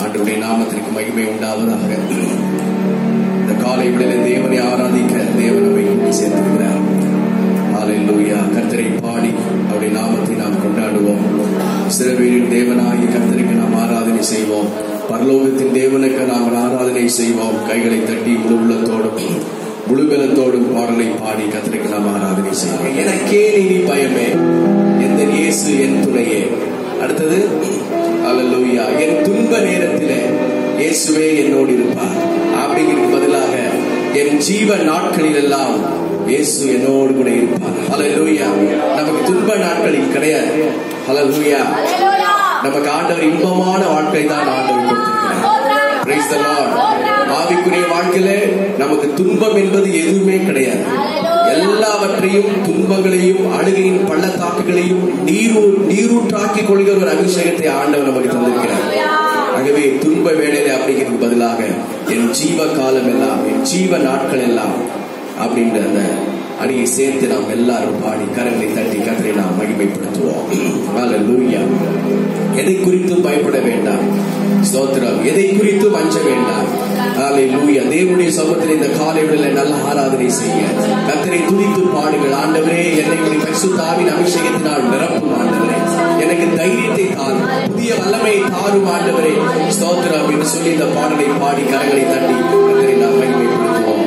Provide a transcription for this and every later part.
ஆண்டவருடைய நாமத்திற்கு மகிமை உண்டாவதாக இந்த காலை விடையில தேவனை ஆராதிக்க தேவன் நம்மை கூட்டி சேர்த்திருக்கிறார் ஹalleluya கர்த்தரை பாடி அவருடைய நாமத்தை நாம் கொண்டாடுவோம் சிறுவீரின் தேவனாகிய கர்த்தருக்கு நாம் ஆராதனை செய்வோம் பரலோகத்தின் தேவனுக்கு நாம் ஆராதனை செய்வோம் கைகளை தட்டி முழு உள்ளத்தோடும் முழு பலத்தோடும் பாடலை பாடி கர்த்தருக்கு நாம் ஆராதனை செய்வோம் எனக்கே நீ பயமே எந்த இயேசு என் துணையே அடுத்தது அல்லேலூயா என் துன்ப நேரத்திலே இயேசுவே என்னோடு இருப்பார் அப்படிங்கிறதுக்கு பதிலாக என் ஜீவ நாட்களில் எல்லாம் இயேசு என்னோடு கூட இருப்பார் அல்லேலூயா நமக்கு துன்ப நாட்களில் கிடையாது அல்லேலூயா நமக்கு ஆண்டவர் இன்பமான வாழ்க்கை தான் ஆண்டவர் கொடுத்திருக்கிறார் Praise the Lord. ஆவிக்குரிய வாழ்க்கையில நமக்கு துன்பம் என்பது எதுவுமே கிடையாது எல்லாவற்றையும் துன்பங்களையும் அழுகையின் பள்ளத்தாக்குகளையும் நீரூ நீரூற்றாக்கி கொள்கிற ஒரு அபிஷேகத்தை ஆண்டவர் நமக்கு தந்திருக்கிறார் ஆகவே துன்ப வேலையில அப்படிங்கிறதுக்கு பதிலாக என் ஜீவ காலம் எல்லாம் என் ஜீவ நாட்கள் எல்லாம் அப்படின்ற அந்த அடியை சேர்த்து நாம் எல்லாரும் பாடி கரங்களை தட்டி கத்தரை நாம் மகிமைப்படுத்துவோம் ஹalleluya எதை குறித்தும் பயப்பட வேண்டாம் ஸ்தோத்திரம் எதை குறித்தும் அஞ்ச வேண்டாம் ஹalleluya தேவனுடைய சமூகத்தில் இந்த காலை வேளையில நல்ல ஆராதனை செய்ய கத்தரை துதித்து பாடுங்கள் ஆண்டவரே என்னை உடைய பரிசுத்தாவின் அபிஷேகத்தினால் நிரப்பும் ஆண்டவரே எனக்கு தைரியத்தை தாரும் புதிய வல்லமையை தாரும் ஆண்டவரே ஸ்தோத்திரம் என்று சொல்லி இந்த பாடலை பாடி கரங்களை தட்டி கத்தரை நாம் மகிமைப்படுத்துவோம்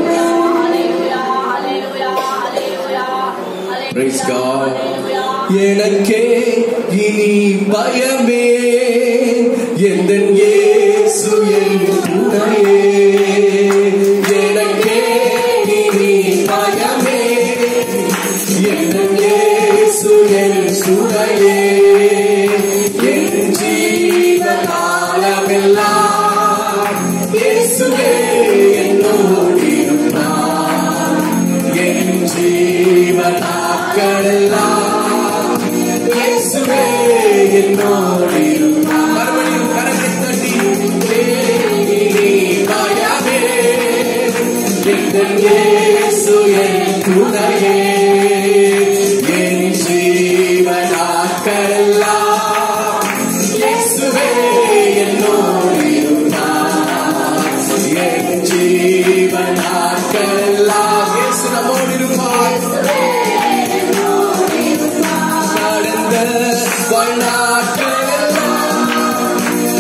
Praise God. எனக்கே இனி பயமே எந்த இயேசு என் துணையே எனக்கே இனி பயமே எந்த இயேசு என் துணையே என் ஜீவ காலமெல்லாம் இயேசுவே என்னோடு இருப்பார் என் ஜீவனாக்களெல்லாம் இயேசுவே என்னோடு இருப்பார். மறுபடியும் கரங்களை தட்டி, தேவனே பயமே, எங்கள் இயேசு என் துணையே, என் ஜீவனாக்களெல்லாம் இயேசுவே என்னோடு இருப்பார். என் ஜீவனாக்களெல்லாம் இயேசு நம்மோடு இருப்பார் கடந்த வாழ்நாட்களெல்லாம்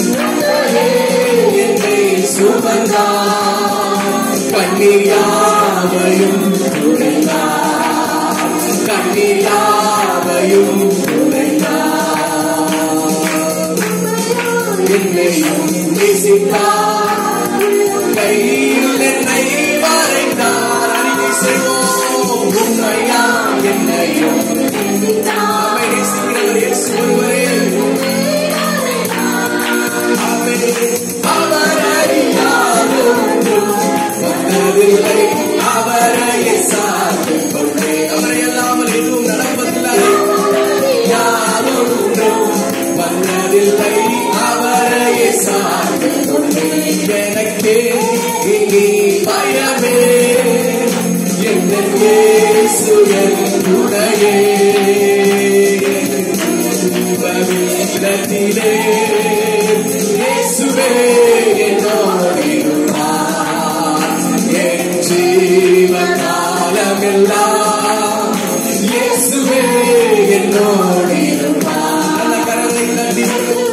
என்னை சுமந்தார் கண்ணீராவையும் துடைந்தார் கண்ணீராவையும் துடைந்தார் என்னையும் நேசித்தார் கையில் என்னை வரைந்தார் அறிக்கை செய்வோம் உண்மையா என்னையும் நம்மை நேசிக்கிறவர் இயேசு ஒருவரே. ஆமென். அவரை யாரும் வந்ததில்லை. அவரையே சார்ந்து கொண்டேன். அவரை அல்லாமல் எதுவும் நடப்பதில்லை. யாரும் வந்ததில்லை. அவரையே சார்ந்து கொண்டேன். எனக்கே இனி பயமே எந்த இயேசு என் துணையே பவித்திரத்திலே இயேசுவே என்னோடு இருப்பார். என் ஜீவகாலமெல்லாம் இயேசுவே என்னோடு இருப்பார். நல்ல கரங்களை தட்டி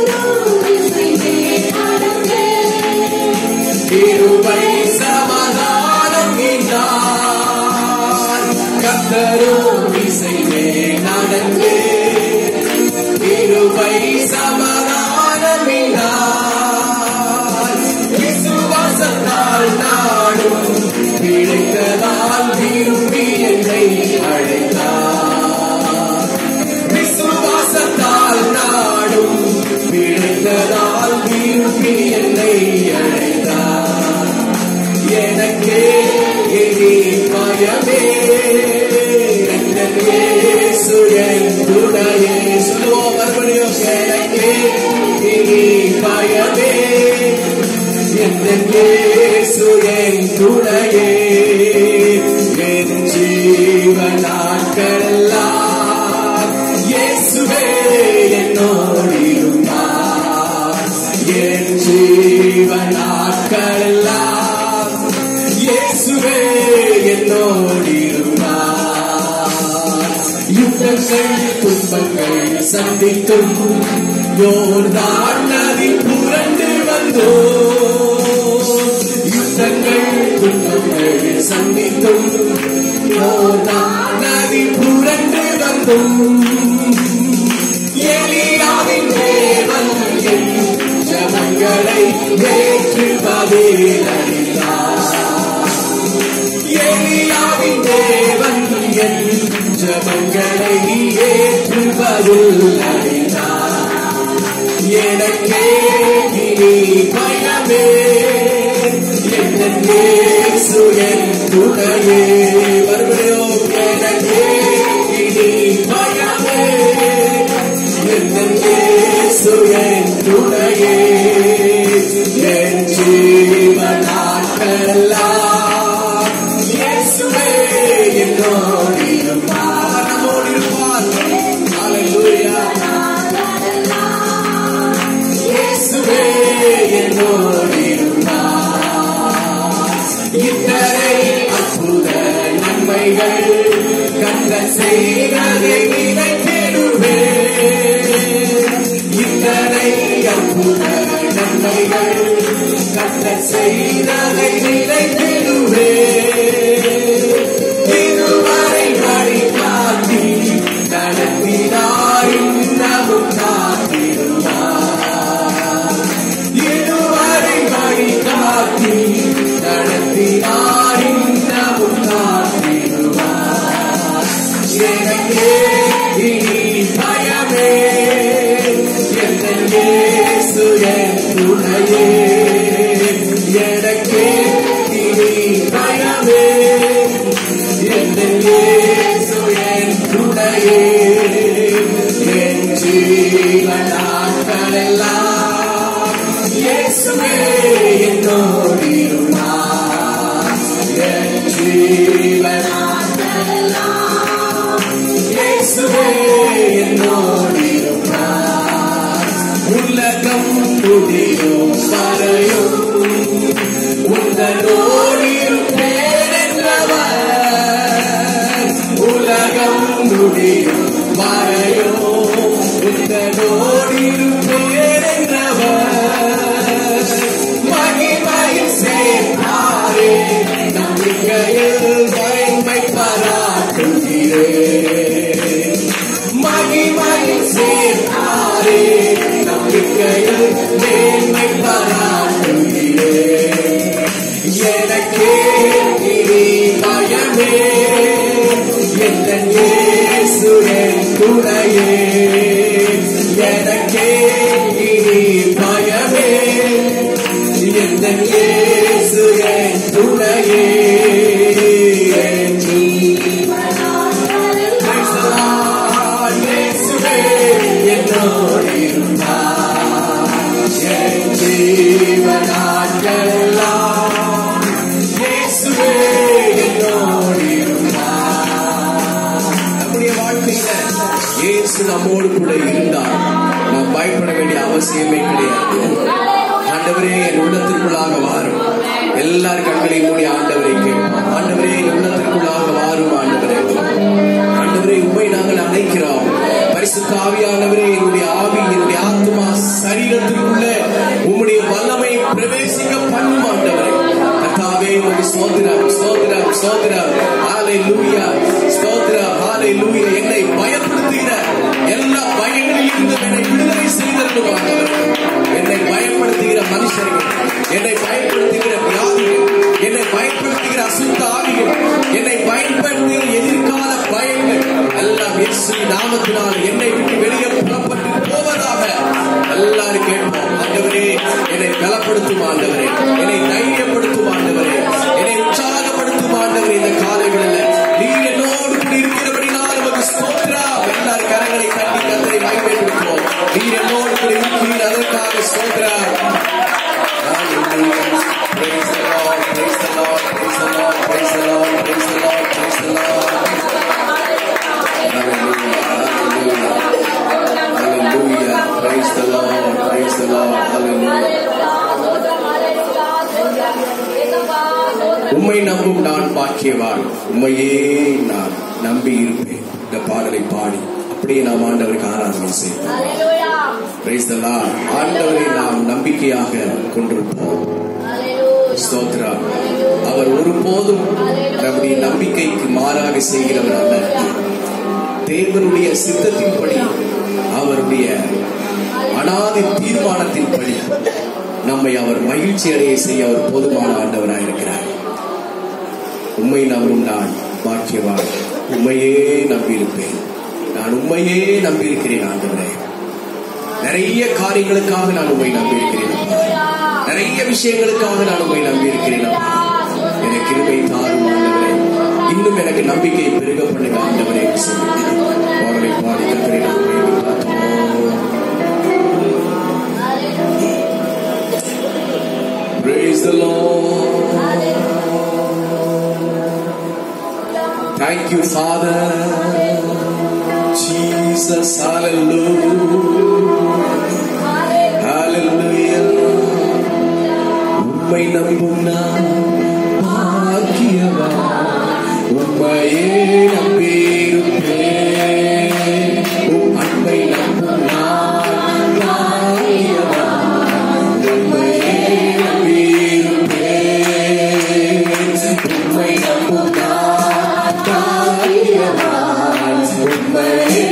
கிருபை சமாதானம் என்றார் கத்தரும் இசைவே நடந்தே கிருபை சமாதானம் என்றார் விசுவாசத்தால் நாடும் பிழைத்ததால் விரும்பி என்னை அழைத்தார் விசுவாசத்தால் நாடும் பிழைத்ததால் விரும்பி என்னை அழைத்தார் எனக்கே இனி பயமே எங்கள் இயேசு என் துணையே சொல்லுவோம் மறுபடியும் எனக்கே இனி பயமே எங்கள் இயேசு என் துணையே என் ஜீவ நாட்களெல்லாம் இயேசுவே என்னோடு இருப்பார் என் ஜீவ நாட்களெல்லாம் இயேசுவே என்னோடு இருந்தார் யுத்தங்கள் துன்பங்கள் சந்தித்தும் யோர்தான் நதி புரண்டு வந்தோ யுத்தங்கள் துன்பங்கள் சந்தித்தும் யோர்தான் நதி புரண்டு வந்தோம் எலியாவின் தேவன் என் ஜபங்களை ஏற்று பதிலளித்தார் எலியாவின் தேவன் என் ஜபங்களை ஏற்று பதிலளித்தார் எனக்கே இனி பயமே என்னே சுயன் துணையே வருவதோ எனக்கே இனி பயமே என்னே சுயன் துணையே என் ஜீவனாட்களெல்லாம் இயேசுவே என்னோடு இருப்பார் நம்மோடு இருப்பார் ஹalleluya இயேசுவே என்னோடு இருந்தார். இத்தனை அற்புத நன்மைகள் கண்ட செய்வதை நினைத்திடுவே இத்தனை அற்புத நன்மைகள் கண்ட செய்ததை நினைத்திடுவே இதுவரை வழி காட்டி நடத்தினார் இன்னமும் காத்திருந்தார் இதுவரை வழி காட்டி நடத்தினார் இன்னமும் காத்திருந்தார் எனக்கே இனி பயமே என் இயேசு என் துணையே எனக்கே இனி பயமே என் இயேசு என் துணையே என் ஜீவனாட்களெல்லாம் இயேசுவே என்னோடு இருந்தார் என் ஜீவனாட்களெல்லாம் இயேசுவே என்னோடு இருந்தார் உலகம் முடியும் வரையும் உங்களோடு இருப்பேன் என்றவர் உலகம் முடியும் வரையும் உங்களோடு இருப்பேன் என்றவர் மகிமையில் சேர்த்தாரே நம்பிக்கையில் பயன்மை பாராட்டுகிறேன் மகிமையில் சேர்த்தாரே நம்பிக்கையில் மேன்மை பாராட்டுகிறேன் எனக்கே இனி பயமே என் இயேசு என் துணையே எனக்கே இனி பயமே என் இயேசு என் துணையே என் Praise the Lord, இயேசுவே என்னோடு இருந்தார். என் ஜீவனாட்களெல்லாம் இயேசுவே என்னோடு இருந்தார். நம்முடைய வாழ்க்கையில இயேசு நம்மோடு கூட இருந்தார் நாம் பயப்பட வேண்டிய அவசியமே கிடையாது ஆண்டவரே என் உள்ளத்திற்குள்ளாக வாரும் எல்லார் கண்களையும் மூடி ஆண்டவரை கேட்போம் ஆண்டவரே என் உள்ளத்திற்குள்ளாக வாரும் ஆண்டவரே ஆண்டவரே உண்மை நாங்கள் அழைக்கிறோம் பரிசுத்த ஆவியானவரே என்னுடைய ஆவி என்னுடைய ஆத்மா சரீரத்திற்குள்ள உம்முடைய வல்லமை பிரவேசிக்க பண்ணும் ஆண்டவரே கர்த்தாவே உமக்கு ஸ்தோத்திரம் ஸ்தோத்திரம் ஸ்தோத்திரம் ஹalleluya ஸ்தோத்திரம் ஹalleluya என்னை பயப்படுத்துகிற எல்லா பயங்களில் இருந்து என்னை விடுதலை செய்தருளும் ஆண்டவரே என்னை பயப்படுத்துகிற மனுஷர்கள் என்னை பயப்படுத்துகிற வியாதிகள் என்னை பயப்படுத்துகிற அசுத்த ஆவிகள் என்னை பயன்படுத்துகிற எதிர்கால பயங்கள் எல்லாம் இயேசு நாமத்தினால் என்னை விட்டு வெளியே புறப்பட்டு போவதாக எல்லாரும் கேட்போம் ஆண்டவரே என்னை பலப்படுத்தும் ஆண்டவரே என்னை தைரியப்படுத்தும் ஆண்டவரே என்னை உற்சாகப்படுத்தும் ஆண்டவரே இந்த காலைகளில் நீர் என்னோடு கூட இருக்கிறபடினால் நமக்கு ஸ்தோத்திரம் எல்லாரும் கரங்களை தட்டி கத்தரை மகிமைப்படுத்துவோம் நீர் என்னோடு கூட இருக்கிறீர் அதற்காக ஸ்தோத்திரம் Hallelujah. Praise the Lord, praise the Lord, praise the Lord, praise the Lord, praise the Lord, praise the Lord. Hallelujah, hallelujah, hallelujah. Praise the Lord, praise the Lord, உம்மை நம்பும் நான் பாக்கியவான் உண்மையே நான் நம்பி இருப்பேன் இந்த பாடலை பாடி அப்படியே நாம் ஆண்டவருக்கு ஆராதனை செய்வோம் Praise the Lord. ஆண்டவரை நாம் நம்பிக்கையாக கொண்டிருப்போம் ஸ்தோத்ரம் அவர் ஒருபோதும் நம்முடைய நம்பிக்கைக்கு மாறாக செய்கிறவர் அல்ல தேவனுடைய சித்தத்தின்படி அவருடைய அனாதி தீர்மானத்தின்படி நம்மை அவர் மகிழ்ச்சி அடைய செய்ய அவர் போதுமான ஆண்டவராக இருக்கிறார் உண்மை நம்பும் நான் பாக்கியவான் உண்மையே நம்பியிருப்பேன் நான் உண்மையே நம்பியிருக்கிறேன் ஆண்டவரே நிறைய காரியங்களுக்காக நான் உண்மை நம்பியிருக்கிறேன் அப்பா. நிறைய விஷயங்களுக்காக நான் உண்மை நம்பியிருக்கிறேன் அப்பா. எனக்கு கிருபை தாரும் ஆண்டவரே இன்னும் எனக்கு நம்பிக்கை பெருக பண்ணுங்க ஆண்டவரே என்று சொல்லி பாடலை பாடி கத்தரை நாம் வேண்டி பார்த்தோம் Praise the Lord. Thank you, Father. Jesus, hallelujah. Hallelujah. உம்மை நம்பும் நான் பாக்கியவா உம்மையே நம்பியிருப்பேன் உம் அன்பை நம்பும் நான் பாக்கியவா உம்மையே நம்பியிருப்பேன் உம்மை நம்பும் நான் பாக்கியவா உம்மையே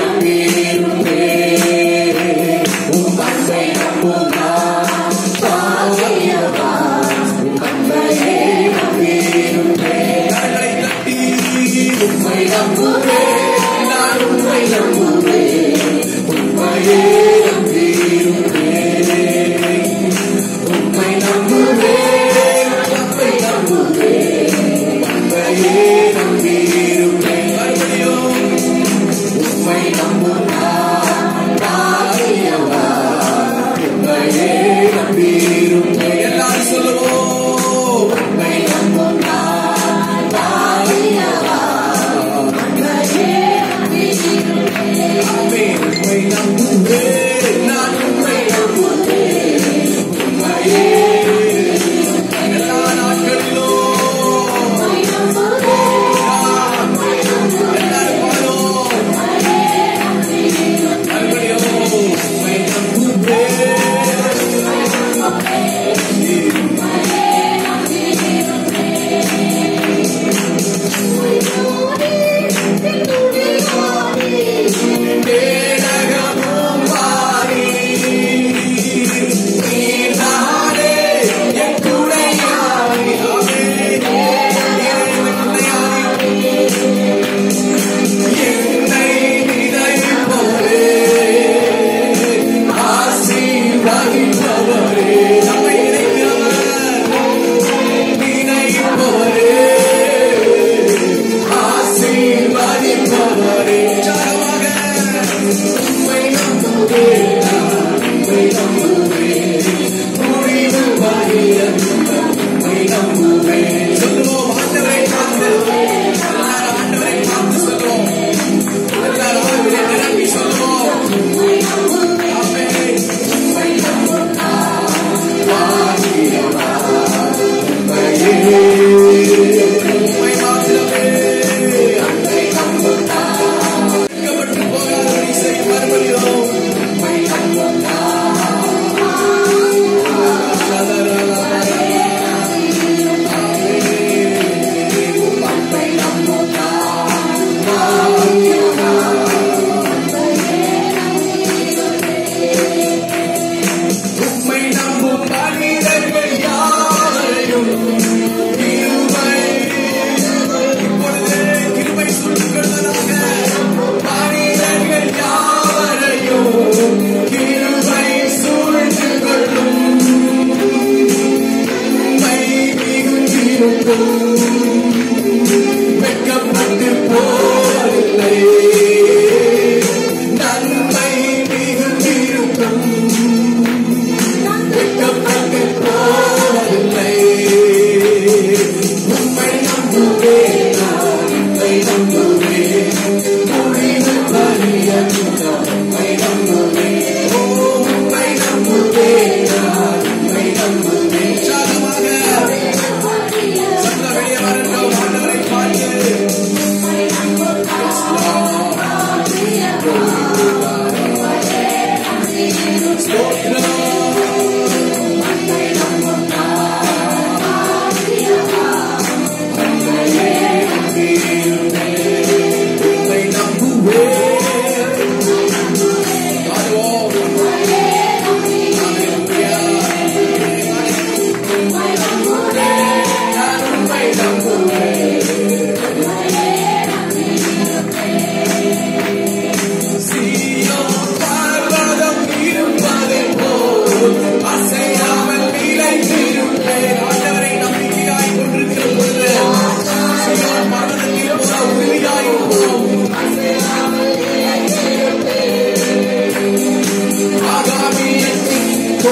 நம்பியிருப்பேன் உம் அன்பை நம்பும் நான் பாக்கியவான் உம் அன்பையே நம்பியிருப்பேன் கரங்களை தட்டி உம்மை நம்புவேன் நான் உம்மை நம்புவேன் உம்மையே நம்பியிருப்பேன் உம்மை நம்புவேன் உம்மை நம்புவேன் உம்மையே நம்பியிருப்பேன் மறுபடியும் உம்மை நம்பும் நான் பாக்கியவான் உம்மையே நம்பியிருப்பேன் எல்லாரும் சொல்லுவோம் உம்மை நம்பும் நான் பாக்கியவான் ஆமென். உம்மை நம்புவேன் நான் உம்மை நம்புவேன் உம்மையே எல்லா நாட்களிலும் நான் எல்லாரும் பாடுவோம் மறுபடியும் உம்மை நம்புவேன் தேடகமும் வாரி நீதானே என் துணையாய் ஆமென். என் துணையாய் என்னை நினைப்பவரே, ஆசீர்வதிப்பவரே, நம்மை நினைக்கிறவர், நினைப்பவரே, ஆசீர்வதிப்பவரே. உற்சாகமாக, உம்மை நம்புவேன் நான், உம்மை நம்புவேன். முடிவு பரியந்தம் உம்மை நம்புவேன். சொல்லுவோம் ஆண்டவரை பார்த்து எல்லாரும் ஆண்டவரை பார்த்து சொல்லுவோம் எல்லாரும் ஆண்டவரை நிரப்பி சொல்லுவோம் ஆமென். உம்மை நம்பும் நான் பாக்கியவான். உம்மையே, உம்மை மாத்திரமே அன்பை நம்பும் நான். வெட்கப்பட்டு போகாதபடி செய் மறுபடியும். உம்மை நம்பும் உம்மை நம்பும் மனிதர்கள் யாவரையும் கிருபை இப்பொழுது கிருபை சொல்லுகிறதாக மனிதர்கள் யாவரையும் கிருபை சூழ்ந்து கொள்ளும் உம்மை மிகுந்திருக்கும் வெட்கப்பட்டு போவதில்லை நன்மை மிகுந்திருக்கும் வெட்கப்பட்டு போவதில்லை உம்மை நம்புவேன் நான் உம்மை நம்புவேன் முடிவு பரியந்தம் உம்மை நம்புவேன் ஓ உம்மை நம்புவேன்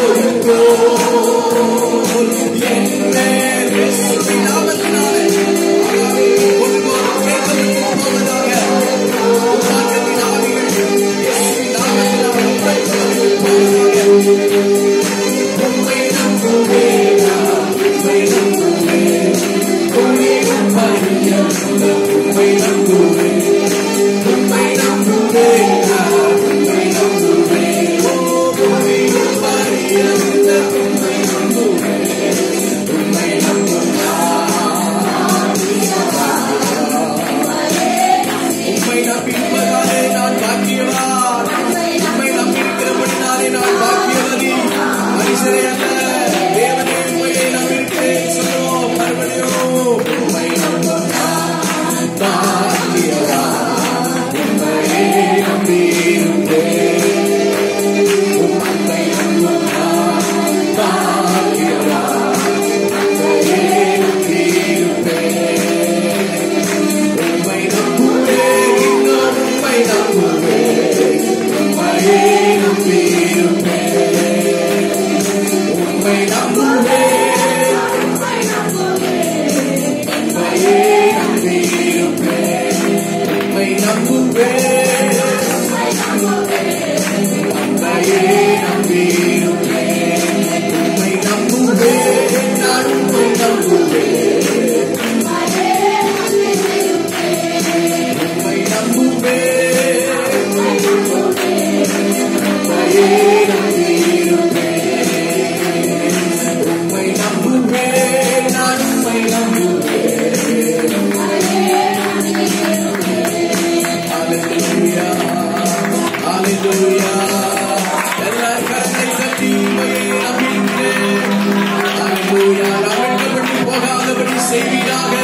செய்வீராக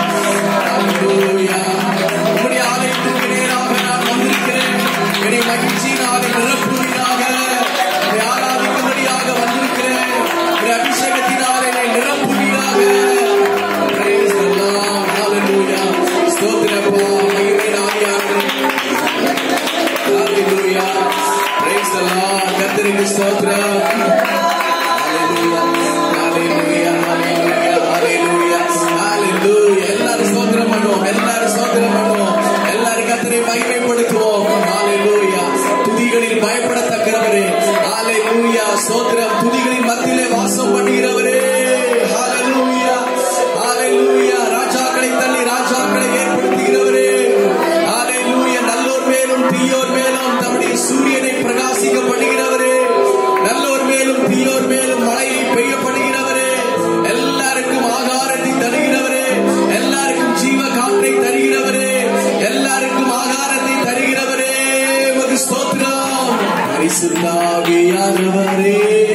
Hallelujah. உம்முடைய ஆலயத்திற்கு நேராக நான் வந்திருக்கிறேன் என்னை மகிழ்ச்சியினாக நிரப்புவீராக என்னை ஆராதிக்கும்படியாக வந்திருக்கிறேன் என்னை அபிஷேகத்தினால் என்னை நிரப்புவீராக Praise the Lord. Hallelujah. ஸ்தோத்திரப்பா, மகிமையின் ஆவியானவரே. Hallelujah. Praise the Lord. கர்த்தருக்கு ஸ்தோத்திரம். Hallelujah. Hallelujah. Hallelujah. Hallelujah. Hallelujah. எல்லாரும் ஸ்தோத்திரம் பண்ணுவோம் எல்லாரும் ஸ்தோத்திரம் பண்ணுவோம் எல்லாரும் கர்த்தரை மகிமைப்படுத்துவோம் Hallelujah. துதிகளில் பயப்படத்தக்கவரே Hallelujah. ஸ்தோத்திரம் துதிகளின் மத்தியிலே வாசம் பண்ணுகிறவரே Hallelujah. Hallelujah. ராஜாக்களை தள்ளி ராஜாக்களை ஏற்படுத்துகிறவரே Hallelujah. நல்லோர் மேலும் தீயோர் மேலும் தம்முடைய சூரியனை பிரகாசிக்க பண்ணுகிறவரே நல்லோர் மேலும் தீயோர் மேலும் மழையை பெய்ய பண்ணுகிறவரே எல்லாருக்கும் ஆகாரத்தை தருகிறவரே எல்லாருக்கும் ஜீவ காற்றை தருகிறவரே எல்லாருக்கும் ஆகாரத்தை தருகிறவரே ஒரு ஸ்தோத்திரம் பரிசுத்தாவியானவரே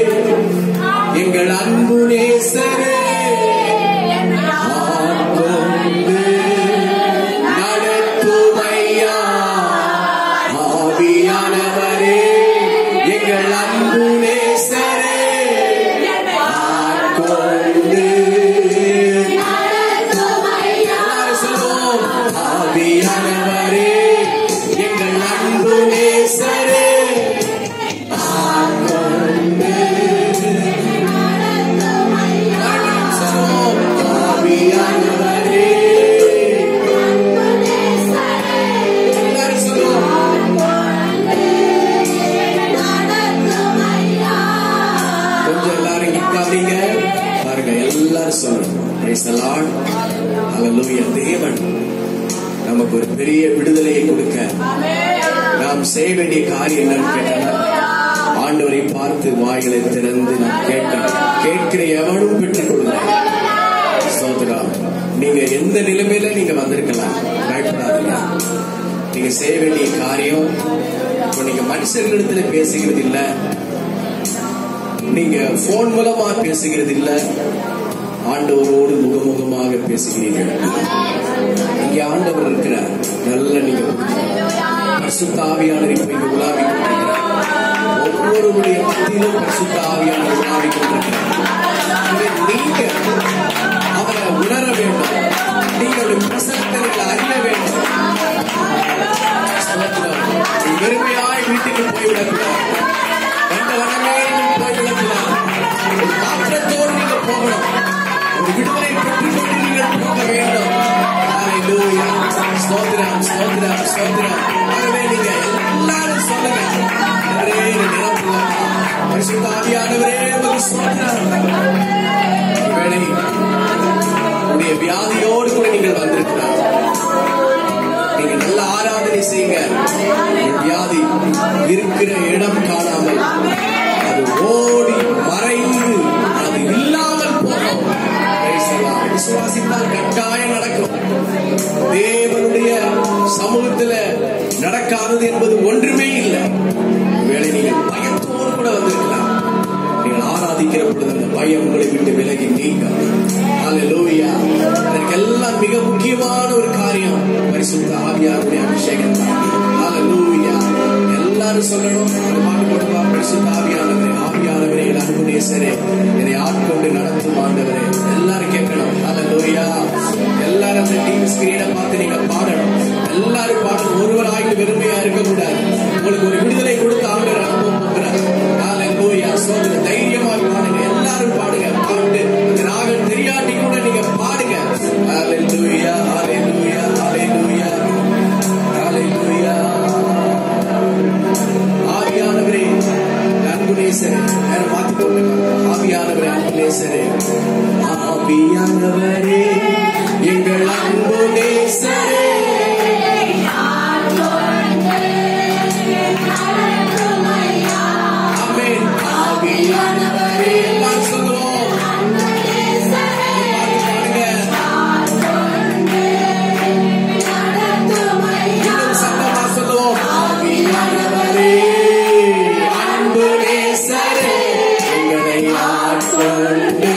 எங்கள் அன்பு நேசரே ஆட்கொண்டு நடத்துமையா ஆவியானவரே எங்கள் அன்பு நேசரே ஆட்கொண்டு எல்லாரும் சொல்லுவோம். ஆவியானவரே எங்கள் அன்பு நேசரே ஆட்கொண்டு மறுபடியும் சொல்லுவோம். ஆவியானவரே எல்லாரும் சொல்லுவோம். கொஞ்சம் எல்லாரும் இங்க கவனிங்க பாருங்க எல்லாரும் சொல்லணும் Praise the Lord. Hallelujah. தேவன் நமக்கு ஒரு பெரிய விடுதலையை கொடுக்க நாம் செய்ய வேண்டிய காரியம் என்னன்னு கேட்டா ஆண்டவரை பார்த்து வாய்களை திறந்து நாம் கேட்கணும் கேட்கிற எவனும் பெற்றுக் கொள்ளுங்க சோதரா நீங்க எந்த நிலைமையில நீங்க வந்திருக்கலாம் பயப்படாதீங்க நீங்க செய்ய வேண்டிய காரியம் இப்போ நீங்க மனுஷர்களிடத்துல பேசுகிறது இல்ல நீங்க போன் மூலமா பேசுகிறது இல்ல ஆண்டவரோடு முகமுகமாக பேசுகிறீர்கள் இங்க ஆண்டவர் இருக்கிறார் நல்ல நீங்க பரிசுத்த ஆவியானவர் இப்ப இங்க உலாவி கொண்டிருக்கிறார் ஒவ்வொருவருடைய மத்தியிலும் பரிசுத்த ஆவியானவர் உலாவி கொண்டிருக்கிறார் இதை நீங்க அவரை உணர வேண்டும் நீங்க அவருடைய பிரசனத்தை நீங்கள் அறிய வேண்டும் ஸ்தோத்திரம். நீ வெறுமையாய் வீட்டுக்கு போய்விடக்கூடாது கண்ட வனமே நீ போய்விடக்கூடாது ஸ்தோத்திரம். ஒருவேளை உடைய வியாதியோடு கூட நீங்கள் வந்திருக்கிறார் நீங்க நல்ல ஆராதனை செய்யுங்க உங்கள் வியாதி இருக்கிற இடம் காணாமல் அது ஓடி மறைந்து அது இல்லாமல் போகும் Praise the Lord. விசுவாசித்தால் கட்டாயம் நடக்கும் தேவனுடைய சமூகத்துல நடக்காதது என்பது ஒன்றுமே இல்லை வேலை நீங்கள் பயத்தோடு கூட வந்திருக்கலாம் நீங்கள் ஆராதிக்கிற பொழுது அந்த பயம் உங்களை விட்டு விலகி நீங்கும் ஹalleluya அதற்கெல்லாம் மிக முக்கியமான ஒரு காரியம் பரிசுத்த ஆவியாருடைய அபிஷேகம் தான் ஹalleluya எல்லாரும் சொல்லணும் ஒரு பாட்டு போட்டு பா பரிசுத்த ஆவியானவரே ஆவியானவரே என் அன்பு நேசரே என்னை ஆட்கொண்டு நடத்தும் ஆண்டவரே எல்லாரும் கேட்கணும் ஹalleluya எல்லாரும் அந்த டிவி ஸ்கிரீனை பார்த்து நீங்க பாடணும் எல்லாரும் பாடணும் ஒருவராகிட்டு வெறுமையா இருக்கக்கூடாது உங்களுக்கு ஒரு விடுதலை கொடுத்து ஆண்டவர் அனுபவம் போகிறார் ஹalleluya சோதனை தைரியமாக பாடுங்க எல்லாரும் பாடுங்க பாட்டு அந்த ராகம் தெரியாட்டி கூட நீங்க பாடுங்க ஹalleluya ஹalleluya ஹalleluya ஹalleluya ஆவியானவரே அன்புநேசரே யாரும் மாத்தி போடுங்க ஆவியானவரே அன்புநேசரே ஆவியானவரே எங்கள் அன்புநேசரே ஆமென் ஆவியானவரே எல்லாரும் சொல்லுவோம் பாட்டு பாடுங்க இன்னும் சத்தமா சொல்லுவோம் ஆவியானவரே அன்பு நேசரே எங்களை ஆட்கொண்டு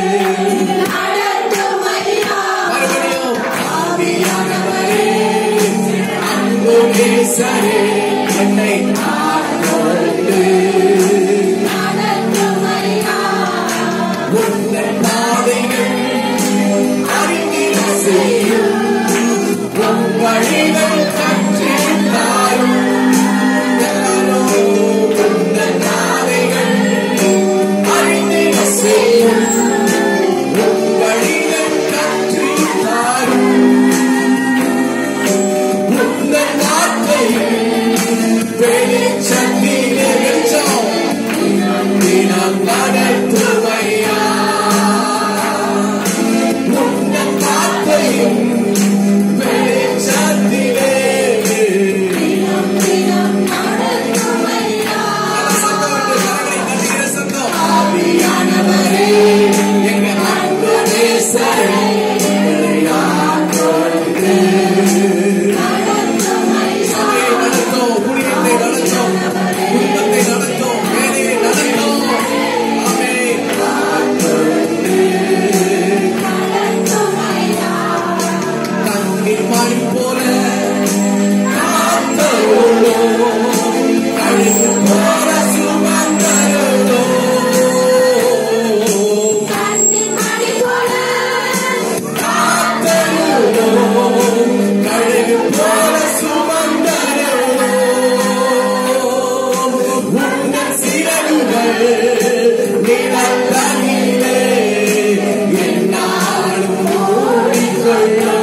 மறுபடியும் ஆவியானவரே அன்பு நேசரே என்னை ஆட்கொண்டு உந்தன் பாதைகள் அறிந்திட செய்யும் உன் வழிகள் கற்றித் தாரும். எல்லாரும் உந்தன் பாதைகள் அறிந்திட செய்யும் உன் வழிகள் கற்றித் தாரும். உந்தன் வார்த்தைகள் வெளிச்சத்திலே வெளிச்சம் தினம் நடத்துமையா உந்தன் வார்த்தையும் வெளிச்சத்திலே ஆவியானவரே எங்க அன்பு நேசரே எங்களை ஆட்கொண்டு சபையை நடத்தும் ஊழியத்தை நடத்தும் குடும்பத்தை நடத்தும் வேலையை நடத்தும் ஆமென். ஆட்கொண்டு கண்ணின் மணி போல காத்தருளோ அழுது போற சுமந்தருளோ காத்தருளோ கழுகு போல சுமந்தருளோ உங்கள் சிறகுகள் நிலத்தனிலே என்னாலும் ஓடிக்கொள்ளோ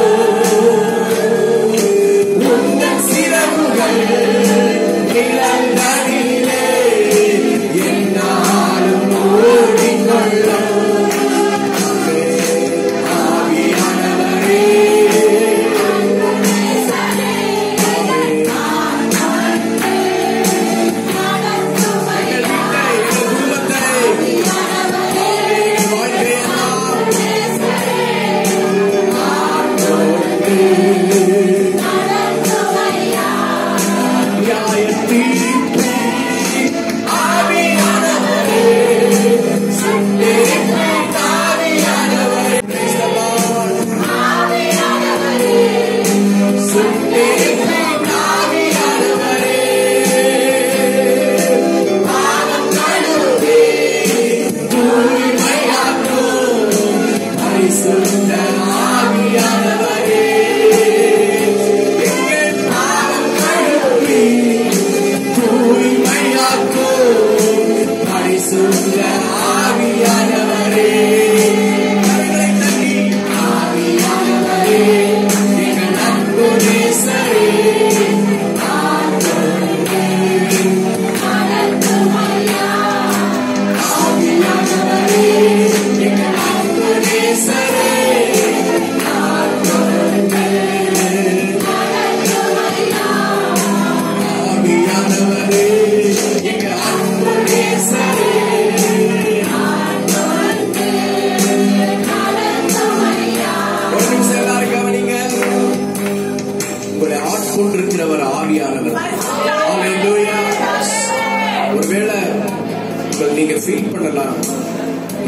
உங்கள் சிறகுகள் நிலந்தனிலே என்னாலும் ஓடிக்கொள்ளோ ஆவியானவரே எங்கள் வீட்டை, எங்கள் குடும்பத்தை, எங்கள் வாழ்க்கையெல்லாம் நியாய தீர்ப்பு ஆவியானவரே சுட்டெரிப்பு ஆவியானவரே Praise the Lord. சுட்டெரிப்பு ஆவியானவரே பாவம் கழுவி தூய்மையாக்கும் பரிசுத்த ஆவியானவரே எங்கள் பாவம் கழுவி தூய்மையாக்கும் பரிசுத்த ஆவியானவரே கரங்களை தட்டி, ஆவியானவரே எங்கள் அன்பு நேசரே ஆவியானவரே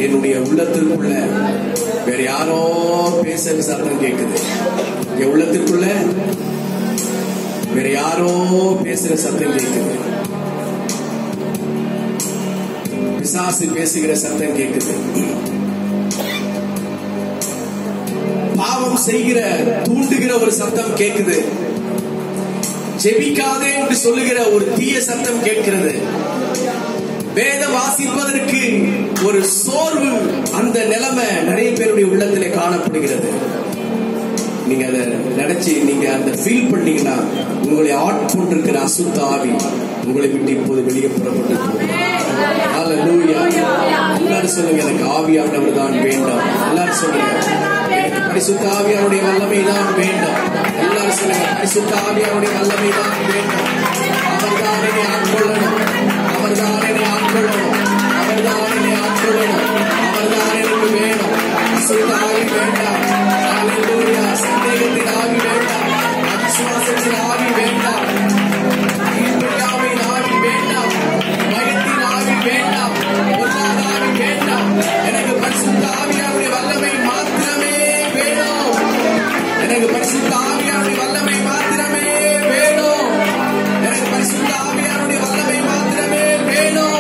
என்னுடைய உள்ளத்திற்குள்ள வேற யாரோ பேசுற சத்தம் கேக்குது என் உள்ளத்திற்குள்ள வேற யாரோ பேசுற சத்தம் கேக்குது பிசாசு பேசுகிற சத்தம் கேக்குது பாவம் செய்கிற தூண்டுகிற ஒரு சத்தம் கேக்குது ஜெபிக்காதே என்று சொல்லுகிற ஒரு தீய சத்தம் கேட்கிறது வேதம் வாசிப்பதற்கு ஒரு சோர்வு அந்த நிலைமை நிறைய பேருடைய உள்ளத்திலே காணப்படுகிறது நீங்க அதை நினைச்சு நீங்க அந்த ஃபீல் பண்ணீங்கன்னா உங்களை ஆட்கொண்டிருக்கிற அசுத்த ஆவி உங்களை விட்டு இப்போது வெளியே புறப்பட்டு போகும். Hallelujah. எல்லாரும் சொல்லுங்க எனக்கு ஆவியானவர் தான் வேண்டாம் எல்லாரும் சொல்லுங்க எனக்கு பரிசுத்த ஆவியாருடைய வல்லமை தான் வேண்டாம் எல்லாரும் சொல்லுங்க பரிசுத்த ஆவியாருடைய வல்லமை தான் வேண்டாம் அவர்தான் என்னை ஆட்கொள்ளணும் அவர்தான் என்னை ஆட்கொள்ளணும் அவர்தான் என்னை ஆட்கொள்ளணும் அவர்தான் எனக்கு வேணும் பரிசுத்த ஆவி வேண்டாம் Hallelujah. சந்தேகத்தின் ஆவி வேண்டாம் அவிசுவாசத்தின் ஆவி வேண்டாம் கீழ்ப்படியாமையின் ஆவி வேண்டாம் பயத்தின் ஆவி வேண்டாம் பொல்லாத ஆவி வேண்டாம் எனக்கு பரிசுத்த ஆவியாருடைய வல்லமை மாத்திரமே வேணும் எனக்கு பரிசுத்த ஆவியாருடைய வல்லமை மாத்திரமே வேணும் எனக்கு பரிசுத்த ஆவியாருடைய வல்லமை மாத்திரமே வேணும்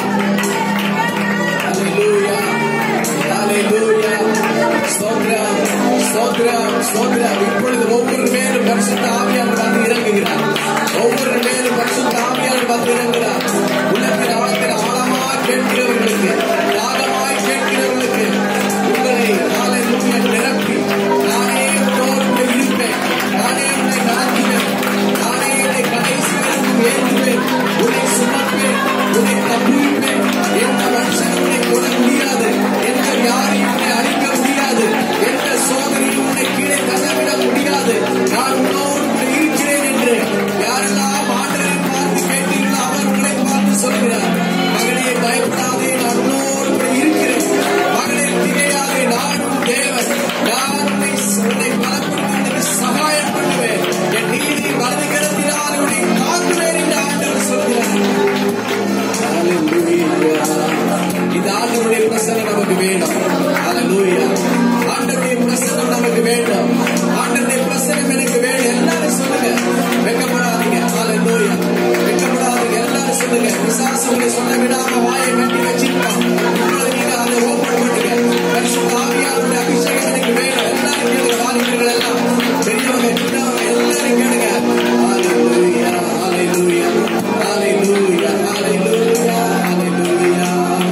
Hallelujah. Hallelujah. ஸ்தோத்திரம், ஸ்தோத்திரம், ஸ்தோத்திரம். இப்பொழுது ஒவ்வொரு மேலும் பரிசுத்த ஆவியானவர் வந்து இறங்குகிறார் ஒவ்வொரு மேலும் பரிசுத்த ஆவியானவர் வந்து இறங்குகிறார் உள்ளத்தின் ஆழத்தில் ஆழமாய் கேட்கிறவர்களுக்கு தாகமாய் கேட்கிறவர்களுக்கு உங்களை ஹalleluya நிரப்பி நானே உன்னோடு கூட இருப்பேன் நானே உன்னை நடத்துவேன் நானே உன்னை கடைசி வரைக்கும் ஏற்றுவேன் உன்னை சுமப்பேன் உன்னை தப்புவிப்பேன் எந்த மனுஷன் உன்னை தொட முடியாது எந்த வியாதியும் உன்னை அழிக்க முடியாது எந்த சோதனையும் உன்னை கீழே தள்ளவிட முடியாது நான் உன்னோடு கூட இருக்கிறேன் என்று யாரெல்லாம் ஆண்டவரை பார்த்து கேட்டீர்களோ அவர் உங்களை பார்த்து சொல்கிறார் மகனே பயப்படாதே நான் உன்னோடு கூட இருக்கிறேன் மகனே திகையாதே நான் உன் தேவன் நான் உன்னை உன்னை பலப்படுத்தி சகாயம் பண்ணுவேன் என் நீதி வலது கரத்தினால் உன்னை தாக்குவேன் என்று ஆண்டவர் சொல்கிறார் Hallelujah. இந்த ஆண்டவருடைய பிரசனம் நமக்கு வேணும் Hallelujah. ஆண்டவருடைய பிரசனம் நமக்கு வேண்டும் ஆண்டவருடைய பிரசனம் எனக்கு வேணும் எல்லாரும் சொல்லுங்க வெக்கப்படாதீங்க Hallelujah. வெக்கப்படாதீங்க எல்லாரும் சொல்லுங்க பிசாசு உங்களை சொல்ல விடாம வாயை கட்டி வச்சிருப்பான் உங்களுக்கு நீங்க அதை ஓப்பன் பண்ணுங்க பரிசுத்த ஆவியாருடைய அபிஷேகம் எனக்கு வேணும் எல்லாரும் கேளுங்க வாலிபர்கள் எல்லாம் பெரியவங்க சின்னவங்க எல்லாரும் கேளுங்க Hallelujah. Hallelujah. Hallelujah. Hallelujah. Hallelujah.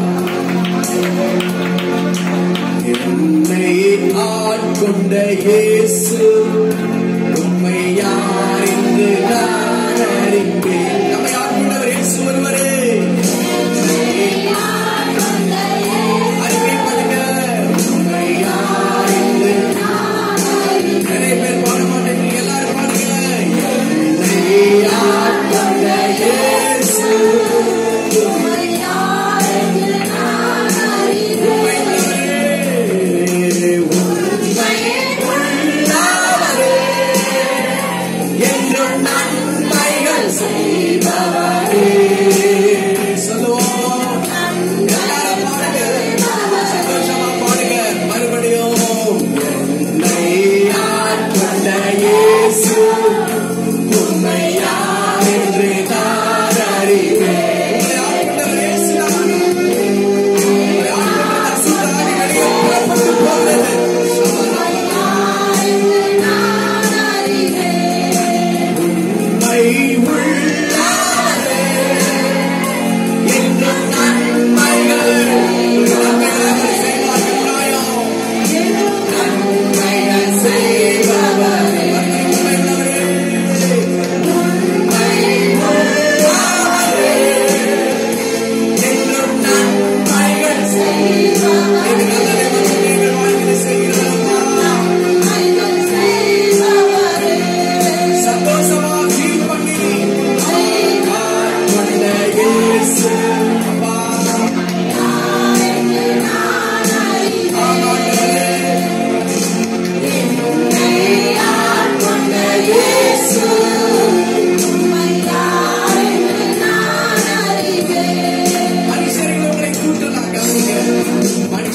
என்னை ஆட்கொண்ட இயேசு உம்மை யார் என்று நான் அறிந்தேன் நம்மை ஆட்கொண்டவர் இயேசு ஒருவரே அறிக்கைப்படுங்க உம்மை யார் என்று நிறைய பேர் பாட மாட்டேங்க எல்லாரும் பாடுங்க என்னை ஆட்கொண்ட இயேசு உம்மை உள்ளவரே உம்மை உள்ளவரே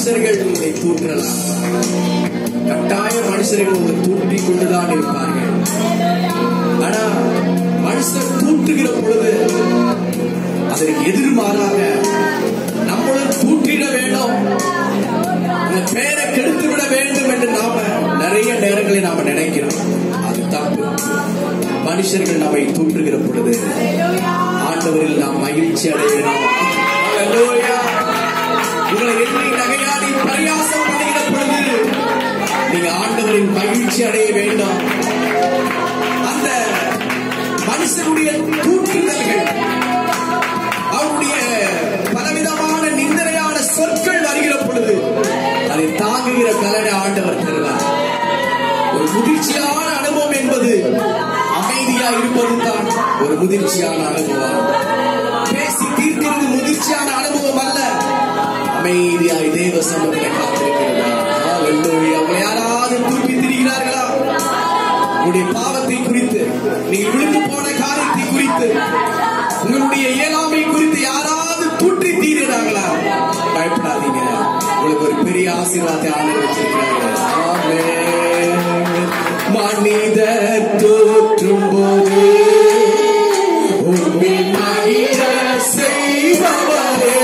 மனுஷர்கள் உங்களை தூற்றலாம் கட்டாய மனுஷர்கள் உங்களை தூற்றி கொண்டுதான் இருப்பார்கள் ஆனா மனுஷர் தூற்றுகிற பொழுது அதற்கு எதிர்மாறாக நம்மளும் தூற்றிட வேண்டும் உங்க பேரை கெடுத்து விட வேண்டும் என்று நாம நிறைய நேரங்களில் நாம நினைக்கிறோம் அது தப்பு மனுஷர்கள் நம்மை தூற்றுகிற பொழுது ஆண்டவரில் நாம் மகிழ்ச்சி அடைகிறோம் Hallelujah. உங்களை எண்ணி நகையாடி பரியாசம் பண்ணுகிற பொழுது நீங்க ஆண்டவரின் மகிழ்ச்சி அடைய வேண்டும் அந்த மனுஷனுடைய தூற்றுதல்கள் அவருடைய பலவிதமான நிந்தனையான சொற்கள் வருகிற பொழுது அதை தாங்குகிற கலனை ஆண்டவர் தருவார் ஒரு முதிர்ச்சியான அனுபவம் என்பது அமைதியா இருப்பது தான் ஒரு முதிர்ச்சியான அனுபவம் பேசி தீர்க்கிறது முதிர்ச்சியான அனுபவம் அல்ல அமைதியாய் தேவ சமூகத்தை காத்திருக்கிறதா Hallelujah. உங்களை யாராவது தூக்கி திரிகிறார்களா உங்களுடைய பாவத்தை குறித்து நீங்கள் விழுந்து போன காரியத்தை குறித்து உங்களுடைய இயலாமை குறித்து யாராவது தூற்றி தீர்கிறார்களா பயப்படாதீங்க உங்களுக்கு ஒரு பெரிய ஆசீர்வாதத்தை ஆண்டவர் வச்சிருக்கிறார்கள் ஆமென். மனிதர் தோற்றும் போது உண்மையின் மகிழ செய்பவரே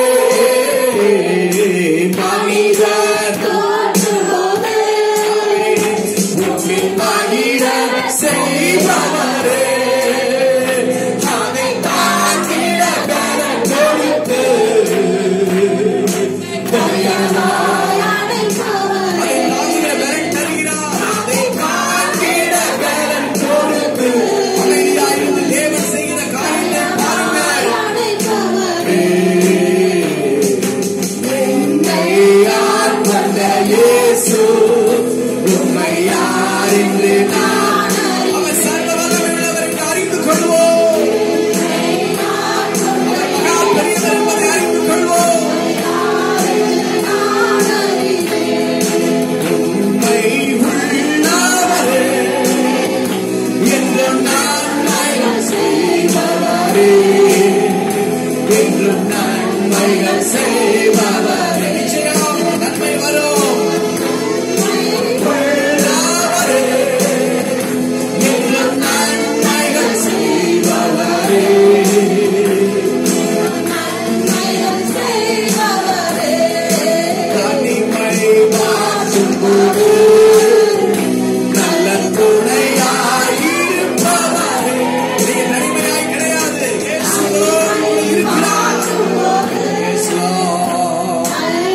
மனிதர் உண்மையின் மகிழ செய்பவரே அதை தாங்கிட பலன் கொடுத்து அதை தாங்கிட பலன் தருகிறார் அதை தாங்கிட பலன் கொடுத்து அமைதியாயிருந்து தேவன் செய்கிற காரியத்தை பாருங்கள் என்னை யார் கொண்ட இயேசு உம்மை யார் என்று நான் அவர் சர்வ வல்லமையுள்ளவர் என்று அறிந்து கொள்வோம் அவர் மகா பெரியவர் என்பதை அறிந்து கொள்வோம் உம்மை உள்ளவரே என்றும் நன்மைகள் செய்பவரே என்றும் நன்மைகள் செய்பவரே நிச்சயம் நன்மை வரும் உள்ளவரே என்றும் நன்மைகள் செய்பவரே தனிமை மாற்றும் போது நல்ல துணையாயிருப்பவரே நீ தனிமையாய் கிடையாது இயேசுவோடு இருக்கிறார் Yes, Lord.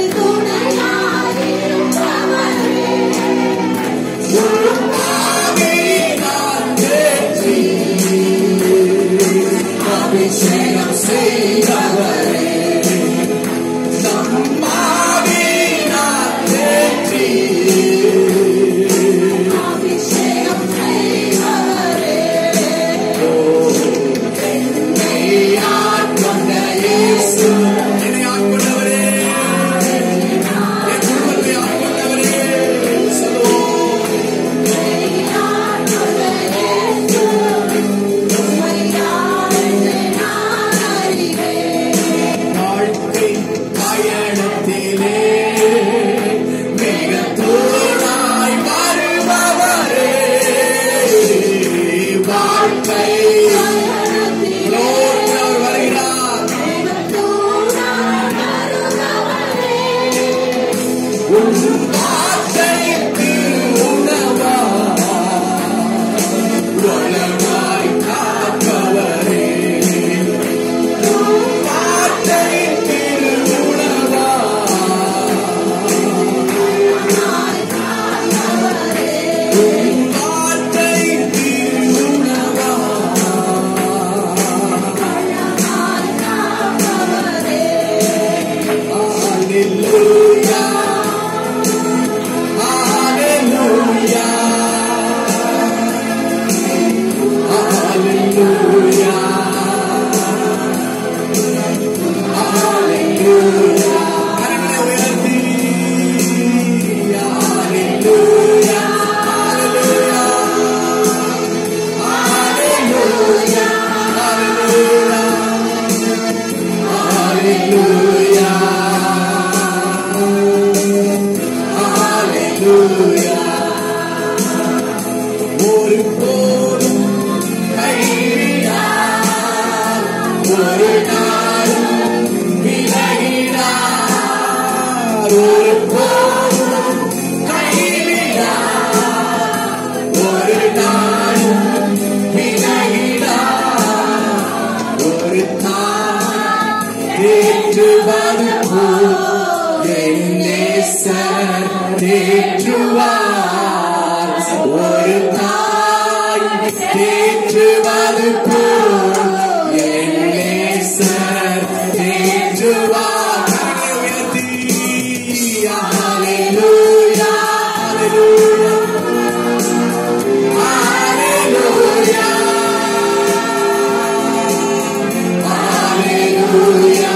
ஆவியினால் தேற்றி அபிஷேகம் செய்தவரே நம்மாவியினால் தேற்றி என்னை ஆட்கொண்ட இயேசு என்னை ஆட்கொண்டவரே என் குடும்பத்தை ஆட்கொண்டவரே சொல்லுவோம் வாழ்க்கை பயணத்திலே மிக தூராய் வருபவரே வாழ்க்கை Lord, அவர் வருகிறார் உன் வார்த்தைக்கு உணவா வளமாய் காப்பவரே உன் வார்த்தைக்கு உணவா உன் வார்த்தைக்கு உணவா Hallelujah. Hallelujah. Hallelujah. Hallelujah. கரங்களை உயர்த்தி. Hallelujah. Hallelujah. Hallelujah. Hallelujah. Hallelujah. ஹalleluya ஒரு போதும் கைவிடார் ஒரு நாளும் விலகிடார் ஒரு போதும் கைவிடார் ஒரு நாளும் விலகிடார் ஒரு தாய் தேற்றுவது போல் என் நேசர் தேற்றுவார் ஒரு தாய் தேற்றுவது போல் என் நேசர் தேற்றுவார் கரங்களை உயர்த்தி, ஹalleluya, ஹalleluya, ஹalleluya, ஹalleluya,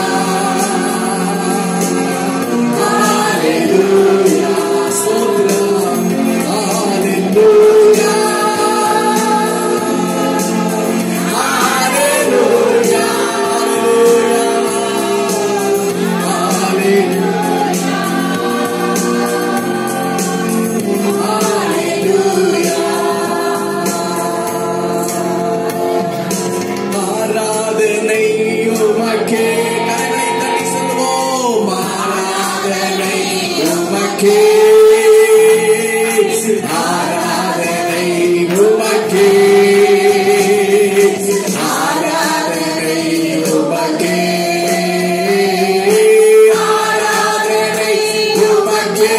ஹalleluya, ஸ்தோத்திரம், ஹalleluya, ஹalleluya, ஹalleluya, ஹalleluya. ஆராதனை உமக்கே கரங்களை தட்டி சொல்லுவோம் ஆராதனை உமக்கே ஆராதனை உமக்கே ஆராதனை உமக்கே ஆராதனை உமக்கே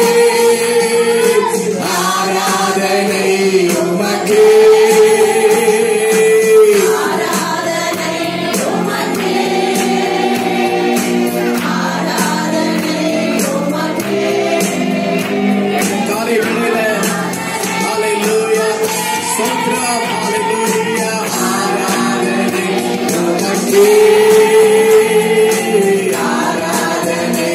ஆராதனை உமக்கே காலை வேளையில ஹalleluya ஸ்தோத்திரம் ஹalleluya ஆராதனை உமக்கே ஆராதனை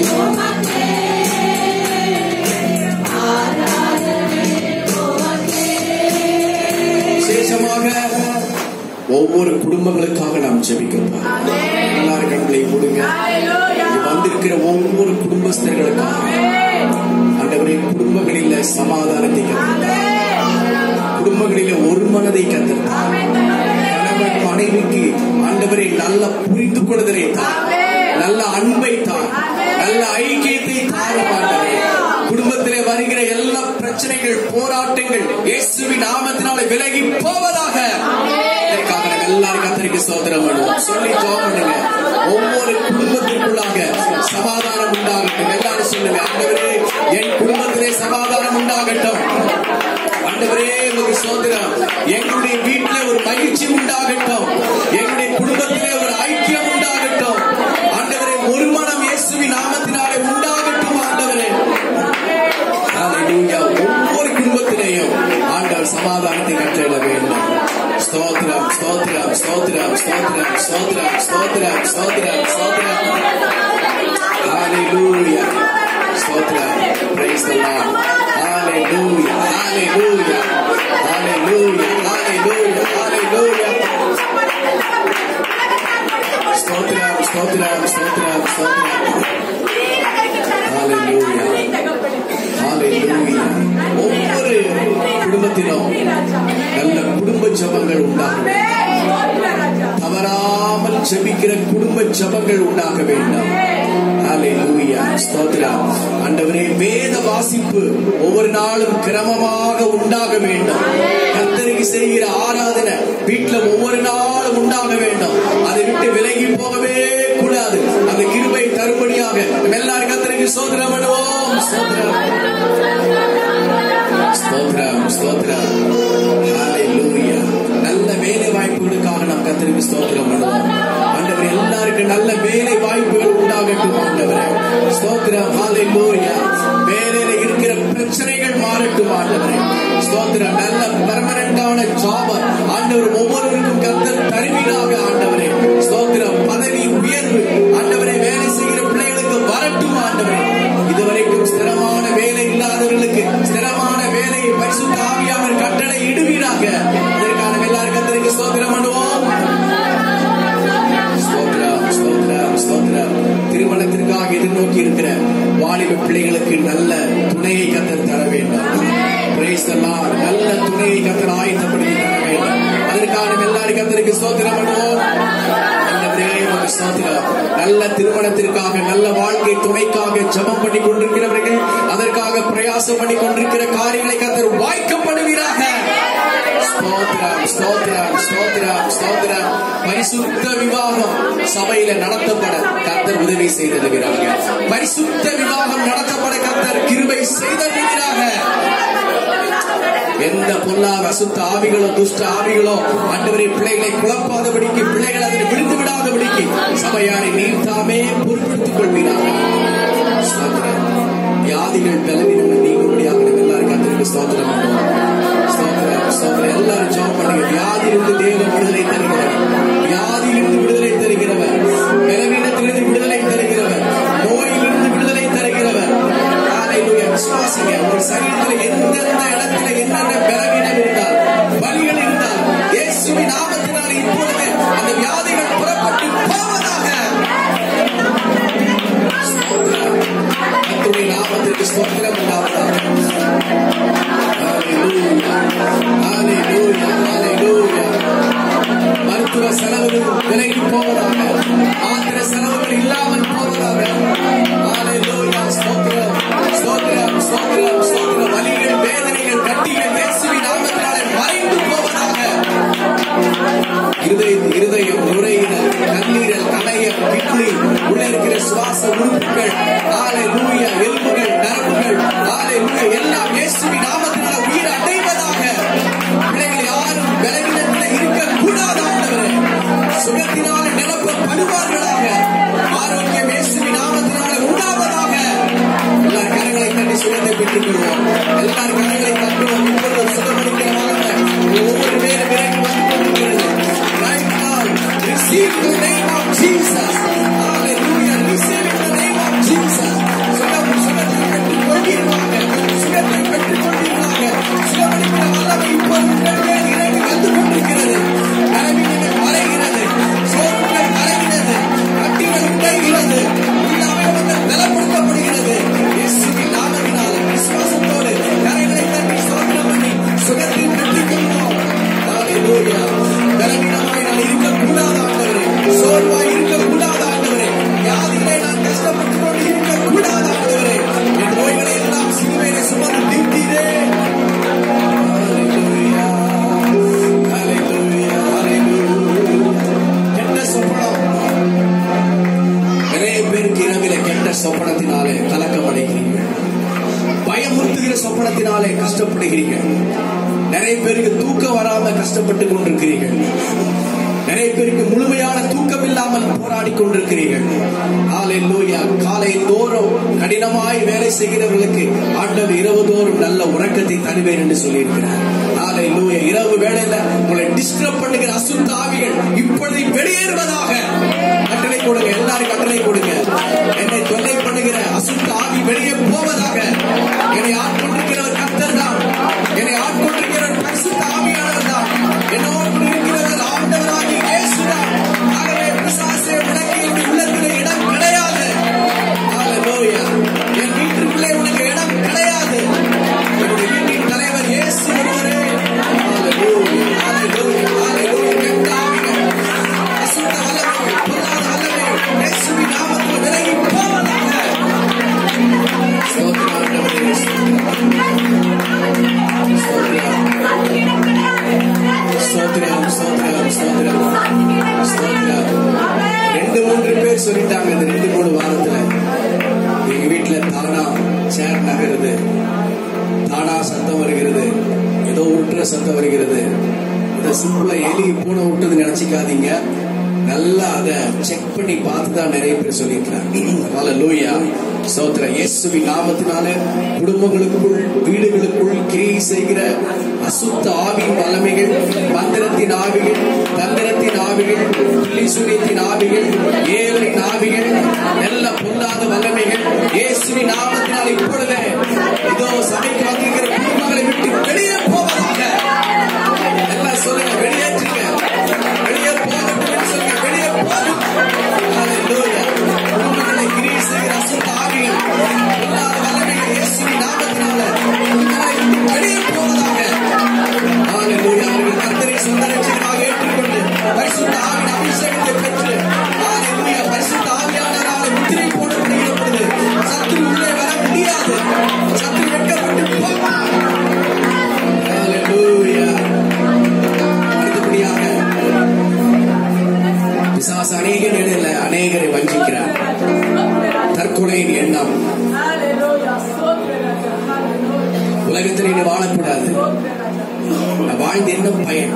விசேஷமாக ஒவ்வொரு குடும்பங்களுக்காக நாம் ஜெபிக்கிறோம் எல்லாரும் கண்களை மூடுங்க இங்க வந்திருக்கிற ஒவ்வொரு குடும்பஸ்தர்களுக்காக ஆண்டவரே குடும்பங்களில சமாதானத்தை கத்திருந்தார் குடும்பங்களில ஒரு மனதை கத்திருந்தார் கணவன் மனைவிக்கு ஆண்டவரை நல்ல புரிந்து கொள்ளுதலை தார் நல்ல அன்பை தார் நல்ல ஐக்கியத்தை தாரும் ஆண்டவரே குடும்பத்திலே வருகிற எல்லா பிரச்சனைகள் போராட்டங்கள் இயேசுவின் நாமத்தினாலே விலகி போவதாக இதற்காக நம்ம எல்லாரும் கத்தரிக்கு சோதனம் பண்ணுவோம் சொல்லி ஜெபம் பண்ணுங்க ஒவ்வொரு குடும்பத்திற்குள்ளாக சமாதானம் உண்டாகட்டும் எல்லாரும் சொல்லுங்க ஆண்டவரே என் குடும்பத்திலே சமாதானம் உண்டாகட்டும் ஆண்டவரே ஒரு சோதனம் எங்களுடைய வீட்டிலே ஒரு மகிழ்ச்சி உண்டாகட்டும் எங்களுடைய குடும்பத்திலே ஒரு ஐக்கியம் உண்டாகட்டும் ஆண்டவரே ஒரு மனம் இயேசுவின் நாமத்தினாலே உண்டாகட்டும் ஆண்டவரே ஹalleluya ஒவ்வொரு குடும்பத்திலேயும் ஆண்டவர் சமாதானத்தை கட்டளை வேண்டும் ஸ்தோத்திரம் ஸ்தோத்திரம் ஸ்தோத்திரம் ஸ்தோத்திரம் ஸ்தோத்திரம் ஸ்தோத்திரம் ஸ்தோத்திரம் ஸ்தோத்திரம் ஹalleluya ஸ்தோத்திரம் praise the lord hallelujah hallelujah hallelujah hallelujah hallelujah ஸ்தோத்திரம் ஸ்தோத்திரம் ஸ்தோத்திரம் ஸ்தோத்திரம் ஹalleluya ஹalleluya ஒவ்வொரு குடும்பத்திலும் நல்ல குடும்ப ஜபங்கள் உண்டாகும் தவறாமல் ஜெபிக்கிற குடும்ப ஜபங்கள் உண்டாக வேண்டும் ஹalleluya ஸ்தோத்திரம் ஆண்டவரே வேத வாசிப்பு ஒவ்வொரு நாளும் கிரமமாக உண்டாக வேண்டும் கர்த்தருக்கு செய்கிற ஆராதனை வீட்டுல ஒவ்வொரு நாளும் உண்டாக வேண்டும் அதை விட்டு விலகி போகவே கூடாது அந்த கிருபை தரும்படியாக நம்ம எல்லாரும் கர்த்தருக்கு சோதனம் பண்ணுவோம் ஸ்தோத்திரம் ஸ்தோத்திரம் ஸ்தோத்திரம் ஹalleluya நல்ல வேலை வாய்ப்புகளுக்காக நாம் கர்த்தருக்கு ஸ்தோத்திரம் பண்ணுவோம் ஆண்டவர் எல்லாருக்கும் நல்ல வேலை வாய்ப்புகள் உண்டாகட்டும் ஆண்டவரே ஸ்தோத்திரம் ஹalleluya வேலையில இருக்கிற பிரச்சனைகள் மாறட்டும் ஆண்டவரே ஸ்தோத்திரம் நல்ல பெர்மனண்டான ஜாப் ஆண்டவர் ஒவ்வொருவருக்கும் கர்த்தர் தருவீராக ஆண்டவரே ஸ்தோத்திரம் பதவி உயர்வு ஆண்டவரே வேலை செய்கிற பிள்ளைகளுக்கு வரட்டும் ஆண்டவரே இதுவரைக்கும் ஸ்திரமான வேலை இல்லாதவர்களுக்கு ஸ்திரமான வேலையை பரிசுத்த ஆவியாளர் கட்டளை இடுவீராக இதற்கான எல்லாரும் கத்தருக்கு ஸ்தோத்திரம் பண்ணுவோம் ஸ்தோத்திரம் ஸ்தோத்திரம் ஸ்தோத்திரம் திருமணத்திற்காக எதிர்நோக்கி இருக்கிற வாலிப தேவ பிள்ளைகளுக்கு நல்ல துணையை கத்தர் தர வேண்டும் Praise the Lord. நல்ல துணையை கத்தர் ஆயத்தப்படுத்தி தர வேண்டும் அதற்காக நம்ம எல்லாரும் கத்தருக்கு ஸ்தோத்திரம் பண்ணுவோம் நல்லதே ஒரு ஸ்தோத்திரம். நல்ல திருமணத்திற்காக நல்ல வாழ்க்கை துணைக்காக ஜெபம் பண்ணி கொண்டிருக்கிறவர்கள் அதற்காக பிரயாசம் பண்ணி கொண்டிருக்கிற காரியங்களை கத்தர் வாய்க்கப்படுவீராக ஸ்தோத்திரம் ஸ்தோத்திரம் ஸ்தோத்திரம் ஸ்தோத்திரம் பரிசுத்த விவாகம் சபையில நடத்தப்பட கர்த்தர் உதவி செய்திருக்கிறாங்க பரிசுத்த விவாகம் நடத்தப்பட கர்த்தர் கிருபை செய்திருக்கிறாங்க எந்த பொல்லாத அசுத்த ஆவிகளோ துஷ்ட ஆவிகளோ ஆண்டவரை பிள்ளைகளை குழப்பாதபடிக்கு பிள்ளைகள் அதில் விழுந்து விடாதபடிக்கு சபையாரை நீர் தாமே பொறுப்படுத்திக் கொள்வீராக ஸ்தோத்திரம். வியாதிகள் பலவீனங்கள் நீங்கும்படியாக நம்ம எல்லாரும் கத்திற்கு ஸ்தோத்திரம் பண்ணுவோம். ஸ்தோத்திரம் ஸ்தோத்திரம் எல்லாரும் ஜெபம் பண்ணுங்க வியாதியிலிருந்து தேவன் விடுதலை தருகிறவர் வியாதியிலிருந்து விடுதலை தருகிறவர் பலவீனத்திலிருந்து விடுதலை தருகிறவர் நோயிலிருந்து விடுதலை தருகிறவர் ஹalleluya விசுவாசிங்க உங்கள் சரீரத்தில் எந்தெந்த இடத்துல என்னென்ன பலவீனம் இருந்தால் வலிகள் இருந்தால் இயேசுவின் நாமத்தினால் இப்பொழுது அந்த வியாதிகள் புறப்பட்டு போவதாக ஸ்தோத்திரம். கர்த்தருடைய நாமத்திற்கு ஸ்தோத்திரம் உண்டாவதாக Hallelujah. Hallelujah. Hallelujah. மருத்துவ செலவுகள் விலகி போவதாக ஆத்திர செலவுகள் இல்லாமல் போவதாக Hallelujah. ஸ்தோத்திரம் ஸ்தோத்திரம் ஸ்தோத்திரம் ஸ்தோத்திரம் வலிகள் வேதனைகள் கட்டிகள் இயேசுவின் நாமத்தினாலே மறைந்து போவதாக இருதயம் இருதயம் நுரையீரல் கல்லீரல் கணையம் கிட்னி உள்ள இருக்கிற சுவாச உறுப்புகள் ஆலை லூயா எலும்புகள் நரம்புகள் ஆலை லூயா எல்லாம் இயேசுவின் நாமத்தினால உயிர் அடைவதாக பிள்ளைகள் யாரும் பலவீனத்தில் இருக்கக்கூடாது ஆண்டவரே சுகத்தினால நிரப்பப்படுவார்களாக ஆரோக்கியம் இயேசுவின் நாமத்தினால உண்டாவதாக எல்லார் கரங்களை தட்டி சுகத்தை பெற்றுக் கொள்வோம் எல்லார் கரங்களை தட்டுவோம் இப்பொழுது சுகமளிக்கிறவாக ஒவ்வொரு பேரும் விரைந்து வந்து கொண்டிருக்கிறது Right now, receive the name of Jesus. Hallelujah. Receive in the name of Jesus. சுகம் சுகத்தை பெற்றுக் கொள்வீர்களாக. சுகத்தை பெற்றுக் கொள்வீர்களாக. சுகமளிக்கிற வல்லமை இப்போது உங்கள் மேல் இறங்கி வந்து கொண்டிருக்கிறது. பலவீனங்கள் மறைகிறது. சோர்வுகள் மறைகிறது. கட்டிகள் உடைகிறது. உள்ளாமை வந்து பலப்படுத்தப்படுகிறது. இயேசுவின் நாமத்தினால விசுவாசத்தோடு கரைகளை தட்டி ஸ்தோத்திரம் பண்ணி சுகத்தை பெற்றுக் கொள்வோம். Hallelujah. பலவீனமாய் நான் இருக்கக்கூடாது ஆண்டவரே. சோர்வாய் இருக்கக்கூடாது ஆண்டவரே. வியாதிகளை நான் கஷ்டப்பட்டு கொண்டு இருக்கக்கூடாது ஆண்டவரே. என் நோய்களை எல்லாம் சிலுவையிலே சுமந்து தீர்த்தீரே. Hallelujah. Hallelujah. Hallelujah. கெட்ட சொப்பனம். நிறைய பேருக்கு இரவில கெட்ட சொப்பனத்தினாலே கலக்கம் அடைகிறீர்கள் பயமுறுத்துகிற சொப்பனத்தினாலே கஷ்டப்படுகிறீர்கள் நிறைய பேருக்கு தூக்கம் வராம கஷ்டப்பட்டு கொண்டிருக்கிறீர்கள் நிறைய பேருக்கு முழுமையான தூக்கம் இல்லாமல் போராடி கொண்டிருக்கிறீர்கள் ஹalleluya காலை தோறும் கடினமாய் வேலை செய்கிறவர்களுக்கு ஆண்டவர் இரவு தோறும் நல்ல உறக்கத்தை தருவேன் என்று சொல்லியிருக்கிறார் ஹalleluya இரவு வேளையில உங்களை டிஸ்டர்ப் பண்ணுகிற அசுத்த ஆவிகள் இப்பொழுது வெளியேறுவதாக கட்டளை கொடுங்க எல்லாரும் கட்டளை கொடுங்க என்னை தொல்லை பண்ணுகிற அசுத்த ஆவி வெளியே போவதாக என்னை ஆட்கொண்டிருக்கிறவர் கர்த்தர் தான் என்னை ஆட்கொண்டிருக்கிறவர் பரிசுத்த ஆவியானவர் தான் என்னோடு இருக்கிறவர் ஆண்டவராகி இயேசுதான் ஆகவே பிசாசே உனக்கு என்னுடைய உள்ளத்திலே இடம் கிடையாது Hallelujah. என் வீட்டிற்குள்ளே உனக்கு இடம் கிடையாது என்னுடைய வீட்டின் தலைவர் இயேசு ஒருவரே Hallelujah. Hallelujah. Hallelujah. கெட்ட ஆவிகள், அசுத்த வல்லமைகள், பொல்லாத வல்லமைகள், இயேசுவின் நாமத்தில் விலகி போவதாக. ஸ்தோத்திரம் ஆண்டவரே. ஸ்தோத்திரம். ஸ்தோத்திரம் ஸ்தோத்திரம் ஸ்தோத்திரம் ஸ்தோத்திரம் ரெண்டு மூன்று பேர் சொல்லிட்டாங்க இந்த ரெண்டு மூணு வாரத்துல எங்க வீட்டுல தானா சேர் நகருது தானா சத்தம் வருகிறது ஏதோ உருட்டுற சத்தம் வருகிறது இதை சிம்பிளா எலி பூனை விட்டது நினைச்சுக்காதீங்க நல்லா அதை செக் பண்ணி பார்த்து தான் நிறைய பேர் சொல்லியிருக்கிறாங்க லூயா சோத்திர இயேசுவின் நாமத்தினால குடும்பங்களுக்குள் வீடுகளுக்குள் கிரியை செய்கிற அசுத்த ஆவியின் வல்லமைகள் மந்திரத்தின் ஆவிகள் தந்திரத்தின் ஆவிகள் பில்லிசூரியத்தின் ஆவிகள் ஏவரின் ஆவிகள் நல்ல பொல்லாத வல்லமைகள் இயேசுவின் நாமத்தினால் இப்பொழுது இதோ சபைக்கு வந்திருக்கிற குடும்பங்களை விட்டு வெளியே போவதாக எல்லாம் சொல்லுங்க வெளியேற்றுங்க வெளியே போகட்டும் சொல்லுங்க வெளியே போகட்டும் Hallelujah. குடும்பங்களை கிரியை செய்கிற அசுத்த ஆவிகள் பொல்லாத உலகத்தில் இனி வாழக்கூடாது நான் வாழ்ந்து என்ன பயன்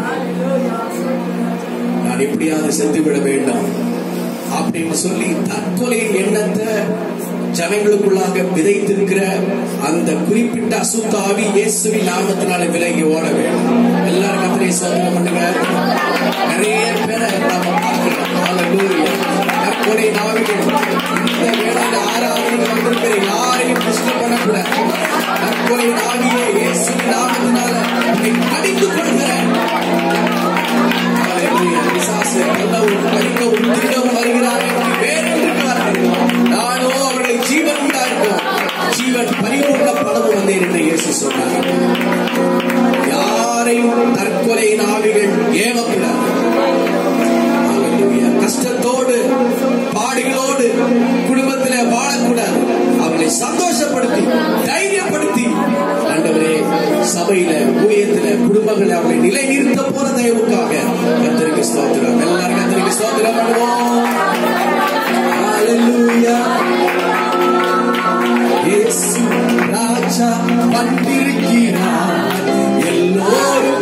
நான் எப்படியாவது செத்து விட வேண்டும் அப்படின்னு சொல்லி தற்கொலை எண்ணத்தை ஜனங்களுக்குள்ளாக விதைத்திருக்கிற அந்த குறிப்பிட்ட அசுத்தாவி இயேசுவின் நாமத்தினால விலகி ஓட வேண்டும் எல்லாரும் கத்திரை சோதனை பண்ணுங்க நிறைய பேரை நாம பார்க்கிறோம் Hallelujah. தற்கொலை நாவிகள் இந்த வேளையில ஆறாவது வந்திருக்கிற யாரையும் டிஸ்டர்ப் பண்ணக்கூடாது தற்கொலை நாவியை இயேசுவின் நாமத்தினால உன்னை கடிந்து கொள்கிறேன் Hallelujah. பிசாசு கொல்லவும், பறிக்கவும், திருடவும் வருகிறார்கள். வேறொன்றுக்காரர்கள். நானோ அவர்களை ஜீவன் உண்டாக்கும். ஜீவன் பரிபூர்ண பலவும் வந்தேன் என்று இயேசு சொன்னார் யாரையும் தற்கொலை நாவிகள் ஏவக்கூடாது Hallelujah. கஷ்டத்தோடு பாடுகளோடு குடும்பத்திலே வாழக்கூடாது அவர்களை சந்தோஷப்படுத்தி தைரியப்படுத்தி ஆண்டவரே சபையில ஊழியத்தில குடும்பங்களை அவர்களை நிலை நிறுத்த போற தயவுக்காக கத்திரிக்கு ஸ்தோத்திரம் எல்லாரும் கத்திரிக்கு ஸ்தோத்திரம் பண்ணுவோம் Hallelujah. இயேசு ராஜா வந்திருக்கிறார் எல்லோரும்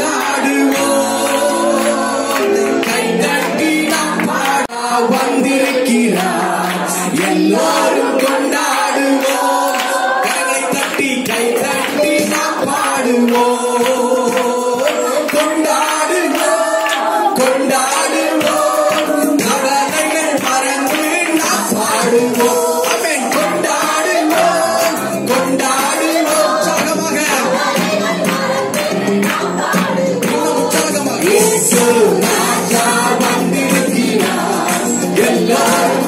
கொண்டாடுவோம் கை தட்டி நாம் பாட வந்திருக்கிறார் எல்லோரும் கொண்டாடுவோம் கரங்களை தட்டி கை தட்டி நாம் பாடுவோம் கொண்டாடுவோம் கொண்டாடுவோம் கவலைகள் மறந்து நாம் பாடுவோம் ஆமென். கொண்டாடுவோம் கொண்டாடுவோம் உற்சாகமாக இன்னும் உற்சாகமாக இயேசு ராஜா வந்திருக்கிறார் எல்லாரும்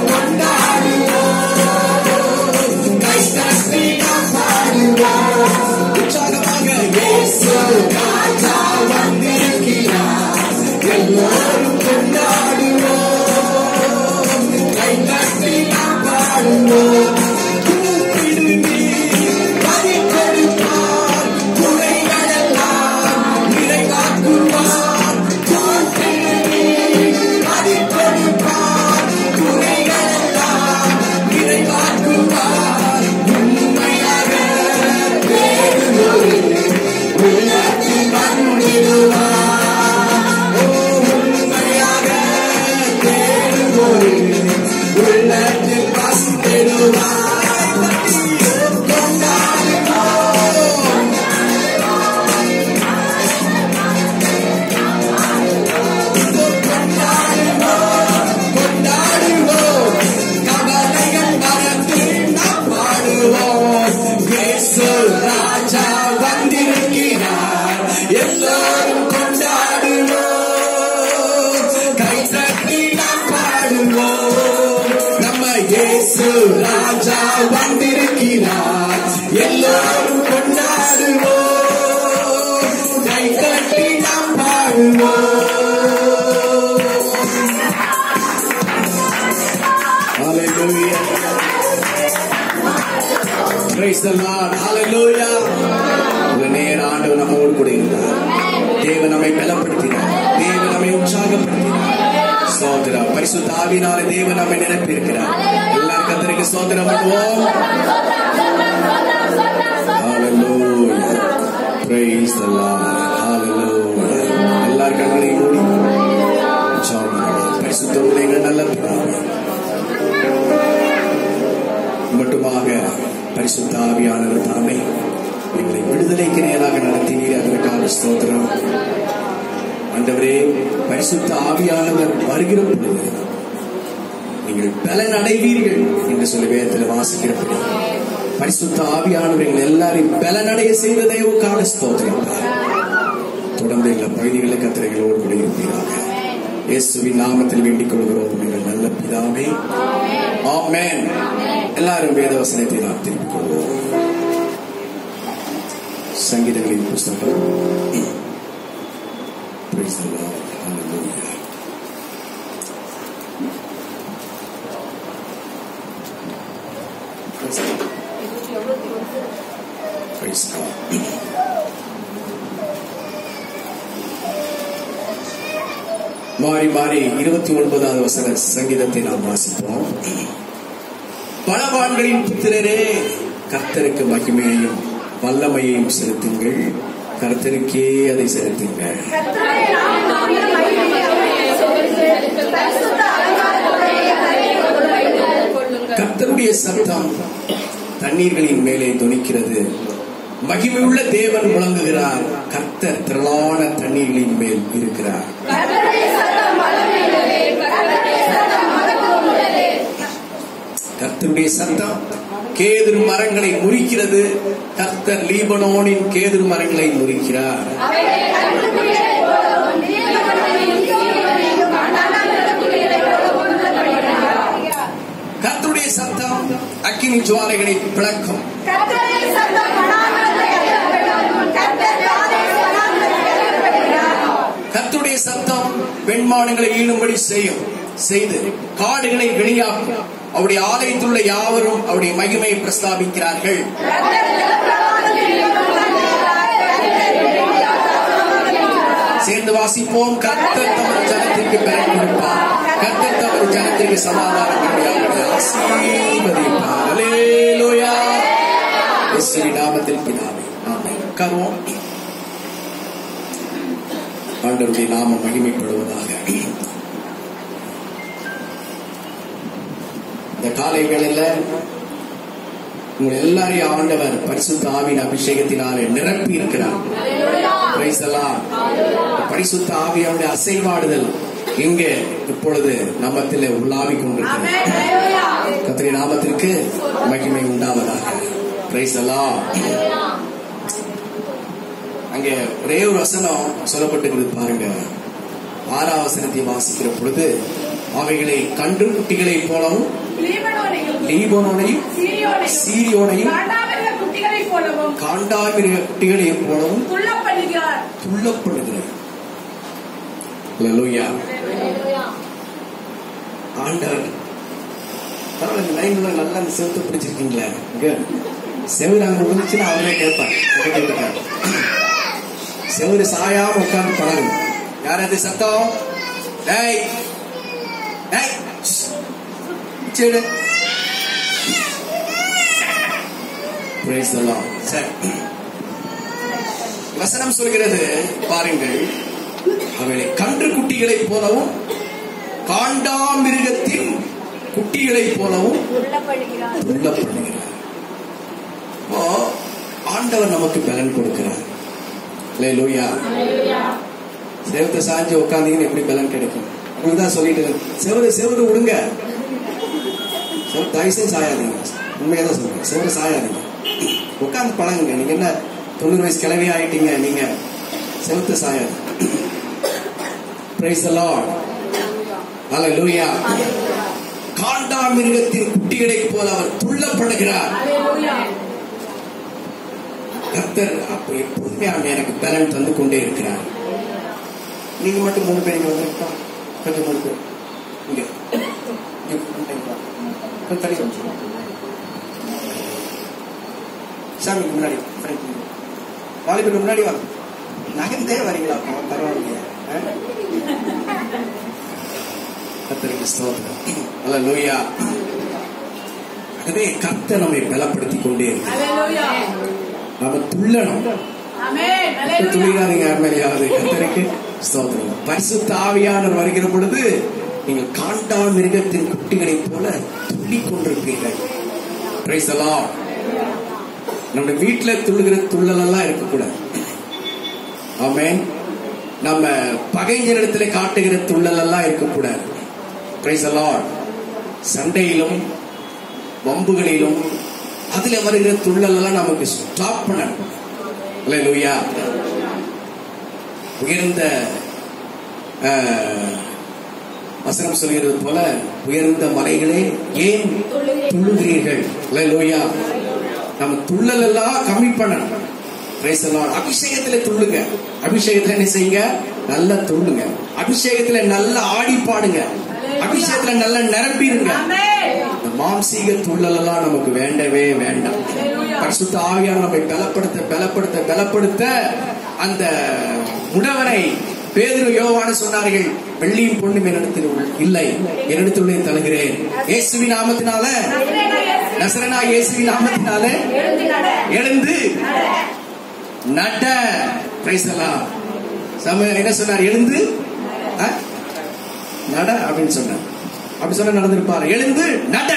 கொண்டாடுவோம் கை தட்டி நாம் பாடுவோம் உற்சாகமாக இயேசு ராஜா வந்திருக்கிறார் எல்லாரும் கொண்டாடுவோம் கை தட்டி நாம் பாடுவோம் கூப்பிடுமே பதில் கொடுப்பார் குறைகளெல்லாம் நிறைவாக்குவார் கூப்பிடுமே பதில் கொடுப்பார் குறைகளெல்லாம் நிறைவாக்குவார் உண்மையாக தேடுவோரே உள்ளத்தில் வந்திடுவார் ஓ, உண்மையாக தேடுவோரே உள்ளத்தில் வந்திடுவார் கொண்டாடுவோம் கொண்டாடுவோம் கவலைகள் மறந்து நாம் பாடுவோம் இயேசு ராஜா வந்திருக்கிறார் எல்லோரும் கொண்டாடுவோம் கை தட்டி நாம் பாடுவோம் நம்ம இயேசு ராஜா வந்திருக்கிறார் எல்லோரும் கொண்டாடுவோம் கை தட்டி நாம் பாடுவோம் Hallelujah. Praise the Lord. Hallelujah. ஒரு நேர ஆண்டவர் நம்மோடு கூட இருந்தார் தேவன் நம்மை பலப்படுத்தினார் தேவன் நம்மை உற்சாகப்படுத்தினார் சோதரம் பரிசுத்த ஆவினால தேவன் நம்மை நிரப்பி இருக்கிறார் எல்லாரும் கத்தருக்கு சோதரம் பண்ணுவோம் Hallelujah. Praise the Lord. Hallelujah. எல்லார் கண்களையும் மூடி ஜெபம் பண்ணலாம். பரிசுத்த உள்ளங்கள் நல்ல பிதாவே மட்டுமாக பரிசுத்த ஆவியானவர் தாமே எங்களை விடுதலைக்கு நேராக நடத்தினீர் அதற்கான ஸ்தோத்திரம் ஆண்டவரே பரிசுத்த ஆவியானவர் வருகிற பொழுது நீங்கள் பலன் அடைவீர்கள் என்று சொல்லி வேதத்தில் வாசிக்கிறபடி பரிசுத்த ஆவியானவர் எங்கள் எல்லாரையும் பலனடைய செய்த தேவக்கான ஸ்தோத்திரம் தொடர்ந்து எங்கள் பகுதிகளில் கத்திரைகளோடு கூட இருப்பீராக இயேசுவின் நாமத்தில் வேண்டிக் கொள்கிறோம் எங்கள் நல்ல பிதாவே ஆமென் எல்லாரும் வேத வசனத்தை நாம் திருப்பிக் கொள்வோம் சங்கீதங்களின் புஸ்தகம் Praise the Lord. Hallelujah. Praise God. Praise God. மாறி மாறி இருபத்தி ஒன்பதாவது வசன சங்கீதத்தை நாம் வாசிப்போம் பணவான்களின் புத்திரரே கர்த்தருக்கு மகிமையையும் வல்லமையையும் செலுத்துங்கள் கர்த்தருக்கே அதை செலுத்துங்கள் கர்த்தருடைய நாமத்திற்கு மகிமையை அவருடைய சொல்லுங்கள். பரிசுத்த அலங்காரத்துடைய கரையை கொள்ளுங்கள். கர்த்தருடைய சத்தம் தண்ணீர்களின் மேலே துணிக்கிறது மகிமையுள்ள தேவன் முழங்குகிறார் கர்த்தர் திரளான தண்ணீர்களின் மேல் இருக்கிறார் கர்த்தருடைய சத்தம் பலமுள்ளதே. கர்த்தருடைய சத்தம் மகத்துவம் உள்ளதே. கர்த்தருடைய சத்தம் கேதுரு மரங்களை முறிக்கிறது கர்த்தர் லீபனோனின் கேதுரு மரங்களை முறிக்கிறார் அவைகளை கன்றுக்குட்டிகளைப் போலவும், நீலவனையும் சீவனையும் அண்ணாநகரக்குட்டிகளைப் போலவும் உணர்த்தப்படுகிறார். கர்த்தருடைய சத்தம் அக்கினி ஜுவாலைகளை பிளக்கும் கர்த்தருடைய சத்தம் வனாந்தரத்தை அகற்றப்படும். கர்த்தர் காதேஸ் வனாந்தரத்தை அகற்றப்படுகிறார். கர்த்தருடைய சத்தம் வெண்மானங்களை ஈழும்படி செய்யும் செய்து காடுகளை வெளியாக்கும் அவருடைய ஆலயத்தில் உள்ள யாவரும் அவருடைய மகிமையை பிரஸ்தாபிக்கிறார்கள் கர்த்தர் ஜலப்பிரவாகத்தில் உணர்த்துகிறார். கர்த்தர் சேர்ந்து வாசிப்போம் கர்த்தர் தமது ஜனத்திற்கு பெயர் கொடுப்பார் கர்த்தர் தமது ஜனத்திற்கு சமாதானம் கிடையாது ஆசீர்வதிப்பார் அல்லேலூயா இயேசுவின் நாமத்தில் பிதாவே ஆமென் உட்காருவோம் ஆண்டவருடைய நாமம் மகிமைப்படுவதாக இந்த காலை வேளையில உங்க எல்லாரையும் ஆண்டவர் பரிசுத்த ஆவின் அபிஷேகத்தினாலே நிரப்பி இருக்கிறார் Praise the Lord. பரிசுத்த ஆவியாவுடைய அசைவாடுதல் இங்கே இப்பொழுது நம்மத்தில் உள்ளாவிக் கொண்டிருக்கிறது கத்திரி நாமத்திற்கு மகிமை உண்டாவதாக Praise the Lord. அங்கே ஒரே ஒரு வசனம் சொல்லப்பட்டிருக்குது பாருங்க ஆறாம் வசனத்தை வாசிக்கிற பொழுது அவைகளை கன்று குட்டிகளைப் போலவும் லீபனோனையும் லீபனோனையும் சீரியோனையும் சீரியோனையும் காண்டாமிருக குட்டிகளைப் போலவும் காண்டாமிருக குட்டிகளைப் போலவும் துள்ளப்படுகிறார் துள்ளப்படுகிறது Hallelujah. ஆண்டவர் பரவாயில்ல இந்த லைன்ல நல்லா அந்த செவத்தை பிடிச்சிருக்கீங்களே இங்க செவரு அங்க விழுந்துச்சுன்னா அவரே கேட்பார் கேட்டுட்டு இருக்காரு. செவரு சாயாம உட்கார்ந்து பழகும் யார் அது சத்தம் டேய் டேய் ஷ். சரி Praise the Lord. சரி வசனம் சொல்கிறது பாருங்கள் அவைகளை கன்று குட்டிகளைப் போலவும் காண்டாமிருகத்தின் குட்டிகளைப் போலவும் துள்ளப்படுகிறார் துள்ளப்படுகிறார் அப்போ ஆண்டவர் நமக்கு பலன் கொடுக்கிறார் லூயா சேவத்தை சாஞ்சு உட்காந்தீங்கன்னு எப்படி பலன் கிடைக்கும் உங்களுக்கு தான் சொல்லிட்டு இருக்கேன். செவரு செவரு விடுங்க செவரு தயவுசெய்து சாயாதீங்க உண்மையா தான் சொல்றேன் செவரு சாயாதீங்க உட்காந்து பழகுங்க நீங்க என்ன தொண்ணூறு வயசு கிளவி ஆயிட்டீங்க நீங்க செவத்து சாயாது பிரைஸ் லார்ட் ஹalleluya காண்டாமிருகத்தின் குட்டிகளைப் போல அவர் துள்ளப்படுகிறார் கர்த்தர் அப்ப எப்போதுமே அவன் எனக்கு பலன் தந்து கொண்டே இருக்கிறார் நீங்க மட்டும் மூணு பேர் இங்க வந்துருக்கா கொஞ்சம் மூணு பேர் இங்க இங்க வந்துருக்கா. கொஞ்சம் தள்ளி வந்து சாமிக்கு முன்னாடி front ல. வாலிபருக்கு முன்னாடி வாங்க நகர்ந்தே வரீங்களா அப்பா? பரவாயில்லையா ஆ? கர்த்தருக்கு ஸ்தோத்திரம் அல்லேலூயா ஆகவே கர்த்தர் நம்மை பலப்படுத்திக் கொண்டே இருக்கிறார் நாம துள்ளணும் இப்ப துளிராதீங்க யார் மேலேயாவது கர்த்தருக்கு ஸ்தோத்திரம் பரிசுத்த ஆவியானவர் வருகிற பொழுது நீங்கள் காண்டா மிருகத்தின் குட்டிகளைப் போல துள்ளிக் கொண்டிருப்பீர்கள் Praise the Lord. நம்ம வீட்டுல துள்ளுகிற துள்ளல் எல்லாம் இருக்கக்கூடாது ஆமென் நம்ம பகைஞரிடத்துல காட்டுகிற துள்ளல் எல்லாம் இருக்கக்கூடாது Praise the Lord. சண்டையிலும் வம்புகளிலும் அதுல வருகிற துள்ளல் எல்லாம் நமக்கு ஸ்டாப் பண்ணணும் அல்லேலூயா உயர்ந்த ஆஹ், வசனம் சொல்கிறது போல உயர்ந்த மலைகளே ஏன் துள்ளுகிறீர்கள் அல்லேலூயா நம்ம துள்ளல் எல்லாம் கம்மி பண்ணணும் Praise the Lord. அபிஷேகத்துல துள்ளுங்க அபிஷேகத்துல என்ன செய்யுங்க நல்லா துள்ளுங்க அபிஷேகத்துல நல்லா ஆடி பாடுங்க அபிஷேகத்துல நல்லா நிரம்பிடுங்க இந்த மாம்சீக துள்ளல் எல்லாம் நமக்கு வேண்டவே வேண்டாம் பரிசுத்த ஆவியான நம்மை பலப்படுத்த பலப்படுத்த பலப்படுத்த அந்த முடவனை பேதுரு யோவான சொன்னார்கள் வெள்ளியும் பொண்ணும் என்னிடத்தில் உள்ள- இல்லை என்னிடத்தில் தருகிறேன் இயேசுவின் நாமத்தினால நசரனா இயேசுவின் நாமத்தினாலே எழுந்து நட எழுந்து நட நட பிரைஸ் சம என்ன சொன்னார் எழுந்து ஆ? நட அப்படின்னு சொன்னார் அப்படி சொன்னா நடந்திருப்பார் எழுந்து நட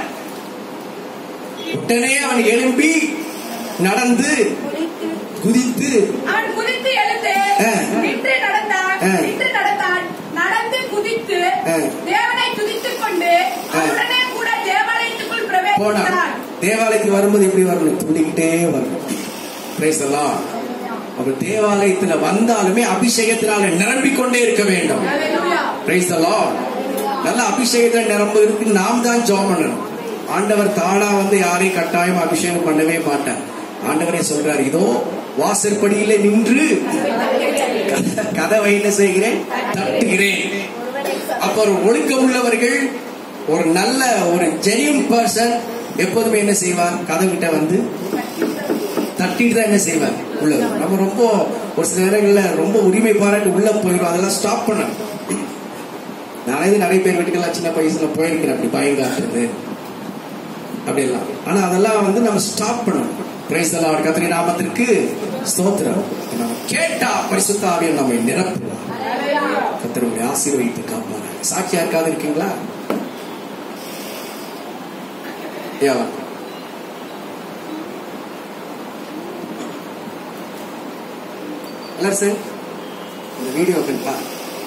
உடனே அவன் எழும்பி நடந்து குதித்து குதித்து அவன் குதித்து எழுந்து ஆ. நின்று நடந்தான் ஆ. நின்று நடந்தான் நடந்து குதித்து ஆ. தேவனை துதித்துக் கொண்டு ஆ. உடனே கூட தேவாலயத்துக்குள் போனான் பிரவேசித்தான் தேவாலயத்துக்கு வரும்போது எப்படி வரணும் துள்ளிக்கிட்டே வரணும் பிரைஸ் எல்லாம் அவர் தேவாலயத்துல வந்தாலுமே அபிஷேகத்தினால நிரம்பிக் கொண்டே இருக்க வேண்டும் Hallelujah. பிரைஸ் எல்லாம் நல்ல அபிஷேகத்துல நிரம்ப இருக்கு நாம் தான் ஜோம் பண்ணணும் ஆண்டவர் தானா வந்து யாரையும் கட்டாயம் அபிஷேகம் பண்ணவே மாட்டார் ஆண்டவரே சொல்றார் இதோ வாசற்படியிலே நின்று க- கதவை என்ன செய்கிறேன் தட்டுகிறேன் அப்ப ஒரு ஒழுக்கம் உள்ளவர்கள் ஒரு நல்ல ஒரு ஜெனியூன் பர்சன் எப்போதுமே என்ன செய்வார் கதவுகிட்ட வந்து தட்டிட்டு தான் என்ன செய்வார் உள்ள வருவார். நம்ம ரொம்ப ஒரு சில நேரங்கள்ல ரொம்ப உரிமை பாராட்டி உள்ள போயிடும் அதெல்லாம் ஸ்டாப் பண்ண நானே இது நிறைய பேர் வீட்டுக்கெல்லாம் சின்ன வயசுல போயிருக்கிறேன் அப்படி பயம் காட்டுறது அப்படியெல்லாம் ஆனா அதெல்லாம் வந்து நம்ம ஸ்டாப் பண்ணணும் பிரைஸ் எல்லாம் கத்திரி நாமத்திற்கு ஸ்தோத்திரம் நம்ம கேட்டா பரிசுத்தாவியம் நம்மை நிரப்புவார் கத்தருடைய ஆசீர்வதித்து காப்பாங்க சாட்சியா இருக்காது இருக்கீங்களா ஐயா வாங்க. எல்லாரும் சார் இந்த வீடியோ கொஞ்சம் பாருங்க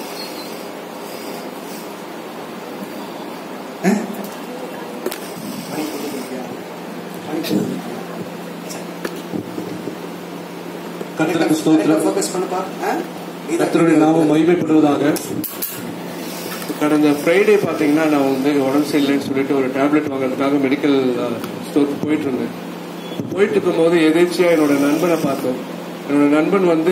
ஆ? மணி போட்டுருக்கியா? மணி போட்டுருக்கியா? கர்த்தருக்கு ஸ்தோத்திரம் ஃபோக்கஸ் பண்ணுப்பா ஆ? இதான் கர்த்தருடைய நாமம் மகிமைப்படுவதாக கடந்த ஃப்ரைடே பார்த்தீங்கன்னா நான் வந்து உடம்பு சரியில்லைன்னு சொல்லிட்டு ஒரு டேப்லெட் வாங்குறதுக்காக மெடிக்கல் ஸ்டோருக்கு போயிட்டு இருந்தேன் போயிட்டு இருக்கும்போது எதேச்சியா என்னோட நண்பனை பார்த்தோம் என்னோட நண்பன் வந்து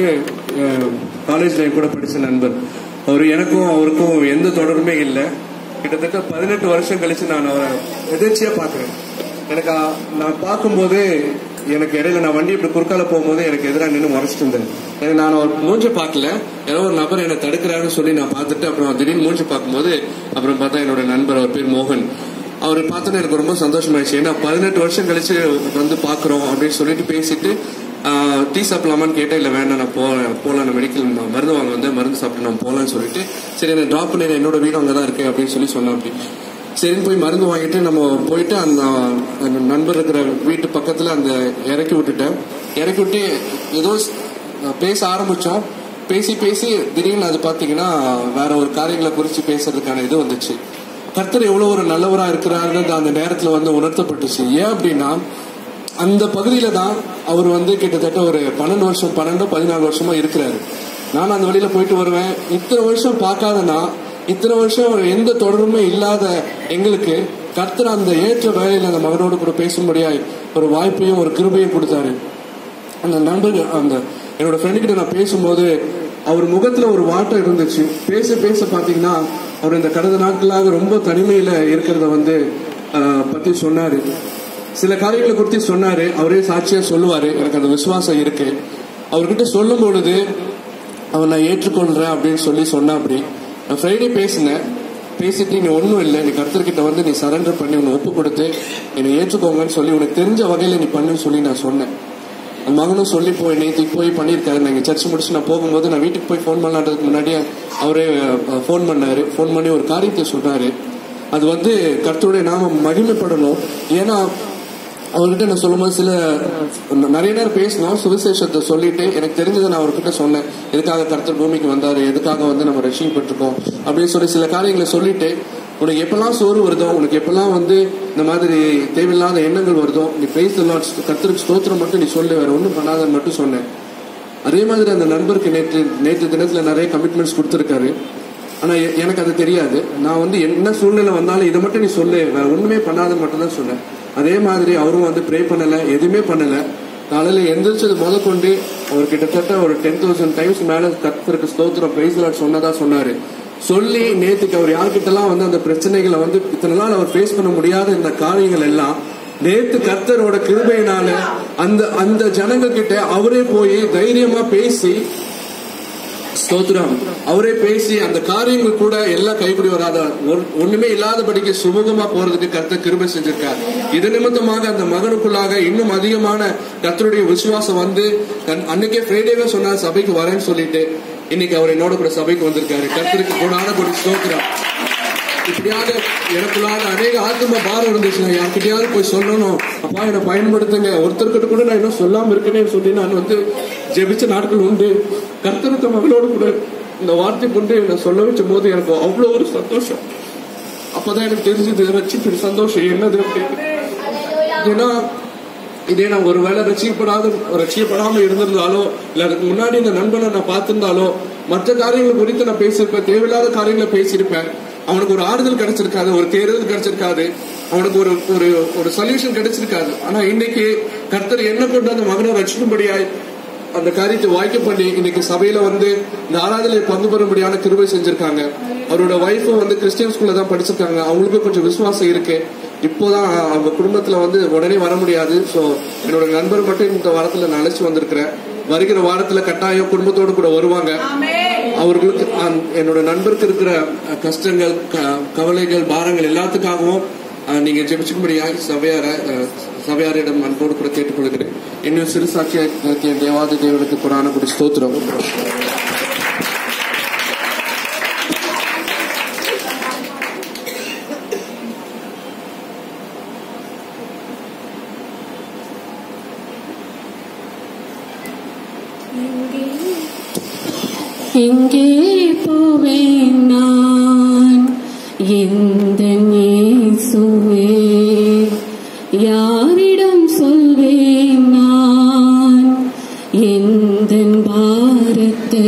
காலேஜ்ல என் கூட படிச்ச நண்பன் அவர் எனக்கும் அவருக்கும் எந்த தொடர்புமே இல்லை கிட்டத்தட்ட பதினெட்டு வருஷம் கழிச்சு நான் அவரை எதேச்சியா பார்க்கிறேன் எனக்கு அ- நான் பார்க்கும்போது எனக்கு இடையில நான் வண்டி இப்படி குறுக்கால போகும்போது எனக்கு எதிராக நின்று முறைச்சிட்டு இருந்தேன் எனக்கு நான் அவர் மூஞ்ச பார்க்கல ஏதோ ஒரு நபர் என்னை தடுக்கிறாருன்னு சொல்லி நான் பார்த்துட்டு அப்புறம் திடீர்னு மூஞ்சி பார்க்கும்போது அப்புறம் பார்த்தா என்னோட நண்பர் அவர் பேர் மோகன் அவர் பார்த்தோன்னே எனக்கு ரொம்ப சந்தோஷமாயிடுச்சு ஏன்னா பதினெட்டு வருஷம் கழிச்சு வந்து பார்க்குறோம் அப்படின்னு சொல்லிட்டு பேசிட்டு டீ சாப்பிடலாமான்னு கேட்டேன் இல்லை வேண்டாம் நான் போ போகலாம் நான் மெடிக்கல் மருந்து வாங்க வந்து மருந்து சாப்பிட்டு நான் போகலான்னு சொல்லிட்டு சரி என்னை ட்ராப் பண்ணி என்னோட வீடு அங்கே தான் இருக்கு அப்படின்னு சொல்லி சொன்னேன் அப்படி சரின்னு போய் மருந்து வாங்கிட்டு நம்ம போயிட்டு அந்த அந்த நண்பர் இருக்கிற வீட்டு பக்கத்துல அந்த இறக்கி விட்டுட்டேன் இறக்கி விட்டு ஏதோ ஸ்- பேச ஆரம்பிச்சோம் பேசி பேசி திடீர்னு அது பாத்தீங்கன்னா வேற ஒரு காரியங்களை குறித்து பேசுறதுக்கான இது வந்துச்சு கர்த்தர் எவ்வளவு ஒரு நல்லவரா இருக்கிறாருன்னு அந்த நேரத்துல வந்து உணர்த்தப்பட்டுச்சு ஏன் அப்படின்னா அந்த பகுதியில தான் அவர் வந்து கிட்டத்தட்ட ஒரு பன்னெண்டு வருஷம் பன்னெண்டு பதினாலு வருஷமா இருக்கிறாரு நான் அந்த வழியில போயிட்டு வருவேன் இத்தனை வருஷம் பார்க்காதனா இத்தனை வருஷம் எந்த தொடர்புமே இல்லாத எங்களுக்கு கர்த்தர் அந்த ஏற்ற வேலையில அந்த மகனோடு கூட பேசும்படியாய் ஒரு வாய்ப்பையும் ஒரு கிருபையும் கொடுத்தாரு அந்த நண்பர் அந்த என்னோட ஃப்ரெண்டு கிட்ட நான் பேசும்போது அவர் முகத்துல ஒரு வாட்டம் இருந்துச்சு பேச பேச பாத்தீங்கன்னா அவர் இந்த கடந்த நாட்களாக ரொம்ப தனிமையில இருக்கிறத வந்து ஆஹ், பத்தி சொன்னாரு சில காரியங்களை குறித்து சொன்னாரு அவரே சாட்சியா சொல்லுவாரு எனக்கு அந்த விசுவாசம் இருக்கு அவர்கிட்ட சொல்லும் பொழுது அவன் நான் ஏற்றுக்கொள்றேன் அப்படின்னு சொல்லி சொன்னா அப்படி நான் ஃப்ரைடே பேசினேன் பேசிட்டு நீ ஒன்றும் இல்லை நீ கர்த்தர்கிட்ட வந்து நீ சரண்டர் பண்ணி உன்னை ஒப்பு கொடுத்து என்னை ஏற்றுக்கோங்கன்னு சொல்லி உனக்கு தெரிஞ்ச வகையில நீ பண்ணுன்னு சொல்லி நான் சொன்னேன் அந்த மகனும் சொல்லி போய் நேற்றுக்கு போய் பண்ணியிருக்காரு நாங்கள் சர்ச் முடிச்சு நான் போகும்போது நான் வீட்டுக்கு போய் ஃபோன் பண்ணலான்றதுக்கு முன்னாடியே அவரே ஃபோன் பண்ணாரு ஃபோன் பண்ணி ஒரு காரியத்தை சொல்றாரு அது வந்து கர்த்தருடைய நாம மகிமைப்படணும் ஏன்னா அவர்கிட்ட நான் சொல்லும்போது சில நிறைய நேரம் பேசணும் சுவிசேஷத்தை சொல்லிட்டு எனக்கு தெரிஞ்சதை நான் அவர்கிட்ட சொன்னேன் எதுக்காக கர்த்தர் பூமிக்கு வந்தாரு எதுக்காக வந்து நம்ம ரட்சிக்கப்பட்டிருக்கோம் அப்படின்னு சொல்லி சில காரியங்களை சொல்லிட்டு உனக்கு எப்பெல்லாம் சோறு வருதோ உனக்கு எப்பெல்லாம் வந்து இந்த மாதிரி தேவையில்லாத எண்ணங்கள் வருதோ நீ பேஸ் கர்த்தருக்கு ஸ்தோத்திரம் மட்டும் நீ சொல்லு வேற ஒன்றும் பண்ணாதன்னு மட்டும் சொன்னேன் அதே மாதிரி அந்த நண்பருக்கு நேற்று நேற்று தினத்துல நிறைய கமிட்மெண்ட்ஸ் கொடுத்துருக்காரு ஆனா எ- எனக்கு அது தெரியாது நான் வந்து என்ன சூழ்நிலை வந்தாலும் இதை மட்டும் நீ சொல்லு வேற ஒண்ணுமே பண்ணாதன்னு மட்டும் தான் சொன்னேன் அதே மாதிரி அவரும் வந்து ப்ரே பண்ணல எதுவுமே பண்ணல காலையில எந்திரிச்சது முத கொண்டு அவர் கிட்டத்தட்ட ஒரு டென் தௌசண்ட் டைம்ஸ் மேல கர்த்தருக்கு ஸ்தோத்திரம் பிரைஸ் சொன்னதா சொன்னாரு சொல்லி நேத்துக்கு அவர் யார்கிட்டலாம் வந்து அந்த பிரச்சனைகளை வந்து இத்தனை நாள் அவர் ஃபேஸ் பண்ண முடியாத இந்த காரியங்கள் எல்லாம் நேத்து கர்த்தரோட கிருபையினால அந்த அந்த ஜனங்க கிட்ட அவரே போய் தைரியமா பேசி ஸ்தோத்திரம் அவரே பேசி அந்த காரியங்கள் கூட எல்லாம் கைப்படி வராத ஒரு- ஒண்ணுமே இல்லாதபடிக்கு சுமூகமா போறதுக்கு கர்த்தர் கிருபை செஞ்சிருக்கார் இது நிமித்தமாக அந்த மகனுக்குள்ளாக இன்னும் அதிகமான கர்த்தருடைய விசுவாசம் வந்து கண்- அன்னைக்கே ஃப்ரைடேவே சொன்னார் சபைக்கு வரேன்னு சொல்லிட்டு இன்னைக்கு அவர் என்னோட கூட சபைக்கு வந்திருக்காரு கர்த்தருக்கு கூடான ஒரு ஸ்தோத்திரம் இப்படியாக எனக்குள்ளாக அநேக ஆத்ம பாரம் இருந்துச்சு நான் யார்கிட்டயாவது போய் சொல்லணும் அப்பா என்னை பயன்படுத்துங்க ஒருத்தர்கிட்ட கூட நான் இன்னும் சொல்லாம இருக்கேன்னு சொல்லி நான் வந்து ஜெபிச்ச நாட்கள் உண்டு கர்த்தருத்த மகளோடு கூட இந்த வார்த்தை கொண்டு என்னை சொல்ல வச்ச போது எனக்கு அவ்வளோ ஒரு சந்தோஷம் அப்பதான் எனக்கு தெரிஞ்சது ரட்சிப்பின் சந்தோஷம் என்னது அப்படின்னு ஏன்னா இதே நான் ஒருவேளை ரசிக்கப்படாத ரசிக்கப்படாம இருந்திருந்தாலோ இல்ல அதுக்கு முன்னாடி இந்த நண்பனை நான் பார்த்திருந்தாலோ மற்ற காரியங்கள் குறித்து நான் பேசியிருப்பேன் தேவையில்லாத காரியங்களை பேசியிருப்பேன் அவனுக்கு ஒரு ஆறுதல் கிடைச்சிருக்காது ஒரு தேர்தல் கிடைச்சிருக்காது அவனுக்கு ஒரு ஒரு ஒரு சொல்யூஷன் கிடைச்சிருக்காது ஆனா இன்னைக்கு கர்த்தர் என்ன கொண்டு அந்த மகனை ரசிக்கும்படியாய் அந்த காரியத்தை வாய்க்க பண்ணி இன்னைக்கு சபையில வந்து இந்த ஆராதனையில் பங்கு பெறும்படியான கிருபை செஞ்சிருக்காங்க அவரோட ஒய்ஃபும் வந்து கிறிஸ்டியன் ஸ்கூல்ல தான் படிச்சிருக்காங்க அவங்களுக்கும் கொஞ்சம் விசுவாசம் இருக்கு இப்போதான் அவங்க குடும்பத்துல வந்து உடனே வர முடியாது சோ என்னோட நண்பர் மட்டும் இந்த வாரத்துல நான் அழைச்சு வந்திருக்கிறேன் வருகிற வாரத்துல கட்டாயம் குடும்பத்தோடு கூட வருவாங்க அவர்களுக்கு அந்த- என்னோட நண்பருக்கு இருக்கிற அஹ், கஷ்டங்கள் க- கவலைகள் பாரங்கள் எல்லாத்துக்காகவும் அஹ், நீங்க ஜெபிச்சுக்கும்படியாக சபையார அஹ், சபையாரிடம் அன்போடு கூட கேட்டுக்கொள்கிறேன் இன்னும் சிறு சாட்சியாக தேவாதி தேவனுக்கு புராண குடி ஸ்தோத்திரம் எங்கே போவேன் நான் எந்த இயேசுவே யாரிடம் சொல்வேன் நான் எந்த பாரத்தை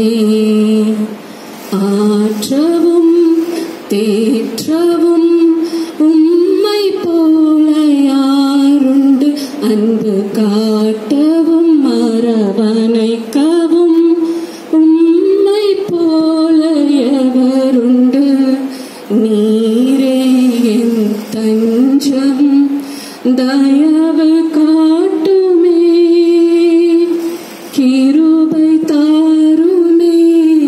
ஆற்றவும் தேற்றவும் உம்மை போல யாருண்டு அன்பு காட்டவும் அரவணைக்கவும் உம்மை போல எவருண்டு நீரே என் தஞ்சம் தயவு காட்டுமே கிருபை தாருமே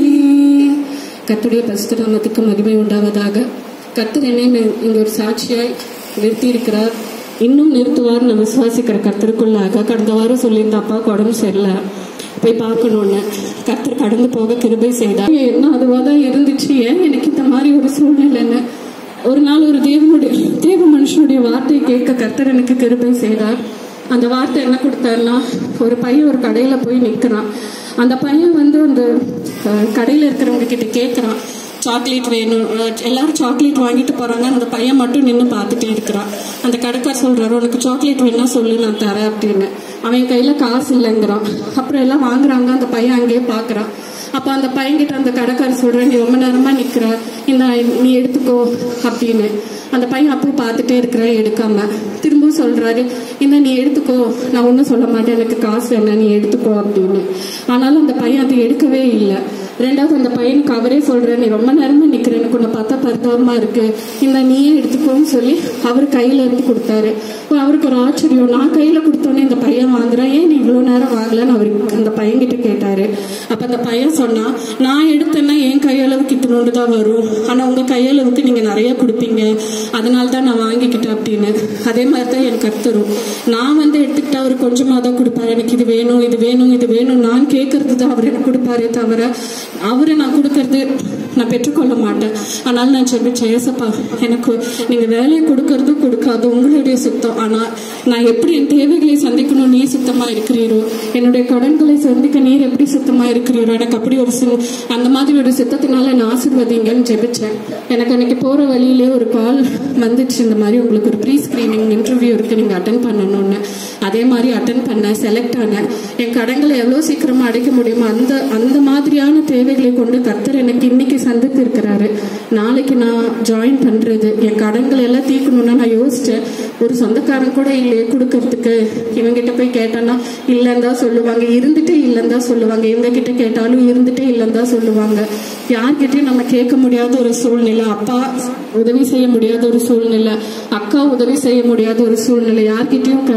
கர்த்தருடைய பரிசுத்தநாமத்துக்கு மகிமை உண்டாவதாக கர்த்தர் என்னை இங்க ஒரு சாட்சியாய் நிறுத்தியிருக்கிறார் இன்னும் நிறுத்துவார் நான் விசுவாசிக்கிற கர்த்தருக்குள்ளாக கடந்த வாரம் சொல்லியிருந்த அப்பாவுக்கு உடம்பு சரியில்லை போய் பார்க்கணுன்னு கர்த்தர் கடந்து போக கிருபை செய்தார் என்ன அதுவாக தான் இருந்துச்சு ஏன் எனக்கு இந்த மாதிரி ஒரு சூழ்நிலைன்னு ஒரு நாள் ஒரு தேவனுடைய தேவ மனுஷனுடைய வார்த்தையை கேட்க கர்த்தர் எனக்கு கிருபை செய்தார் அந்த வார்த்தை என்ன கொடுத்தாருன்னா ஒரு பையன் ஒரு கடையில போய் நிக்கிறான் அந்த பையன் வந்து அந்த அஹ், கடையில இருக்கிறவங்க கிட்ட கேட்கறான் சாக்லேட் வேணும் அஹ், எல்லாரும் சாக்லேட் வாங்கிட்டு போறாங்க அந்த பையன் மட்டும் நின்று பார்த்துட்டே இருக்கிறான் அந்த கடைக்கார் சொல்றாரு உனக்கு சாக்லேட் வேணா சொல்லு நான் தரேன் அப்படின்னு அவன் கையில காசு இல்லைங்கிறான் அப்புறம் எல்லாம் வாங்குறாங்க அந்த பையன் அங்கேயே பாக்குறான் அப்ப அந்த பையன்கிட்ட அந்த கடைக்காரர் சொல்றேன் நீ ரொம்ப நேரமா நிக்கிற இந்த நீ எடுத்துக்கோ அப்படின்னு அந்த பையன் அப்போ பார்த்துட்டே இருக்கிற எடுக்காம திரும்பவும் சொல்றாரு இந்த நீ எடுத்துக்கோ நான் ஒன்றும் சொல்ல மாட்டேன் எனக்கு காசு வேணாம் நீ எடுத்துக்கோ அப்படின்னு ஆனாலும் அந்த பையன் அதை எடுக்கவே இல்லை ரெண்டாவது அந்த பையனுக்கு அவரே சொல்றேன் நீ ரொம்ப நேரமா நிக்கிற எனக்கு உன்னை பார்த்தா பரிதாபமா இருக்கு இந்த நீயே எடுத்துக்கோன்னு சொல்லி அவர் கையில இருந்து கொடுத்தாரு அப்ப அவருக்கு ஒரு ஆச்சரியம் நான் கையில கொடுத்தோன்னே இந்த பையன் வாங்குறான் ஏன் நீ இவ்வளவு நேரம் வாங்கலன்னு அவருக்கு அந்த பையன் கிட்ட கேட்டாரு அப்ப அந்த பையன் சொன்னா நான் எடுத்தேன்னா என் கையளவுக்கு இத்தினோண்டு தான் வரும் ஆனா உங்க கையளவுக்கு நீங்க நிறைய கொடுப்பீங்க அதனால தான் நான் வாங்கிக்கிட்டேன் அப்படின்னு அதே மாதிரி தான் என் கர்த்தரும் நான் வந்து எடுத்துக்கிட்டா அவர் கொஞ்சமா தான் கொடுப்பாரு எனக்கு இது வேணும் இது வேணும் இது வேணும் நான் கேட்கறது தான் அவர் எனக்கு கொடுப்பாரே தவிர அவரை நான் கொடுக்கறது நான் பெற்றுக்கொள்ள மாட்டேன் அதனால நான் சொல்லிச்சேன் ஏசப்பா எனக்கு நீங்க வேலையை கொடுக்கறது கொடுக்காது உங்களுடைய சுத்தம் ஆனா நான் எப்படி என் தேவைகளை சந்திக்கணும் நீ சுத்தமா இருக்கிறீரோ என்னுடைய கடன்களை சந்திக்க நீர் எப்படி சுத்தமா இருக்கிறீரோ எனக்கு அப்படி ஒரு சில அந்த மாதிரி ஒரு சித்தத்தினால நான் ஆசிர்வதிங்கன்னு ஜெபிச்சேன் எனக்கு அன்னைக்கு போற வழியிலே ஒரு கால் வந்துச்சு இந்த மாதிரி உங்களுக்கு ஒரு ப்ரீ ஸ்கிரீனிங் இன்டர்வியூ இருக்கு நீங்க அட்டன் பண்ணணும்னு அதே மாதிரி அட்டன் பண்ணேன் செலக்ட் ஆனேன் என் கடன்களை எவ்வளவு சீக்கிரமா அடைக்க முடியுமோ அந்த அந்த மாதிரியான தேவைகளை கொண்டு கர்த்தர் எனக்கு இன்னைக்கு சந்தித்து இருக்கிறாரு நாளைக்கு நான் ஜாயின் பண்றது என் கடன்களை எல்லாம் தீர்க்கணும்னா நான் யோசிச்சேன் ஒரு சொந்தக்காரன் கூட இல்லையே கொடுக்கறதுக்கு இவங்கிட்ட போய் கேட்டேன்னா இல்லைன்னு தான் சொல்லுவாங்க இருந்துட்டே இல்லைன்னு தான் சொல்லுவாங்க இவங்க கிட்ட கேட்டாலும் இருந்துட்டே இல்லைன்னு தான் சொல்லுவாங்க யார்கிட்டயும் நம்ம கேட்க முடியாத ஒரு சூழ்நிலை அப்பா உதவி செய்ய முடியாத ஒரு சூழ்நிலை அக்கா உதவி செய்ய முடியாத ஒரு சூழ்நிலை யார்கிட்டயும் கே- கேட்க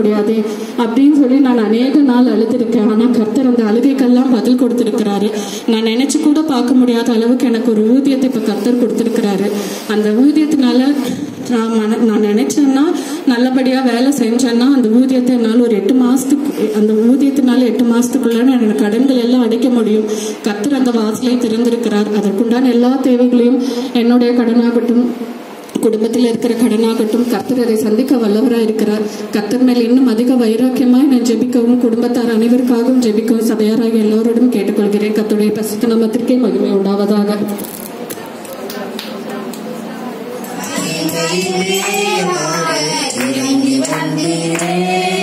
முடியாது அப்படின்னு சொல்லி நான் அநேக நாள் அழுதுருக்கேன் ஆனா கர்த்தர் அந்த அழுகைக்கெல்லாம் பதில் கொடுத்திருக்கிறாரு நான் நினைச்சு கூட பார்க்க முடியாத அளவுக்கு எனக்கு ஒரு ஊதியத்தை இப்ப கர்த்தர் கொடுத்திருக்கிறாரு அந்த ஊதியத்தினால நான் மன- நான் நினைச்சேன்னா நல்லபடியா வேலை செஞ்சேன்னா அந்த ஊதியத்தை என்னால் ஒரு எட்டு மாசத்துக்கு அந்த ஊதியத்தினால எட்டு மாசத்துக்குள்ள நான் என்னோட கடன்கள் எல்லாம் அடைக்க முடியும் கர்த்தர் அந்த வாசலை திறந்திருக்கிறார் அதற்குண்டான எல்லா தேவைகளையும் என்னுடைய கடனாகட்டும் குடும்பத்தில் இருக்கிற கடனாகட்டும் கர்த்தர் அதை சந்திக்க வல்லவராய் இருக்கிறார் கர்த்தர் மேல் இன்னும் அதிக வைராக்கியமாய் நான் ஜெபிக்கவும் குடும்பத்தார் அனைவருக்காகவும் ஜெபிக்கவும் சபையாராக எல்லோரோடும் கேட்டுக்கொள்கிறேன் கர்த்தருடைய பசுத்த நாமத்திற்கே மகிமை உண்டாவதாக இறங்கி வந்தீரே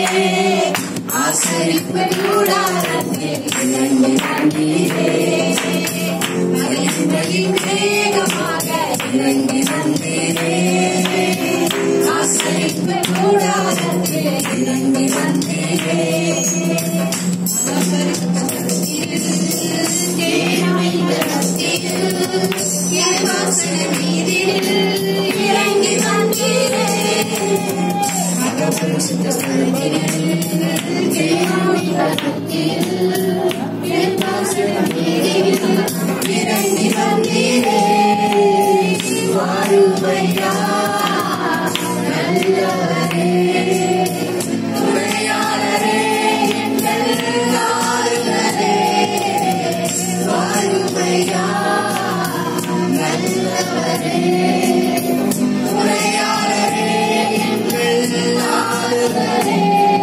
ஆசரிப்பு கூடாரத்தில் இறங்கி வந்தீரே மகிமையின் வேகமாக இறங்கி வந்தீரே ஆசரிப்பு கூடாரத்தில் இறங்கி வந்தீரே இறங்கி வந்தீரே இறங்கி வந்தீரே வாருமையா நல்லவரே துணையாளரே எங்கள் ஆளுநரே வாருமையா நல்லவரே துணையாளரே எங்கள் ஆளுநரே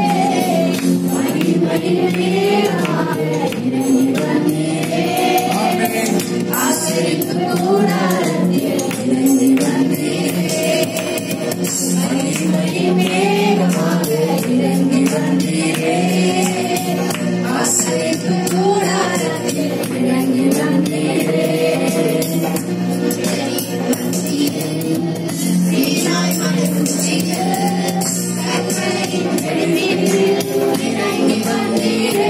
ஆசிரிப்பு கூடாரத்தில் இறங்கி வந்தீரே மகிமை மேகமாக இறங்கி வந்தீரே ஆசிரிப்பு கூடாரத்தில் இறங்கி வந்தீரே வீணாய் மலை குச்சிகள் கற்பனையின் வெளியில் இறங்கி வந்தீரே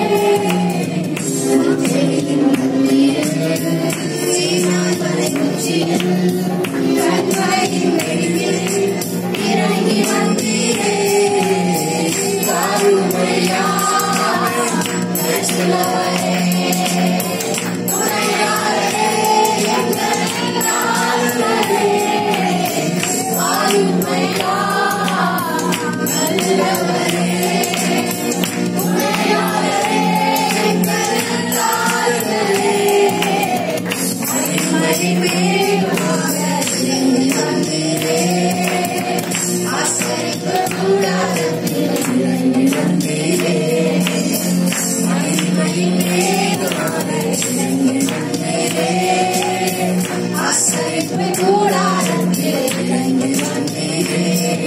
வீணாய் மலை குச்சிகள் கற்பனையின் வெளியில் இறங்கி வந்தீரே வாருமையா கிறிஸ்துவரே துணையாளரே எங்கள் ஆளுநரே வாருமையா நல்லவரே துணையாளரே எங்கள் ஆளுநரே மகிமை வேகமாக இறங்கி வந்தீரே ஆசரிப்பு கூடாரத்தில் இறங்கி வந்தீரே மகிமை வேகமாக இறங்கி வந்தீரே ஆசரிப்பு கூடாரத்தில் இறங்கி வந்தீரே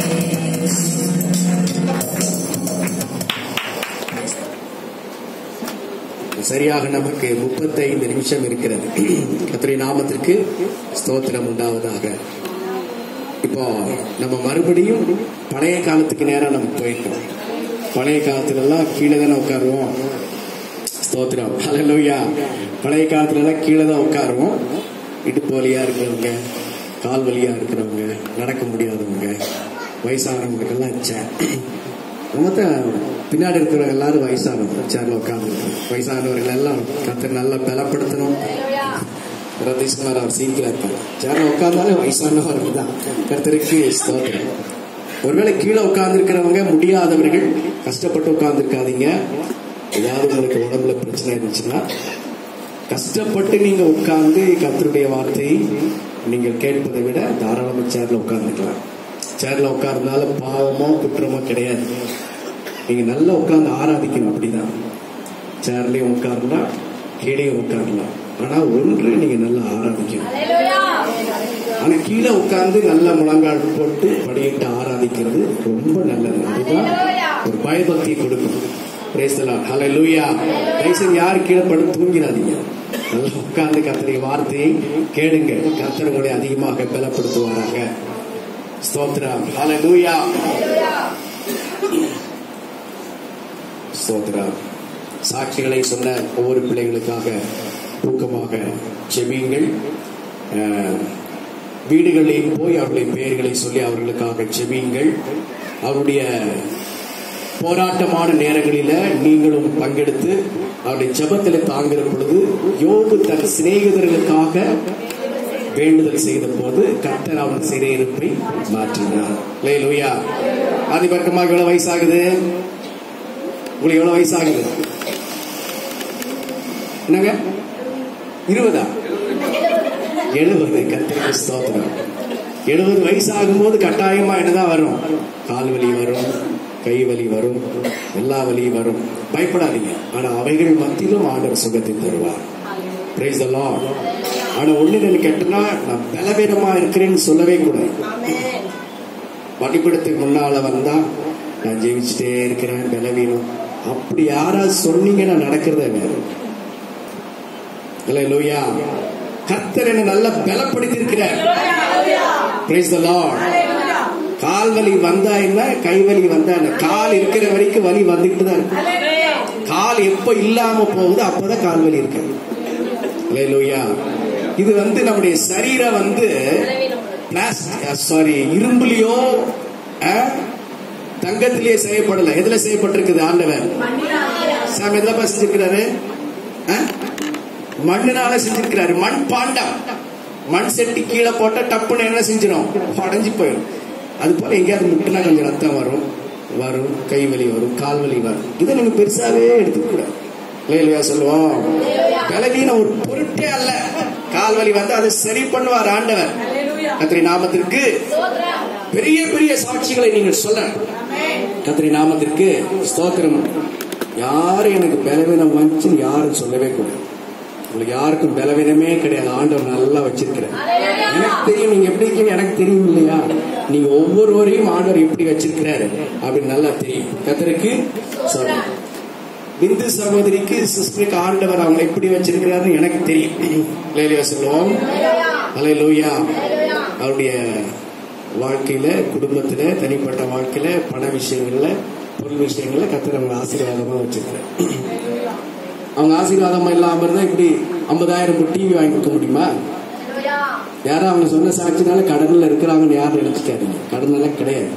சரியாக நமக்கு முப்பத்தைந்து நிமிஷம் இருக்கிறது கத்திரி நாமத்திற்கு ஸ்தோத்திரம் உண்டாவதாக இப்போ நம்ம மறுபடியும் பழைய காலத்துக்கு நேரம் நம்ம போயிட்டோம் பழைய காலத்துல எல்லாம் கீழே தானே உட்காருவோம் ஸ்தோத்திரம் ஹalleluya பழைய காலத்துல எல்லாம் கீழே தான் உட்காருவோம் இடுப்பு வலியா இருக்கிறவங்க கால் வலியா இருக்கிறவங்க நடக்க முடியாதவங்க வயசானவங்களுக்கெல்லாம் சேர் நம்ம தான் பின்னாடி இருக்கிறவங்க எல்லாரும் வயசானவங்க சேர்ல உட்காந்து வயசானவர்கள் எல்லாம் கத்தை நல்லா பலப்படுத்தணும் ரதீஷ்குமார் அவர் சீக்கிரம் இருப்பார் சேர்ல உட்கார்ந்தாலே வயசானவர்கள் தான் கர்த்தருக்கு ஸ்தோத்திரம் ஒருவேளை கீழே உட்கார்ந்து முடியாதவர்கள் கஷ்டப்பட்டு உட்கார்ந்துருக்காதீங்க ஏதாவது உங்களுக்கு உடம்புல பிரச்சனை இருந்துச்சுன்னா கஷ்டப்பட்டு நீங்க உட்கார்ந்து கர்த்தருடைய வார்த்தையை நீங்கள் கேட்பதை விட தாராளமா சேர்ல உட்கார்ந்துக்கலாம் சேர்ல உட்கார்ந்தால பாவமோ குற்றமோ கிடையாது நீங்க நல்லா உட்கார்ந்து ஆராதிக்கணும் அப்படிதான் சேர்லயும் உட்காரலாம் கீழேயும் உட்காரலாம் ஆனா ஒன்று நீங்க நல்லா ஆராதிக்கணும் ஆனா கீழே உட்கார்ந்து நல்ல முழங்கால் போட்டு படியிட்டு ஆராதிக்கிறது ரொம்ப நல்லது அதுதான் ஒரு பயபக்தி கொடுக்கும் பிரேசலாம் ஹலோ லூயா தயவுசெய்து யாரும் கீழே படுத்து தூங்கிடாதீங்க நல்லா உட்கார்ந்து கர்த்தருடைய வார்த்தையை கேளுங்க கர்த்தர் உங்களை அதிகமாக பலப்படுத்துவாராக ஸ்தோத்திரம் ஹலோ லூயா ஸ்தோத்திரம் சாட்சிகளை சொன்ன ஒவ்வொரு பிள்ளைகளுக்காக ஊக்கமாக செவியுங்கள் அஹ், வீடுகளில் போய் அவர்களின் பெயர்களை சொல்லி அவர்களுக்காக செவியுங்கள் அவருடைய போராட்டமான நேரங்களில நீங்களும் பங்கெடுத்து அவருடைய ஜெபத்தில் தாங்குகிற பொழுது யோபு தன் சிநேகிதர்களுக்காக வேண்டுதல் செய்த போது கர்த்தர் அவன் சிறையிருப்பை மாற்றினார் லேலூயா ஆதிபர்க்கமாக எவ்வளவு வயசாகுது உங்களுக்கு எவ்வளவு வயசாகுது என்னங்க இருபதா எழுபது கத்திரிக்கு ஸ்தோத்திரம் எழுபது வயசு ஆகும்போது கட்டாயமா என்னதான் வரும் கால் வலி வரும் கை வலி வரும் எல்லா வலியும் வரும் பயப்படாதீங்க ஆனா அவைகள் மத்தியிலும் ஆண்டவர் சுகத்தை தருவார் பிரைஸ் எல்லாம் ஆனா ஒண்ணு எனக்கு கேட்டனா நான் பலவீனமா இருக்கிறேன்னு சொல்லவே கூடாது பலிபீடத்துக்கு முன்னால வந்தா நான் ஜெயிச்சுட்டே இருக்கிறேன் பலவீனம் அப்படி யாராவது சொன்னீங்கன்னா நடக்கிறதே வேற இல்ல லூயா கர்த்தர் என்ன நல்லா பலப்படுத்தி இருக்கிறார் பிரைஸ் த லார்ட் கால் வலி வந்தா என்ன கை வலி வந்தா என்ன கால் இருக்கிற வரைக்கும் வலி வந்துகிட்டு தான் இருக்கு கால் எப்ப இல்லாம போகுது அப்பதான் கால் வலி இருக்கு லூயா இது வந்து நம்முடைய சரீரம் வந்து சாரி இரும்புலயோ அஹ், தங்கத்திலேயே செய்யப்படல எதுல செய்யப்பட்டிருக்குது ஆண்டவர் சாமி எதுல செஞ்சிருக்கிறாரு அஹ்? மண்ணுனால செஞ்சிருக்கிறாரு மண் பாண்டம் மண் செட்டி கீழே போட்டா டப்புன்னு என்ன செஞ்சிடும் உடஞ்சி போயிடும் அது போல எங்கேயாவது முட்டுனா கொஞ்சம் ரத்தம் வரும் வரும் கை வலி வரும் கால் வலி வரும் இதை நீங்க பெருசாவே எடுத்துக்க கூடாது இல்லையா சொல்லுவோம் பலவீனம் ஒரு பொருட்டே அல்ல கால் வலி வந்து அதை சரி பண்ணுவார் ஆண்டவர் கத்திரி நாமத்திற்கு பெரிய பெரிய சாட்சிகளை நீங்கள் சொல்ல கத்திரி நாமத்திற்கு ஸ்தோத்திரம் யாரும் எனக்கு பலவீனம் வந்துச்சுன்னு யாரும் சொல்லவே கூடாது உங்களுக்கு யாருக்கும் பலவீனமே கிடையாது ஆண்டவர் நல்லா வச்சிருக்கிறேன் எனக்கு தெரியும் நீங்க எப்படி இருக்கீங்க எனக்கு தெரியும் இல்லையா நீங்க ஒவ்வொருவரையும் ஆண்டவர் எப்படி வச்சிருக்கிறாரு அப்படின்னு நல்லா தெரியும் கத்தருக்கு சொல்றேன் பிந்து சகோதரிக்கு சிஸ்டருக்கு ஆண்டவர் அவங்களை எப்படி வச்சிருக்கிறாரு எனக்கு தெரியும் லேலியா சொல்லுவோம் அலை லூயா அவருடைய வாழ்க்கையில குடும்பத்துல தனிப்பட்ட வாழ்க்கையில பண விஷயங்கள்ல பொருள் விஷயங்கள்ல கத்தர் அவங்க ஆசீர்வாதமா வச்சிருக்கிறார் அவங்க ஆசீர்வாதமா இல்லாம இருந்தா இப்படி ஐம்பதாயிரம் டிவி வாங்கி கொடுக்க முடியுமா யாரும் அவங்க சொன்ன சாட்சினால கடன்ல இருக்கிறாங்கன்னு யாரும் நினைச்சுக்காதீங்க கடன் எல்லாம் கிடையாது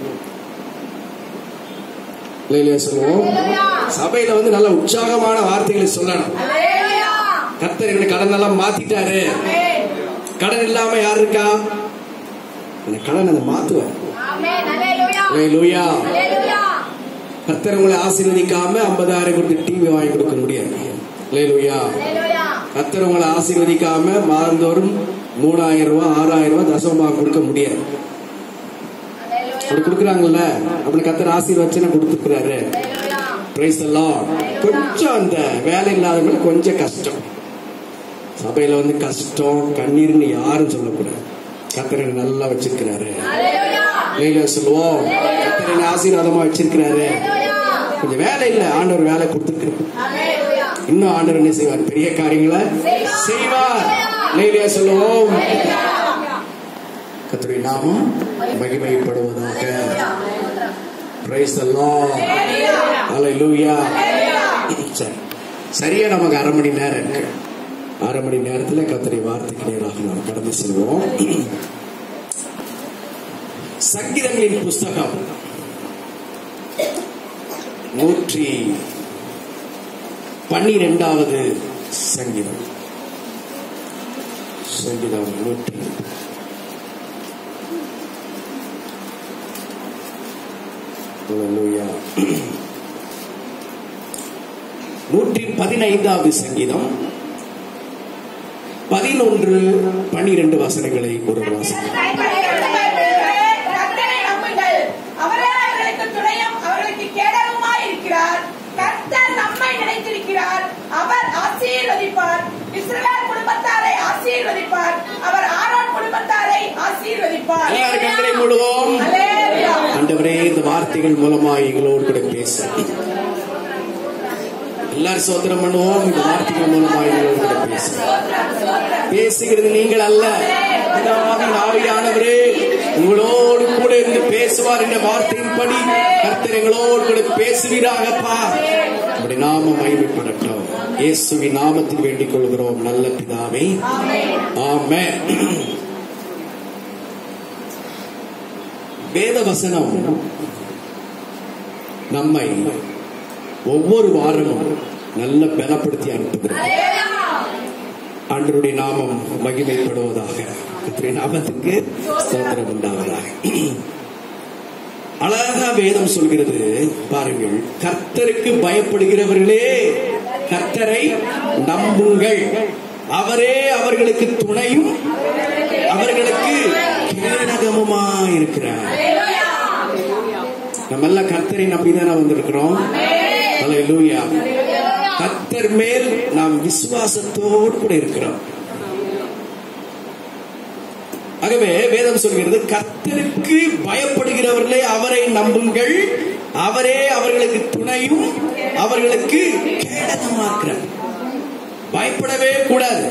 இல்லையா சொல்லுவோம் சபையில வந்து நல்ல உற்சாகமான வார்த்தைகளை சொல்லணும் கர்த்தர் என்ன கடன் எல்லாம் மாத்திட்டாரு கடன் இல்லாம யார் இருக்கா அந்த கடன் அதை மாத்துவார் லூயா கர்த்தர் உங்களை ஆசீர்வதிக்காம ஐம்பதாயிரம் கொடுத்து டிவி வாங்கி கொடுக்க முடியாது லூயா கர்த்தர் உங்களை ஆசீர்வதிக்காம மாதந்தோறும் மூணாயிரம் ரூபாய் ஆறாயிரம் ரூபாய் தசமமாக கொடுக்க முடியாது அப்படி கொடுக்குறாங்கல்ல அப்படி கர்த்தர் ஆசீர்வச்சனை கொடுத்துக்கிறாரு பிரைஸ் எல்லாம் கொஞ்சம் அந்த வேலை இல்லாதவங்களுக்கு கொஞ்சம் கஷ்டம் சபையில வந்து கஷ்டம் கண்ணீர்னு யாரும் சொல்லக்கூடாது கர்த்தர் என்னை நல்லா வச்சிருக்கிறாரு வேலை சொல்லுவோம் கர்த்தர் என்னை ஆசீர்வாதமா வச்சிருக்கிறாரு கொஞ்சம் வேலை இல்ல ஆண்டவர் வேலை கொடுத்துருக்கிறார் இன்னும் ஆண்டவர் என்ன செய்வார் பெரிய காரியங்களை செய்வார் லேலியா சொல்லுவோம் கர்த்தருடைய நாமம் மகிமைப்படுவதாக பிரைஸ் த லார்ட் ஹalleluya சரி சரியா நமக்கு அரை மணி நேரம் இருக்கு அரை மணி நேரத்துல கத்தரை வார்த்தைக்கு நேராக நாம் கடந்து செல்வோம் சங்கீதங்களின் புஸ்தகம் நூற்றி பன்னிரெண்டாவது சங்கீதம் சங்கீதம் நூற்றி Hallelujah. நூற்றி பதினைந்தாவது சங்கீதம் பதினொன்று பன்னிரண்டு வசனங்களை ஒரு வாசனம் கர்த்தரை நம்புங்கள் அவரே அவர்களுக்கு துணையும் அவர்களுக்கு கேடகமாய் இருக்கிறார் கர்த்தர் நம்மை நினைத்திருக்கிறார் அவர் ஆசீர்வதிப்பார் இஸ்ரவேல் குடும்பத்தாரை ஆசீர்வதிப்பார் அவர் ஆரோன் குடும்பத்தாரை ஆசீர்வதிப்பார் எல்லாரும் கண்களை மூடுவோம் அல்லேலூயா. ஆண்டவரே இந்த வார்த்தைகள் மூலமா எங்களோடு கூட பேச எல்லாரும் சோதனம் பண்ணுவோம் இந்த வார்த்தைகள் மூலமா எங்களோடு கூட பேச பேசுகிறது நீங்கள் அல்ல பிதாவின் ஆவியானவரே உங்களோடு கூட இருந்து பேசுவார் என்ற வார்த்தையின்படி கர்த்தர் எங்களோடு கூட பேசுவீராகப்பா அப்படி நாம மகிமைப்படட்டும் இயேசுவின் நாமத்தில் வேண்டிக் கொள்கிறோம் நல்ல பிதாவே ஆமென் வேத வசனம் நம்மை ஒவ்வொரு வாரமும் நல்ல பலப்படுத்தி அனுப்புகிறார் ஆண்டருடைய நாமம் மகிமைப்படுவதாக கர்த்தருடைய நாமத்துக்கு ஸ்தோத்திரம் உண்டாவதாக அழகா வேதம் சொல்கிறது பாருங்கள் கர்த்தருக்கு பயப்படுகிறவர்களே கர்த்தரை நம்புங்கள் அவரே அவர்களுக்கு துணையும் அவர்களுக்கு கேடகமுமா இருக்கிறார் நம்ம எல்லாம் கர்த்தரை நம்பிதானே வந்திருக்கிறோம் அல்லேலூயா கர்த்தர் மேல் நாம் விசுவாசத்தோடு கூட இருக்கிறோம் ஆகவே வேதம் சொல்கிறது கர்த்தருக்கு பயப்படுகிறவர்களே அவரை நம்புங்கள் அவரே அவர்களுக்கு துணையும் அவர்களுக்கு கேடகமா இருக்கிறார் பயப்படவே கூடாது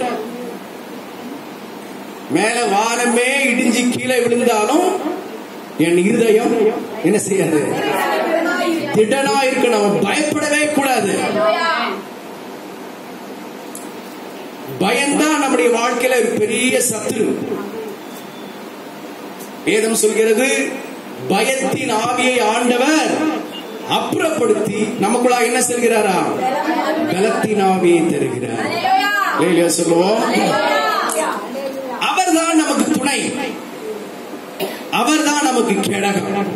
மேல வானமே இடிஞ்சு கீழே விழுந்தாலும் என் இருதயம் என்ன செய்யாது திடனா இருக்கணும் அவன் பயப்படவே கூடாது பயம்தான் நம்முடைய வாழ்க்கையில ஒரு பெரிய சத்துரு வேதம் சொல்கிறது பயத்தின் ஆவியை ஆண்டவர் அப்புறப்படுத்தி நமக்குள்ளா என்ன செல்கிறாரா பலத்தின் ஆவியை தருகிறார் இல்லையா சொல்லுவோம் அவர்தான் நமக்கு துணை அவர்தான் நமக்கு கேடகம்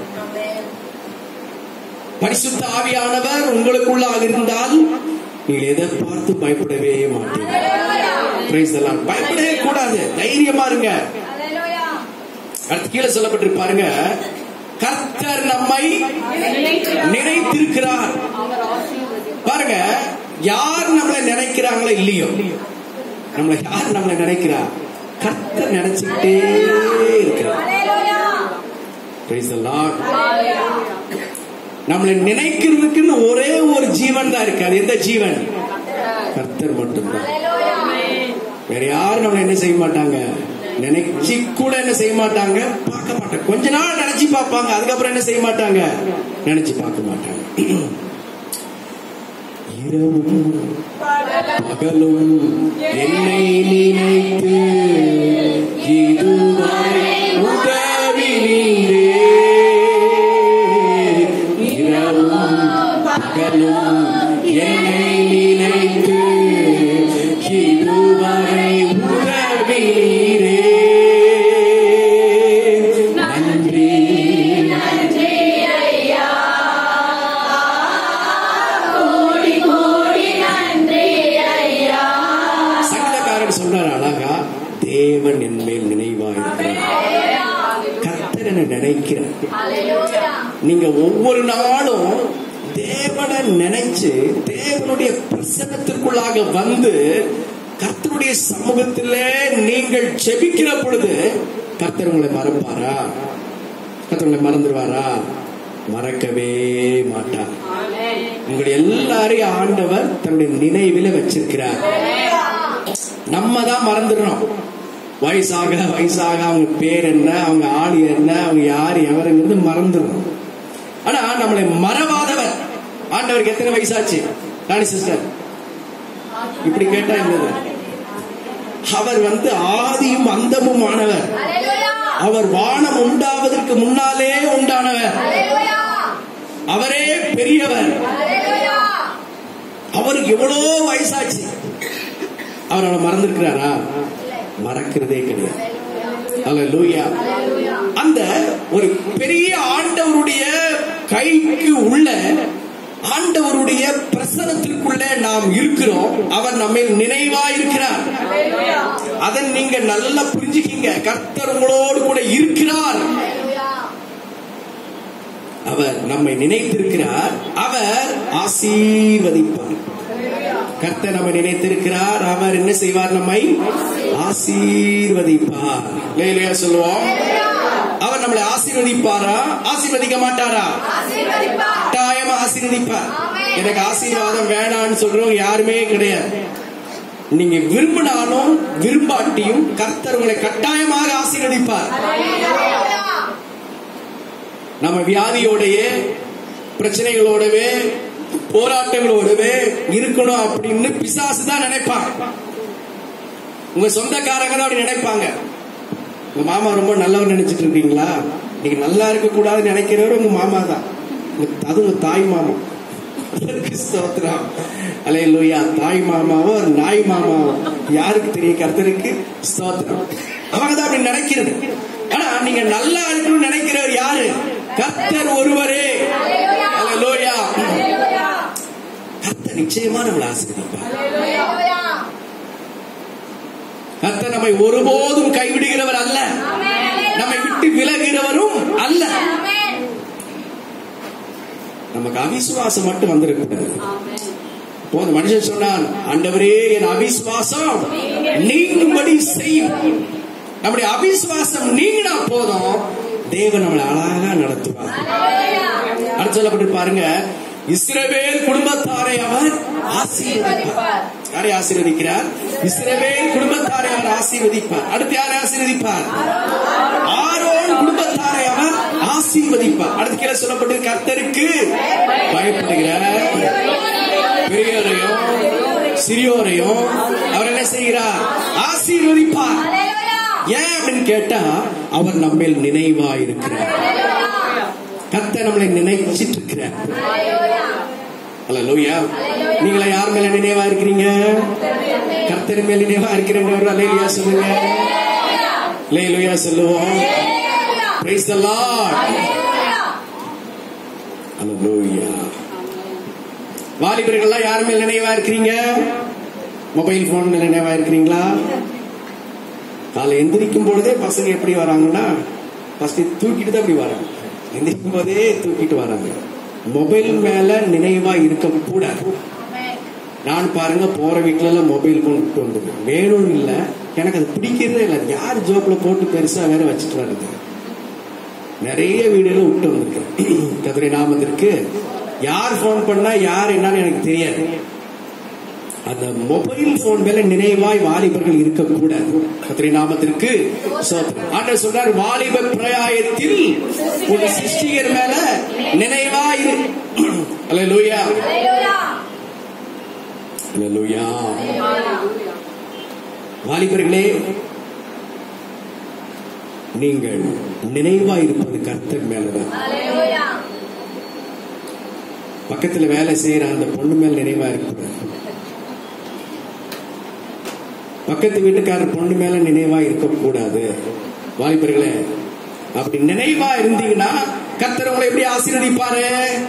பரிசுத்த ஆவியானவர் உங்களுக்குள்ளாக இருந்தால் நீங்கள் எதை பார்த்து பயப்படவே மாட்டீங்க Praise the Lord. பயப்படவே கூடாது தைரியமா இருங்க அடுத்து கீழே சொல்லப்பட்டிருக்கு பாருங்க கர்த்தர் நம்மை நினைத்திருக்கிறார் பாருங்க யார் நம்மளை நினைக்கிறாங்களோ இல்லையோ நம்மளை யார் நம்மளை நினைக்கிறா கர்த்தர் நினைச்சுக்கிட்டே இருக்கிறார் Praise the Lord. நம்மளை நினைக்கிறதுக்குன்னு ஒரே ஒரு ஜீவன் தான் இருக்கு அது எந்த ஜீவன் கர்த்தர் மட்டும்தான் வேற யாரும் நம்மளை என்ன செய்ய மாட்டாங்க நினைச்சு கூட என்ன செய்ய மாட்டாங்க பார்க்க மாட்டாங்க கொஞ்ச நாள் நினைச்சு பார்ப்பாங்க அதுக்கப்புறம் என்ன செய்ய மாட்டாங்க நினைச்சு பார்க்க மாட்டாங்க இரவும் பகலும் என்னை நினைத்து இதுவரை உதவி நீரே இரவும் பகலும் என்னை நினைத்து இதுவரை உதவி நீரே நன்றி சங்கீதக்காரன் சொல்றாரு அழகா தேவன் என் மேல் நினைவாயிருக்கிறார் கர்த்தர் என்ன நினைக்கிறார் நீங்க ஒவ்வொரு நாளும் தேவனை நினைச்சு தேவனுடைய பிரசன்னத்திற்குள்ளாக வந்து கர்த்தருடைய சமூகத்திலே நீங்கள் செபிக்கிற பொழுது கர்த்தர் உங்களை மறப்பாரா கர்த்தர் உங்களை மறந்துடுவாரா மறக்கவே மாட்டார் உங்களை எல்லாரையும் ஆண்டவர் தன்னுடைய நினைவில வச்சிருக்கிறார் நம்ம தான் மறந்துடுறோம் வயசாக வயசாக அவங்க பேர் என்ன அவங்க ஆள் என்ன அவங்க யார் எவருங்கிறது மறந்துடுறோம் ஆனா நம்மளை மறவாதவர் ஆண்டவருக்கு எத்தனை வயசாச்சு ராணி சிஸ்டர் இப்படி கேட்டா என்னது அவர் வந்து ஆதியும் அந்தமும் ஆனவர் அவர் வானம் உண்டாவதற்கு முன்னாலே உண்டானவர் அவரே பெரியவர் அவருக்கு எவ்வளோ வயசாச்சு அவர் அவளை மறந்திருக்கிறாரா மறக்கிறதே கிடையாது அல்லேலூயா அந்த ஒரு பெரிய ஆண்டவருடைய கைக்கு உள்ள ஆண்டவருடைய பிரசனத்திற்குள்ள நாம் இருக்கிறோம் அவர் நம்ம நினைவா இருக்கிறார் அதை நீங்க நல்லா புரிஞ்சுக்கீங்க கர்த்தர் உங்களோடு கூட இருக்கிறார் அவர் நம்மை நினைத்திருக்கிறார் அவர் ஆசீர்வதிப்பார் கர்த்தர் நம்மை நினைத்திருக்கிறார் அவர் என்ன செய்வார் நம்மை ஆசீர்வதிப்பார் இல்லையா சொல்லுவோம் அவர் நம்மளை ஆசீர்வதிப்பாரா ஆசீர்வதிக்க மாட்டாரா கட்டாயமா ஆசீர்வதிப்பார் எனக்கு ஆசீர்வாதம் வேணாம்னு சொல்றவங்க யாருமே கிடையாது நீங்க விரும்பினாலும் விரும்பாட்டியும் கர்த்தர் உங்களை கட்டாயமாக ஆசீர்வதிப்பார் நம்ம வியாதியோடைய பிரச்சனைகளோடவே போராட்டங்களோடவே இருக்கணும் அப்படின்னு பிசாசு தான் நினைப்பான் உங்க சொந்தக்காரங்க தான் அப்படி நினைப்பாங்க உங்க மாமா ரொம்ப நல்லவர் நினைச்சிட்டு இருக்கீங்களா நீங்க நல்லா இருக்க கூடாதுன்னு நினைக்கிறவர் உங்க மாமா தான் அது உங்க தாய் மாமா கர்த்தருக்கு ஸ்தோத்திரம் அல்லேலூயா தாய் மாமாவோ நாய் மாமாவோ யாருக்கு தெரியும் கர்த்தருக்கு ஸ்தோத்திரம் அவங்க தான் அப்படி நினைக்கிறது ஆனா நீங்க நல்லா இருக்கணும்னு நினைக்கிறவர் யாரு கர்த்தர் ஒருவரே அல்லேலூயா கர்த்தர் நிச்சயமா நம்மளை ஆசீர்வதிப்பார் கர்த்தர் நம்மை ஒருபோதும் கைவிடுகிறவர் அல்ல நம்மை விட்டு விலகிறவரும் அல்ல நமக்கு அவிசுவாசம் மட்டும் வந்திருக்கிறது இப்போ அந்த மனுஷன் சொன்னான் ஆண்டவரே என் அவிசுவாசம் நீங்கும்படி செய்யும் நம்முடைய அவிசுவாசம் நீங்கினா போதும் தேவன் நம்மளை அழகா நடத்துவார் அடுத்து சொல்லப்பட்டு பாருங்க இஸ்ரவேல் குடும்பத்தாரை அவர் ஆசீர்வதிப்பார் யாரை ஆசீர்வதிக்கிறார் இஸ்ரவேல் குடும்பத்தாரை அவர் ஆசீர்வதிப்பார் அடுத்து யாரை ஆசீர்வதிப்பார் ஆரோன் குடும்பத்தாரை அவர் ஆசீர்வதிப்பார் அடுத்து கீழே சொல்லப்பட்டு கர்த்தருக்கு பயப்படுகிறார் பெரியோரையும் சிறியோரையும் அவர் என்ன செய்கிறார் ஆசீர்வதிப்பார் ஏன் அப்படின்னு கேட்டா அவர் நம்மேல் நினைவா இருக்கிறார் கர்த்தர் நம்மளை நினைச்சிட்டு இருக்கிறார் அல்லேலூயா நீங்களா யார் மேல நினைவா இருக்கிறீங்க கர்த்தர் மேல் நினைவா இருக்கிறீங்க அலேலியா சொல்லுங்க லேலுயா சொல்லுவோம் பிரைஸ் தி லார்ட் அல்லேலூயா வாலிபர்கள்லாம் யார் மேல் நினைவா இருக்கிறீங்க மொபைல் போன் மேல நினைவா இருக்கிறீங்களா காலை எந்திரிக்கும் பொழுதே பசங்க எப்படி வராங்கன்னா ஃபர்ஸ்ட் தூக்கிட்டு தான் இப்படி வராங்க எந்திரிக்கும் போதே தூக்கிட்டு வராங்க மொபைல் மேல நினைவா இருக்க கூடாது நான் பாருங்க போற வீட்டுல எல்லாம் மொபைல் போன் விட்டு வந்துருக்கேன் வேணும் இல்ல எனக்கு அது பிடிக்கிறதே இல்லை அது யார் ஜோப்ல போட்டு பெருசா வேற வச்சுட்டு வருது நிறைய வீடுகளும் விட்டு வந்திருக்கேன் கதிரை நாமத்திற்கு யார் போன் பண்ணா யார் என்னன்னு எனக்கு தெரியாது அந்த மொபைல் போன் மேல நினைவாய் வாலிபர்கள் இருக்கக்கூடாது கத்திரி நாமத்திற்கு ஸ்தோத்திரம். ஆண்டவர் சொல்றார் வாலிப பிரயாயத்தில் ஒரு சிருஷ்டிகர் மேல நினைவாய் இரு அல்லேலூயா அல்லேலூயா வாலிபர்களே நீங்கள் நினைவா இருப்பது கர்த்தர் மேலதான் பக்கத்துல வேலை செய்யற அந்த பொண்ணு மேல நினைவா இருக்கக்கூடாது பக்கத்து வீட்டுக்காரர் பொண்ணு மேல நினைவா இருக்கக்கூடாது வாலிபர்களே அப்படி நினைவா இருந்தீங்கன்னா கர்த்தர் உங்களை எப்படி ஆசீர்வதிப்பாரு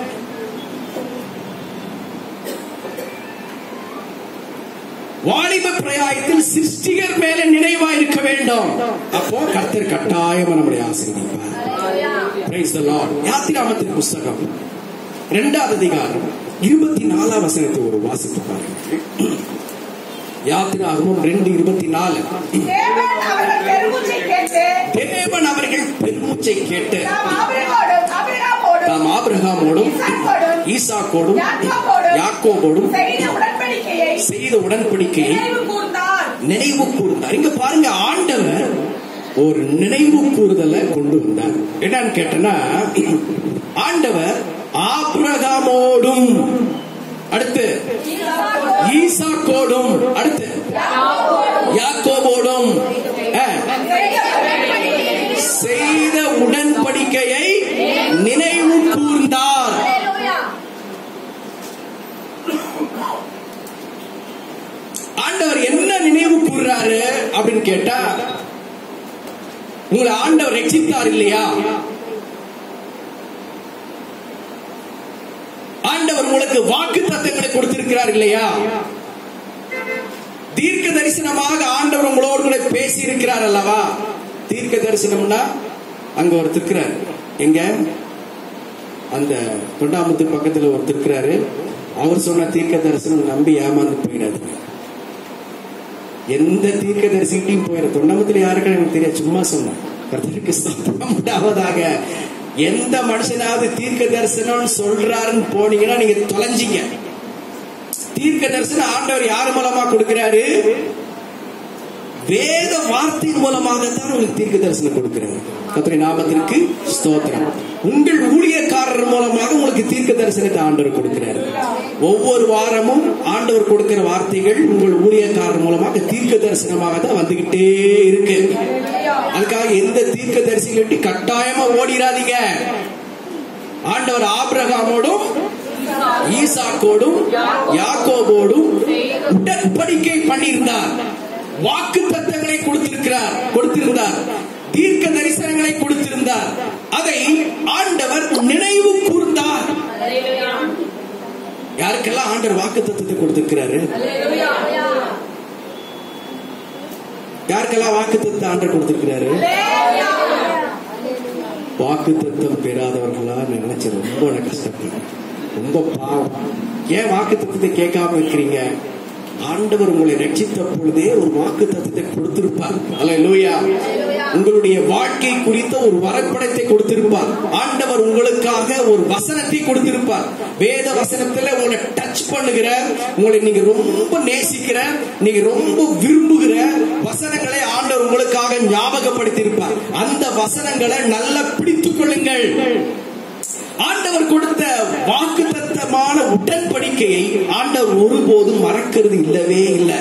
வாலிப பிரயாயத்தில் சிருஷ்டிகர் மேல நினைவா இருக்க வேண்டும் அப்போ கர்த்தர் கட்டாயமா நம்முடைய ஆசீர்வதிப்பார் Praise the Lord. யாத்திராமத்தின் புஸ்தகம் இரண்டாவது அதிகாரம் இருபத்தி நாலாம் வசனத்தை ஒரு வாசித்து பாருங்க யாத்திராகமும் ரெண்டு இருபத்தி நாலு தேவன் அவர்கள் பெருமூச்சை கேட்டு தேவன் அவர்கள் பெருமூச்சை கேட்டு நாம் ஆபிரகாமோடும் ஆபிரகாமோடும் தாம் ஆபிரகாமோடும் ஈசாக்கோடும் யாக்கோபோடும் செய்த உடன்படிக்கையை செய்த உடன்படிக்கையை நினைவு கூர்ந்தார் நினைவு கூர்ந்தார் இங்க பாருங்க ஆண்டவர் ஒரு நினைவு கூறுதலை கொண்டு வந்தார் என்னன்னு கேட்டனா ஆண்டவர் ஆபிரகாமோடும் அடுத்து ஈசாக்கோடும் அடுத்து யாக்கோபோடும் அஹ், செய்த உடன்படிக்கையை நினைவு கூர்ந்தார் ஆண்டவர் என்ன நினைவு கூர்றாரு அப்படின்னு கேட்டா உங்களை ஆண்டவர் ரட்சித்தார் இல்லையா ஆண்டவர் உங்களுக்கு வாக்கு தத்தங்களை கொடுத்திருக்கிறார் இல்லையா தீர்க்க தரிசனமாக ஆண்டவர் உங்களோடு கூட பேசி இருக்கிறார் அல்லவா தீர்க்க தரிசனம்னா அங்க ஒருத்தர் இருக்கிறார் எங்க அந்த தொண்டாமுத்து பக்கத்துல ஒருத்தர் இருக்கிறாரு அவர் சொன்ன தீர்க்க தரிசனம் நம்பி ஏமாந்து போயிடாது எந்த தீர்க்க தரிசிக்கிட்டையும் போயிட தொண்டமத்துல யாருக்கு எனக்கு தெரியாது சும்மா சொன்னேன் கர்த்தருக்கு ஸ்தோத்திரம் உண்டாவதாக எந்த மனுஷனாவது தீர்க்க தரிசனம் சொல்றாருன்னு போனீங்கன்னா நீங்க தொலைஞ்சீங்க தீர்க்க தரிசனம் ஆண்டவர் யார் மூலமா கொடுக்கிறாரு வேத வார்த்தையின் மூலமாக தான் உங்களுக்கு தீர்க்க தரிசனம் கொடுக்கிறாரு கத்திரி நாமத்திற்கு ஸ்தோத்திரம் உங்கள் ஊழியக்காரர் மூலமாக உங்களுக்கு தீர்க்க தரிசனத்தை ஆண்டவர் கொடுக்கிறார் ஒவ்வொரு வாரமும் ஆண்டவர் கொடுக்கிற வார்த்தைகள் உங்கள் ஊழியக்காரர் மூலமாக தீர்க்க தரிசனமாக தான் வந்துகிட்டே இருக்கு அதுக்காக எந்த தீர்க்க தரிசிகிட்ட கட்டாயமா ஓடிடாதீங்க ஆண்டவர் ஆபிரகாமோடும் ஈசாக்கோடும் யாக்கோபோடும் உடன்படிக்கை பண்ணியிருந்தார் வாக்கு தத்தங்களை கொடுத்திருக்கிறார் கொடுத்திருந்தார் தீர்க்க தரிசனங்களை கொடுத்திருந்தார் அதை ஆண்டவர் நினைவு கூர்ந்தார் யாருக்கெல்லாம் ஆண்டவர் வாக்கு தத்தத்தை கொடுத்திருக்கிறாரு யாருக்கெல்லாம் வாக்கு தத்தத்தை ஆண்டவர் கொடுத்திருக்கிறாரு வாக்கு தத்தம் பெறாதவர்களா நினைச்சு ரொம்ப நான் கஷ்டப்படுறேன் ரொம்ப பாவம் ஏன் வாக்கு தத்தத்தை கேட்காம இருக்கிறீங்க ஆண்டவர் உங்களை ரட்சித்த பொழுதே ஒரு வாக்கு தத்தத்தை கொடுத்திருப்பார் அல்லேலூயா உங்களுடைய வாழ்க்கை குறித்த ஒரு வரைபடத்தை கொடுத்திருப்பார் ஆண்டவர் உங்களுக்காக ஒரு வசனத்தை கொடுத்திருப்பார் வேத வசனத்துல உங்களை டச் பண்ணுகிற உங்களை நீங்க ரொம்ப நேசிக்கிற நீங்க ரொம்ப விரும்புகிற வசனங்களை ஆண்டவர் உங்களுக்காக ஞாபகப்படுத்தியிருப்பார் அந்த வசனங்களை நல்லா பிடித்துக் கொள்ளுங்கள் ஆண்டவர் கொடுத்த வாக்கு தத்தமான உடன்படிக்கையை ஆண்டவர் ஒருபோதும் மறக்கிறது இல்லவே இல்லை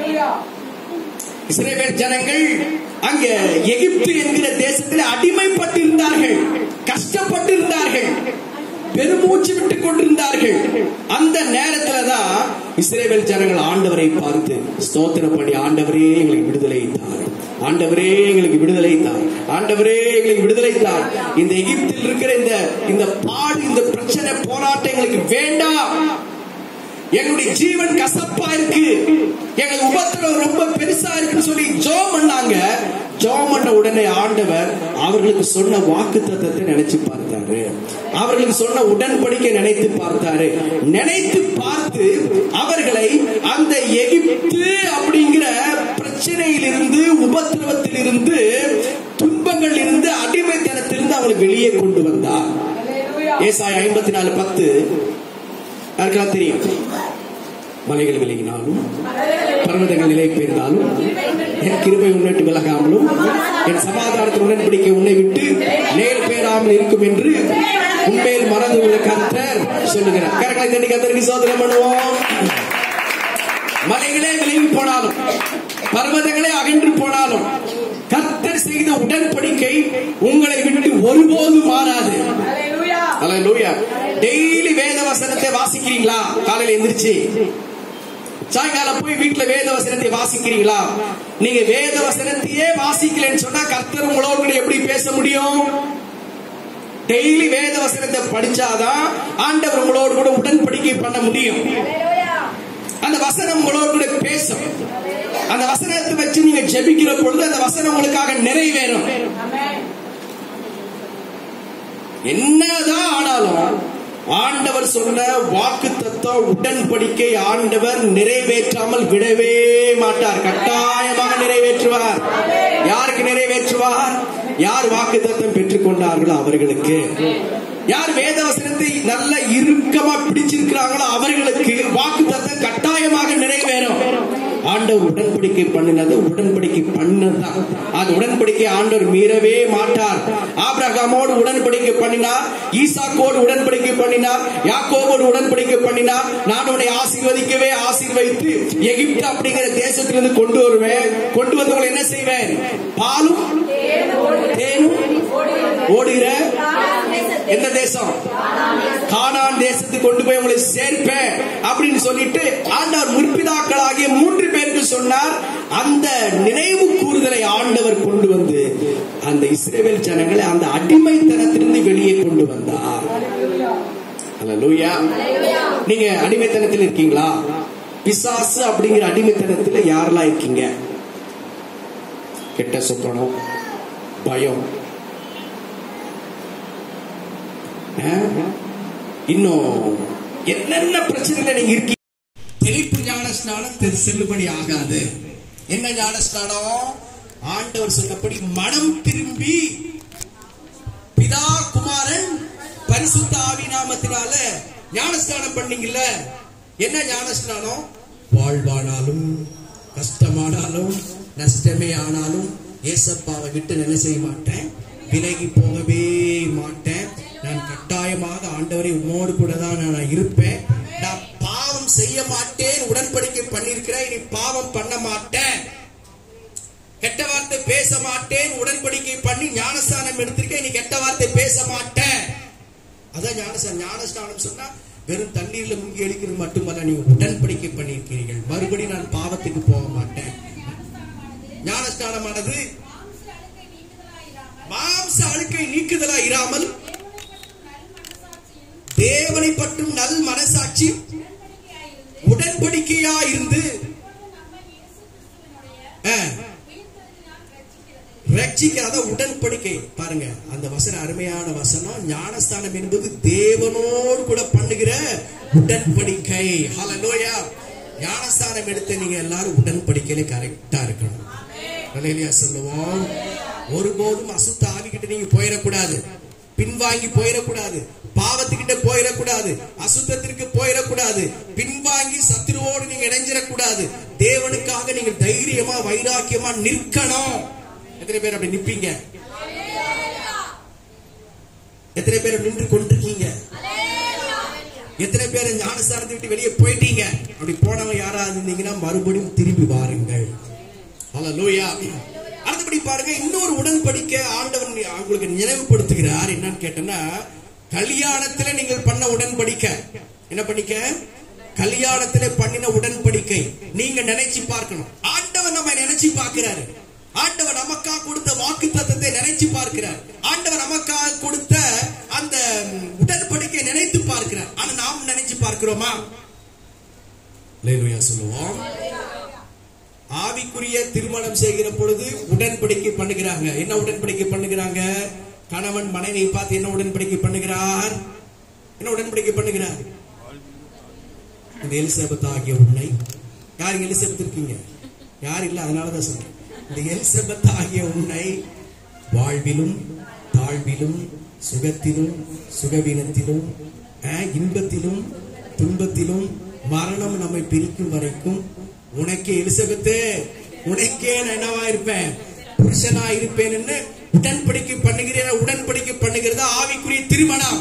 இஸ்ரேல் ஜனங்கள் அங்க எகிப்து என்கிற தேசத்தில் அடிமைப்பட்டிருந்தார்கள் கஷ்டப்பட்டிருந்தார்கள் பெருமூச்சு விட்டுக் கொண்டிருந்தார்கள் அந்த நேரத்துல தான் இஸ்ரேல் ஜனங்கள் ஆண்டவரை பார்த்து ஸ்தோத்திரம் பண்ணி ஆண்டவரே எங்களுக்கு விடுதலை தார் ஆண்டவரே எங்களுக்கு விடுதலை தார் ஆண்டவரே எங்களுக்கு விடுதலை தார் இந்த எகிப்தில் இருக்கிற இந்த இந்த பாடு இந்த பிரச்சனை போராட்டம் எங்களுக்கு வேண்டாம் எங்களுடைய ஜீவன் கசப்பா இருக்கு எங்களுக்கு உபத்திரம் ரொம்ப பெருசா இருக்குன்னு சொல்லி ஜோம் பண்ணாங்க ஜோம் பண்ண உடனே ஆண்டவர் அவர்களுக்கு சொன்ன வாக்கு தத்தத்தை நினைச்சு பார்த்தாரு அவர்களுக்கு சொன்ன உடன்படிக்கை நினைத்து பார்த்தாரு நினைத்து பார்த்து அவர்களை அந்த எகிப்து அப்படிங்கிற பிரச்சனையிலிருந்து உபத்திரவத்திலிருந்து துன்பங்கள் இருந்து அடிமைத்தனத்திலிருந்து அவங்களை வெளியே கொண்டு வந்தார் ஏசாய் ஐம்பத்தி நாலு பத்து யாருக்கெல்லாம் தெரியும் மலைகள் விலகினாலும் பர்வதங்கள் நிலை பெயர்ந்தாலும் என் கிருபை உன்னிட்டு விலகாமலும் என் சமாதானத்தின் உடன்படிக்கை உன்னை விட்டு நேர் பெயராமல் இருக்கும் என்று உண்மையில் மறந்து உள்ள கர்த்தர் சொல்லுகிறார் கரெக்டா இந்த கர்த்தருக்கு சோதனை பண்ணுவோம் மலைகளே விலகி போனாலும் பர்வதங்களே அகன்று போனாலும் கர்த்தர் செய்த உடன்படிக்கை உங்களை விட்டு ஒருபோதும் மாறாது அல்லேலூயா டெய்லி வேத வசனத்தை வாசிக்கிறீங்களா காலையில எந்திரிச்சு சாயங்காலம் போய் வீட்டுல வேத வசனத்தை வாசிக்கிறீங்களா நீங்க வேத வசனத்தையே வாசிக்கலன்னு சொன்னா கர்த்தர் உங்களோட கூட எப்படி பேச முடியும் டெய்லி வேத வசனத்தை படிச்சாதான் ஆண்டவர் உங்களோடு கூட உடன்படிக்கை பண்ண முடியும் அந்த வசனம் உங்களோடு கூட பேசும் அந்த வசனத்தை வச்சு நீங்க ஜெபிக்கிற பொழுது அந்த வசனம் உங்களுக்காக நிறைவேறும் என்னதான் ஆனாலும் ஆண்டவர் சொன்ன வாக்கு தத்துவம் உடன்படிக்கை ஆண்டவர் நிறைவேற்றாமல் விடவே மாட்டார் கட்டாயமாக நிறைவேற்றுவார் யாருக்கு நிறைவேற்றுவார் யார் வாக்கு தத்துவம் பெற்றுக் கொண்டார்களோ அவர்களுக்கு யார் வேதவசனத்தை நல்ல இறுக்கமா பிடிச்சிருக்கிறாங்களோ அவர்களுக்கு வாக்கு தத்துவம் கட்டாயமாக நிறைவேறும் ஆண்டவர் உடன்படிக்கை பண்ணினது உடன்படிக்கை பண்ணதுதான் அது உடன்படிக்கை ஆண்டவர் மீறவே மாட்டார் ஆபிரகாமோடு உடன்படிக்கை பண்ணினார் ஈசாக்கோடு உடன்படிக்கை பண்ணினார் யாக்கோவோடு உடன்படிக்கை பண்ணினார் நான் உன்னை ஆசீர்வதிக்கவே ஆசீர்வதித்து எகிப்து அப்படிங்கிற தேசத்திலிருந்து கொண்டு வருவேன் கொண்டு வந்து உங்களை என்ன செய்வேன் பாலும் தேனும் ஓடுகிற எந்த தேசம் கானான் தேசத்துக்கு கொண்டு போய் உங்களை சேர்ப்பேன் அப்படின்னு சொல்லிட்டு ஆண்டவர் முற்பிதாக்களாகிய மூன்று பேருக்கு சொன்னார் அந்த நினைவு கூறுதலை ஆண்டவர் கொண்டு வந்து அந்த இஸ்ரேல் ஜனங்களை அந்த அடிமைத்தனத்திலிருந்து வெளியே கொண்டு வந்தார் அல்லேலூயா நீங்க அடிமைத்தனத்தில் இருக்கீங்களா பிசாசு அப்படிங்கிற அடிமைத்தனத்துல யாரெல்லாம் இருக்கீங்க கெட்ட சொப்பனம் பயம் ஆ? இன்னும் என்னென்ன பிரச்சனையில நீங்க இருக்கீங்க தெளிப்பு ஞான ஸ்நானம் தெ- செல்லுபடி ஆகாது என்ன ஞான ஸ்நானம் ஆண்டவர் சொன்னபடி மனம் திரும்பி பிதா குமாரன் பரிசுத்த ஆவி நாமத்தினால ஞானஸ்நானம் பண்ணீங்கல்ல என்ன ஞானஸ்நானம் வாழ்வானாலும் கஷ்டமானாலும் நஷ்டமே ஆனாலும் ஏசப்பாவை விட்டு நான் என்ன செய்ய மாட்டேன் விலகி போகவே மாட்டேன் நான் கட்டாயமாக ஆண்டவரை உம்மோடு கூட தான் நான் இருப்பேன் நான் பாவம் செய்ய மாட்டேன் உடன்படிக்கை பண்ணியிருக்கிறேன் இனி பாவம் பண்ண மாட்டேன் கெட்ட வார்த்தை பேச மாட்டேன் உடன்படிக்கை பண்ணி ஞானஸ்தானம் எடுத்திருக்கேன் நீ கெட்ட வார்த்தை பேச மாட்டேன் அதான் ஞானஸ்தானம் ஞானஸ்தானம் சொன்னா வெறும் தண்ணீர்ல முங்கி அடிக்கிறது மட்டுமல்ல நீங்க உடன்படிக்கை பண்ணியிருக்கிறீர்கள் மறுபடியும் நான் பாவத்துக்கு போக மாட்டேன் ஞானஸ்தானமானது மாம்ச அழுக்கை நீக்குதலா இராமல் தேவனை பற்றும் நல் மனசாட்சி உடன்படிக்கையா இருந்து ஆ, ரட்சிக்காத உடன்படிக்கை பாருங்க அந்த வசனம் அருமையான வசனம் ஞானஸ்தானம் என்பது தேவனோடு கூட பண்ணுகிற உடன்படிக்கை ஹalleluya ஞானஸ்தானம் எடுத்த நீங்க எல்லாரும் உடன்படிக்கையில கரெக்டா இருக்கணும் ஹalleluya சொல்லுவோம் ஒருபோதும் அசுத்த ஆவிக்கிட்ட நீங்க போயிடக்கூடாது பின்வாங்கி போயிடக்கூடாது பாவத்துக்கிட்ட போயிடக்கூடாது அசுத்தத்திற்கு போயிடக்கூடாது பின்வாங்கி சத்துருவோடு நீங்க இணைஞ்சிடக்கூடாது தேவனுக்காக நீங்க தைரியமா வைராக்கியமா நிற்கணும் எத்தனை பேர் அப்படி நிப்பீங்க எத்தனை பேர் நின்று கொண்டிருக்கீங்க எத்தனை பேர் ஞானஸ்தானத்தை விட்டு வெளியே போயிட்டீங்க அப்படி போனவங்க யாராவது இருந்தீங்கன்னா மறுபடியும் திரும்பி வாருங்கள் ஹalleluya அடுத்தபடி பாருங்க இன்னொரு உடன்படிக்கை ஆண்டவன் உங்களுக்கு நினைவுபடுத்துகிறார் என்னன்னு கேட்டோம்னா கல்யாணத்துல நீங்கள் பண்ண உடன்படிக்கை என்ன பண்ணிக்க கல்யாணத்துல பண்ணின உடன்படிக்கை நீங்க நினைச்சு பார்க்கணும் ஆண்டவர் நம்ம நினைச்சு பார்க்கிறாரு ஆண்டவர் நமக்காக கொடுத்த வாக்கு தத்தத்தை நினைச்சு பார்க்கிறார் ஆண்டவர் நமக்காக கொடுத்த அந்த உடன்படிக்கை நினைத்து பார்க்கிறார் ஆனா நாம் நினைச்சு பார்க்கிறோமா லேலுயா சொல்லுவோம் ஆவிக்குரிய திருமணம் செய்கிற பொழுது உடன்படிக்கை பண்ணுகிறாங்க என்ன உடன்படிக்கை பண்ணுகிறாங்க கணவன் மனைவியை பார்த்து என்ன உடன்படிக்கை பண்ணுகிறார் என்ன உடன்படிக்கை பண்ணுகிறார் இந்த எலிசபெத் ஆகிய உன்னை யார் எலிசபெத் இருக்கீங்க யார் இல்ல அதனாலதான் சொல்றேன் இந்த எலிசபெத் ஆகிய உன்னை வாழ்விலும் தாழ்விலும் சுகத்திலும் சுகவீனத்திலும் அஹ், இன்பத்திலும் துன்பத்திலும் மரணம் நம்மை பிரிக்கும் வரைக்கும் உனக்கே எலிசபெத்து உனக்கே நான் என்னவா இருப்பேன் புருஷனா இருப்பேன் உடன்படிக்கை பண்ணுகிறேன் உடன்படிக்கை பண்ணுகிறது ஆவிக்குரிய திருமணம்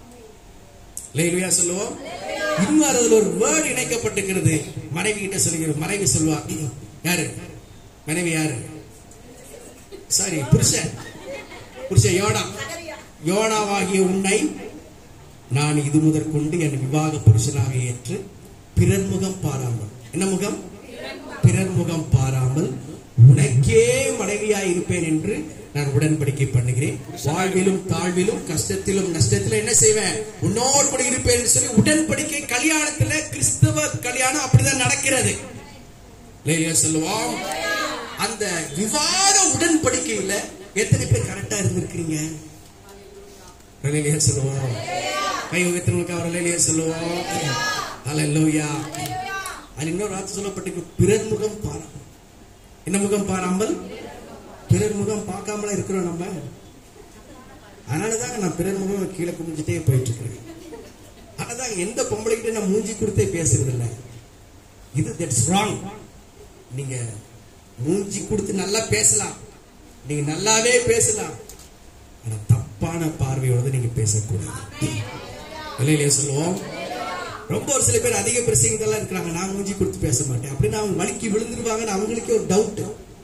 லேலுயா சொல்லுவோம் இன்னும் அதுல ஒரு வேர்டு இணைக்கப்பட்டிருக்கிறது மனைவி கிட்ட சொல்லுகிறது மனைவி சொல்லுவா யாரு மனைவி யாரு சாரி புருஷன் புருஷன் யோனா யோனாவாகிய உன்னை நான் இது முதற்கொண்டு என் விவாக புருஷனாக ஏற்று பிறர் முகம் பாராமல் என்ன முகம் பிறர் முகம் பாராமல் உனக்கே மனைவியாய் இருப்பேன் என்று நான் உடன்படிக்கை பண்ணுகிறேன் வாழ்விலும் தாழ்விலும் கஷ்டத்திலும் நஷ்டத்திலும் என்ன செய்வேன் உன்னோடு கூட இருப்பேன் என்று சொல்லி உடன்படிக்கை கல்யாணத்துல கிறிஸ்தவ கல்யாணம் அப்படிதான் நடக்கிறது லேலியா சொல்லுவோம் அந்த விவாத உடன்படிக்கையில எத்தனை பேர் கரெக்டா இருந்திருக்கிறீங்க லேலியா சொல்லுவோம் கை உயர்த்தவங்களுக்கு அவர் லேலியா சொல்லுவோம் அல்லேலூயா அது இன்னொரு வார்த்தை சொல்லப்பட்டிருக்கு பிறர் முகம் பாராமல் என்ன முகம் பாராமல் பிறர் முகம் பார்க்காமல இருக்கிறோம் நம்ம அதனாலதாங்க நான் பிறர் முகம் கீழே குமிஞ்சிட்டே போயிட்டு இருக்கிறேன் அதனாலதாங்க எந்த பொம்பளைகிட்ட நான் மூஞ்சி கொடுத்தே பேசுறது இல்லை இது தட்ஸ் ராங் நீங்க மூஞ்சி கொடுத்து நல்லா பேசலாம் நீங்க நல்லாவே பேசலாம் ஆனா தப்பான பார்வையோட நீங்க பேசக்கூடாது இல்லையா சொல்லுவோம் ரொம்ப ஒரு சில பேர் அதிக பிரசங்கெல்லாம் இருக்கிறாங்க நான் மூஞ்சி கொடுத்து பேச மாட்டேன் அப்படின்னு அவங்க வலிக்கு விழுந்துருவாங்கன்னு அவங்களுக்கே ஒரு டவுட்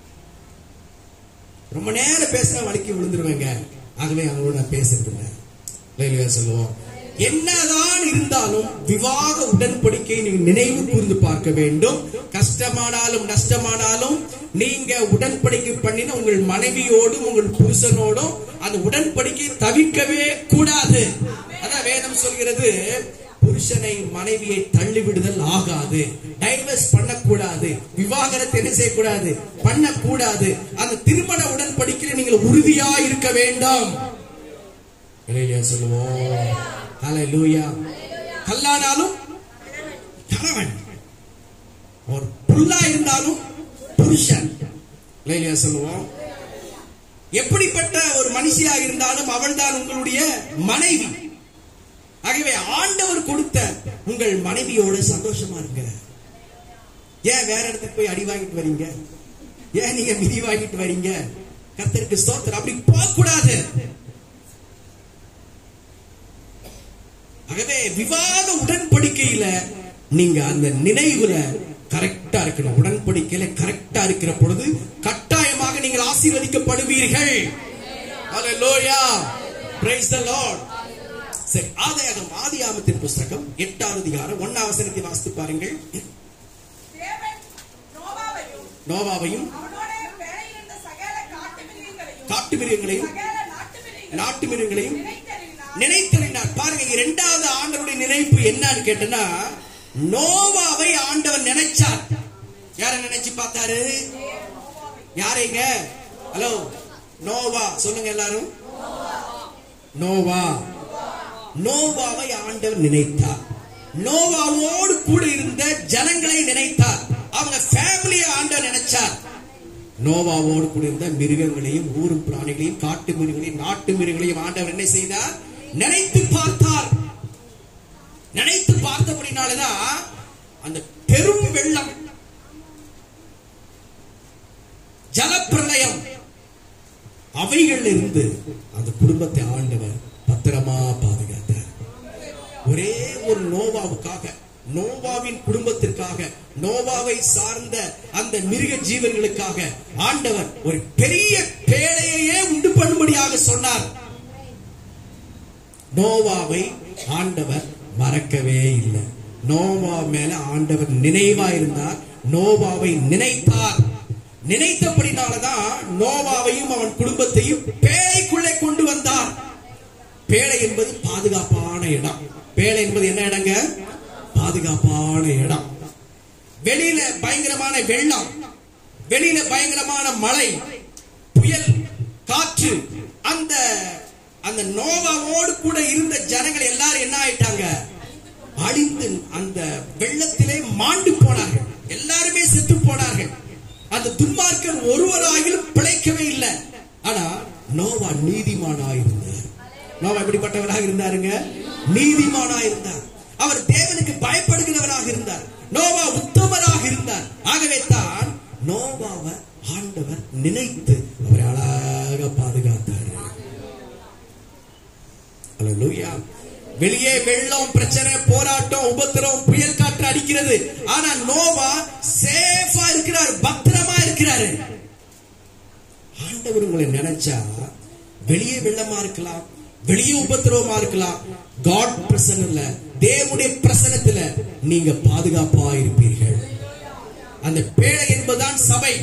ரொம்ப நேரம் பேசினா வலிக்கு விழுந்துருவேங்க ஆகவே அவங்களோட நான் பேசுறது இல்லை இல்லையா சொல்லுவோம் என்னதான் இருந்தாலும் விவாக உடன்படிக்கை நீங்க நினைவு கூர்ந்து பார்க்க வேண்டும் கஷ்டமானாலும் நஷ்டமானாலும் நீங்க உடன்படிக்கை பண்ணின உங்கள் மனைவியோடும் உங்கள் புருஷனோடும் அந்த உடன்படிக்கை தவிர்க்கவே கூடாது அதான் வேதம் சொல்கிறது புருஷனை மனைவியை தள்ளிவிடுதல் ஆகாது டைவர்ஸ் பண்ணக்கூடாது விவாகரத்தை என்ன செய்யக்கூடாது பண்ணக்கூடாது அந்த திருமண உடன்படிக்கையில் நீங்கள் உறுதியா இருக்க வேண்டும் இல்லையா சொல்லுவோம் ஹalleluya கல்லானாலும் கணவன் ஒரு புல்லா இருந்தாலும் புருஷன் இல்லையா சொல்லுவோம் எப்படிப்பட்ட ஒரு மனுஷியா இருந்தாலும் அவள்தான் உங்களுடைய மனைவி ஆகவே ஆண்டவர் கொடுத்த உங்கள் மனைவியோட சந்தோஷமா இருங்க ஏன் வேற இடத்துக்கு போய் அடி வாங்கிட்டு வரீங்க ஏன் நீங்க மிதி வாங்கிட்டு வரீங்க கர்த்தருக்கு ஸ்தோத்திரம் அப்படி போக கூடாது ஆகவே விவாத உடன்படிக்கையில நீங்க அந்த நினைவுல கரெக்டா இருக்கணும் உடன்படிக்கையில கரெக்டா இருக்கிற பொழுது கட்டாயமாக நீங்கள் ஆசீர்வதிக்கப்படுவீர்கள் Hallelujah. Praise the Lord. சரி ஆதாயகம் ஆதியாமத்தின் புஸ்தகம் எட்டாவது அதிகாரம் ஒன்னாம் வசனத்தை வாசித்து பாருங்கள் தேவன் நோவாவையும் நோவாவையும் அவனோட வேலையிருந்த சகல காட்டு மிருகங்களையும் காட்டு மிருகங்களையும் சகல நாட்டு மிருகங்களையும் நாட்டு மிருகங்களையும் நினைத்தறினார். நினைத்தறினார் பாருங்க இங்க இரண்டாவது ஆண்டவருடைய நினைப்பு என்னன்னு கேட்டனா நோவாவை ஆண்டவன் நினைச்சார் யார நினைச்சு பார்த்தாரு யாரைங்க ஹலோ நோவா சொல்லுங்க எல்லாரும் நோவா நோவாவை ஆண்டவர் நினைத்தார் நோவாவோடு கூட இருந்த ஜனங்களை நினைத்தார் அவங்க ஃபேமிலியை ஆண்டவர் நினைச்சார் நோவாவோடு கூட இருந்த மிருகங்களையும் ஊரும் பிராணிகளையும் காட்டு மிருகங்களையும் நாட்டு மிருகங்களையும் ஆண்டவர் என்ன செய்தார் நினைத்து பார்த்தார் நினைத்து பார்த்தபடினாலதான் அந்த பெரும் வெள்ளம் ஜலப்பிரளயம் அவைகள் இருந்து அந்த குடும்பத்தை ஆண்டவர் பத்திரமா பாதுகாத்தார் ஒரே ஒரு நோவாவுக்காக நோவாவின் குடும்பத்திற்காக நோவாவை சார்ந்த அந்த மிருக ஜீவன்களுக்காக ஆண்டவர் ஒரு பெரிய பேழையையே உண்டு பண்ணும்படியாக சொன்னார் நோவாவை ஆண்டவர் மறக்கவே இல்லை நோவா மேல ஆண்டவர் நினைவா இருந்தார் நோவாவை நினைத்தார் நினைத்தபடினாலதான் நோவாவையும் அவன் குடும்பத்தையும் பேழைக்குள்ளே கொண்டு வந்தார் பேழை என்பது பாதுகாப்பான இடம் பேழை என்பது என்ன இடங்க பாதுகாப்பான இடம் வெளியில பயங்கரமான வெள்ளம் வெளியில பயங்கரமான மழை புயல் காற்று அந்த அந்த நோவாவோடு கூட இருந்த ஜனங்கள் எல்லாரும் என்ன ஆயிட்டாங்க அழிந்து அந்த வெள்ளத்திலே மாண்டு போனார்கள் எல்லாருமே செத்து போனார்கள் அந்த துன்மார்க்கன் ஒருவராகிலும் பிழைக்கவே இல்லை ஆனா நோவா நீதிமானா இருந்தார் நோவா எப்படிப்பட்டவராக இருந்தாருங்க நீதிமானா இருந்தார் அவர் தேவனுக்கு பயப்படுகிறவராக இருந்தார் நோவா உத்தமராக இருந்தார் ஆகவே தான் நோவாவை ஆண்டவர் நினைத்து அவரை அழகாக பாதுகாத்தார் அல்லேலூயா வெளியே வெள்ளம் பிரச்சனை போராட்டம் உபத்திரம் புயல் காற்று அடிக்கிறது ஆனா நோவா சேஃபா இருக்கிறார் பத்திரமா இருக்கிறாரு ஆண்டவர் உங்களை நினைச்சா வெளியே வெள்ளமா இருக்கலாம் வெளியே உபத்திரவமா இருக்கலாம் காட் பிரசன்ன தேவனுடைய பிரசனத்துல நீங்க பாதுகாப்பா இருப்பீர்கள் அந்த பேழை என்பதுதான் சபை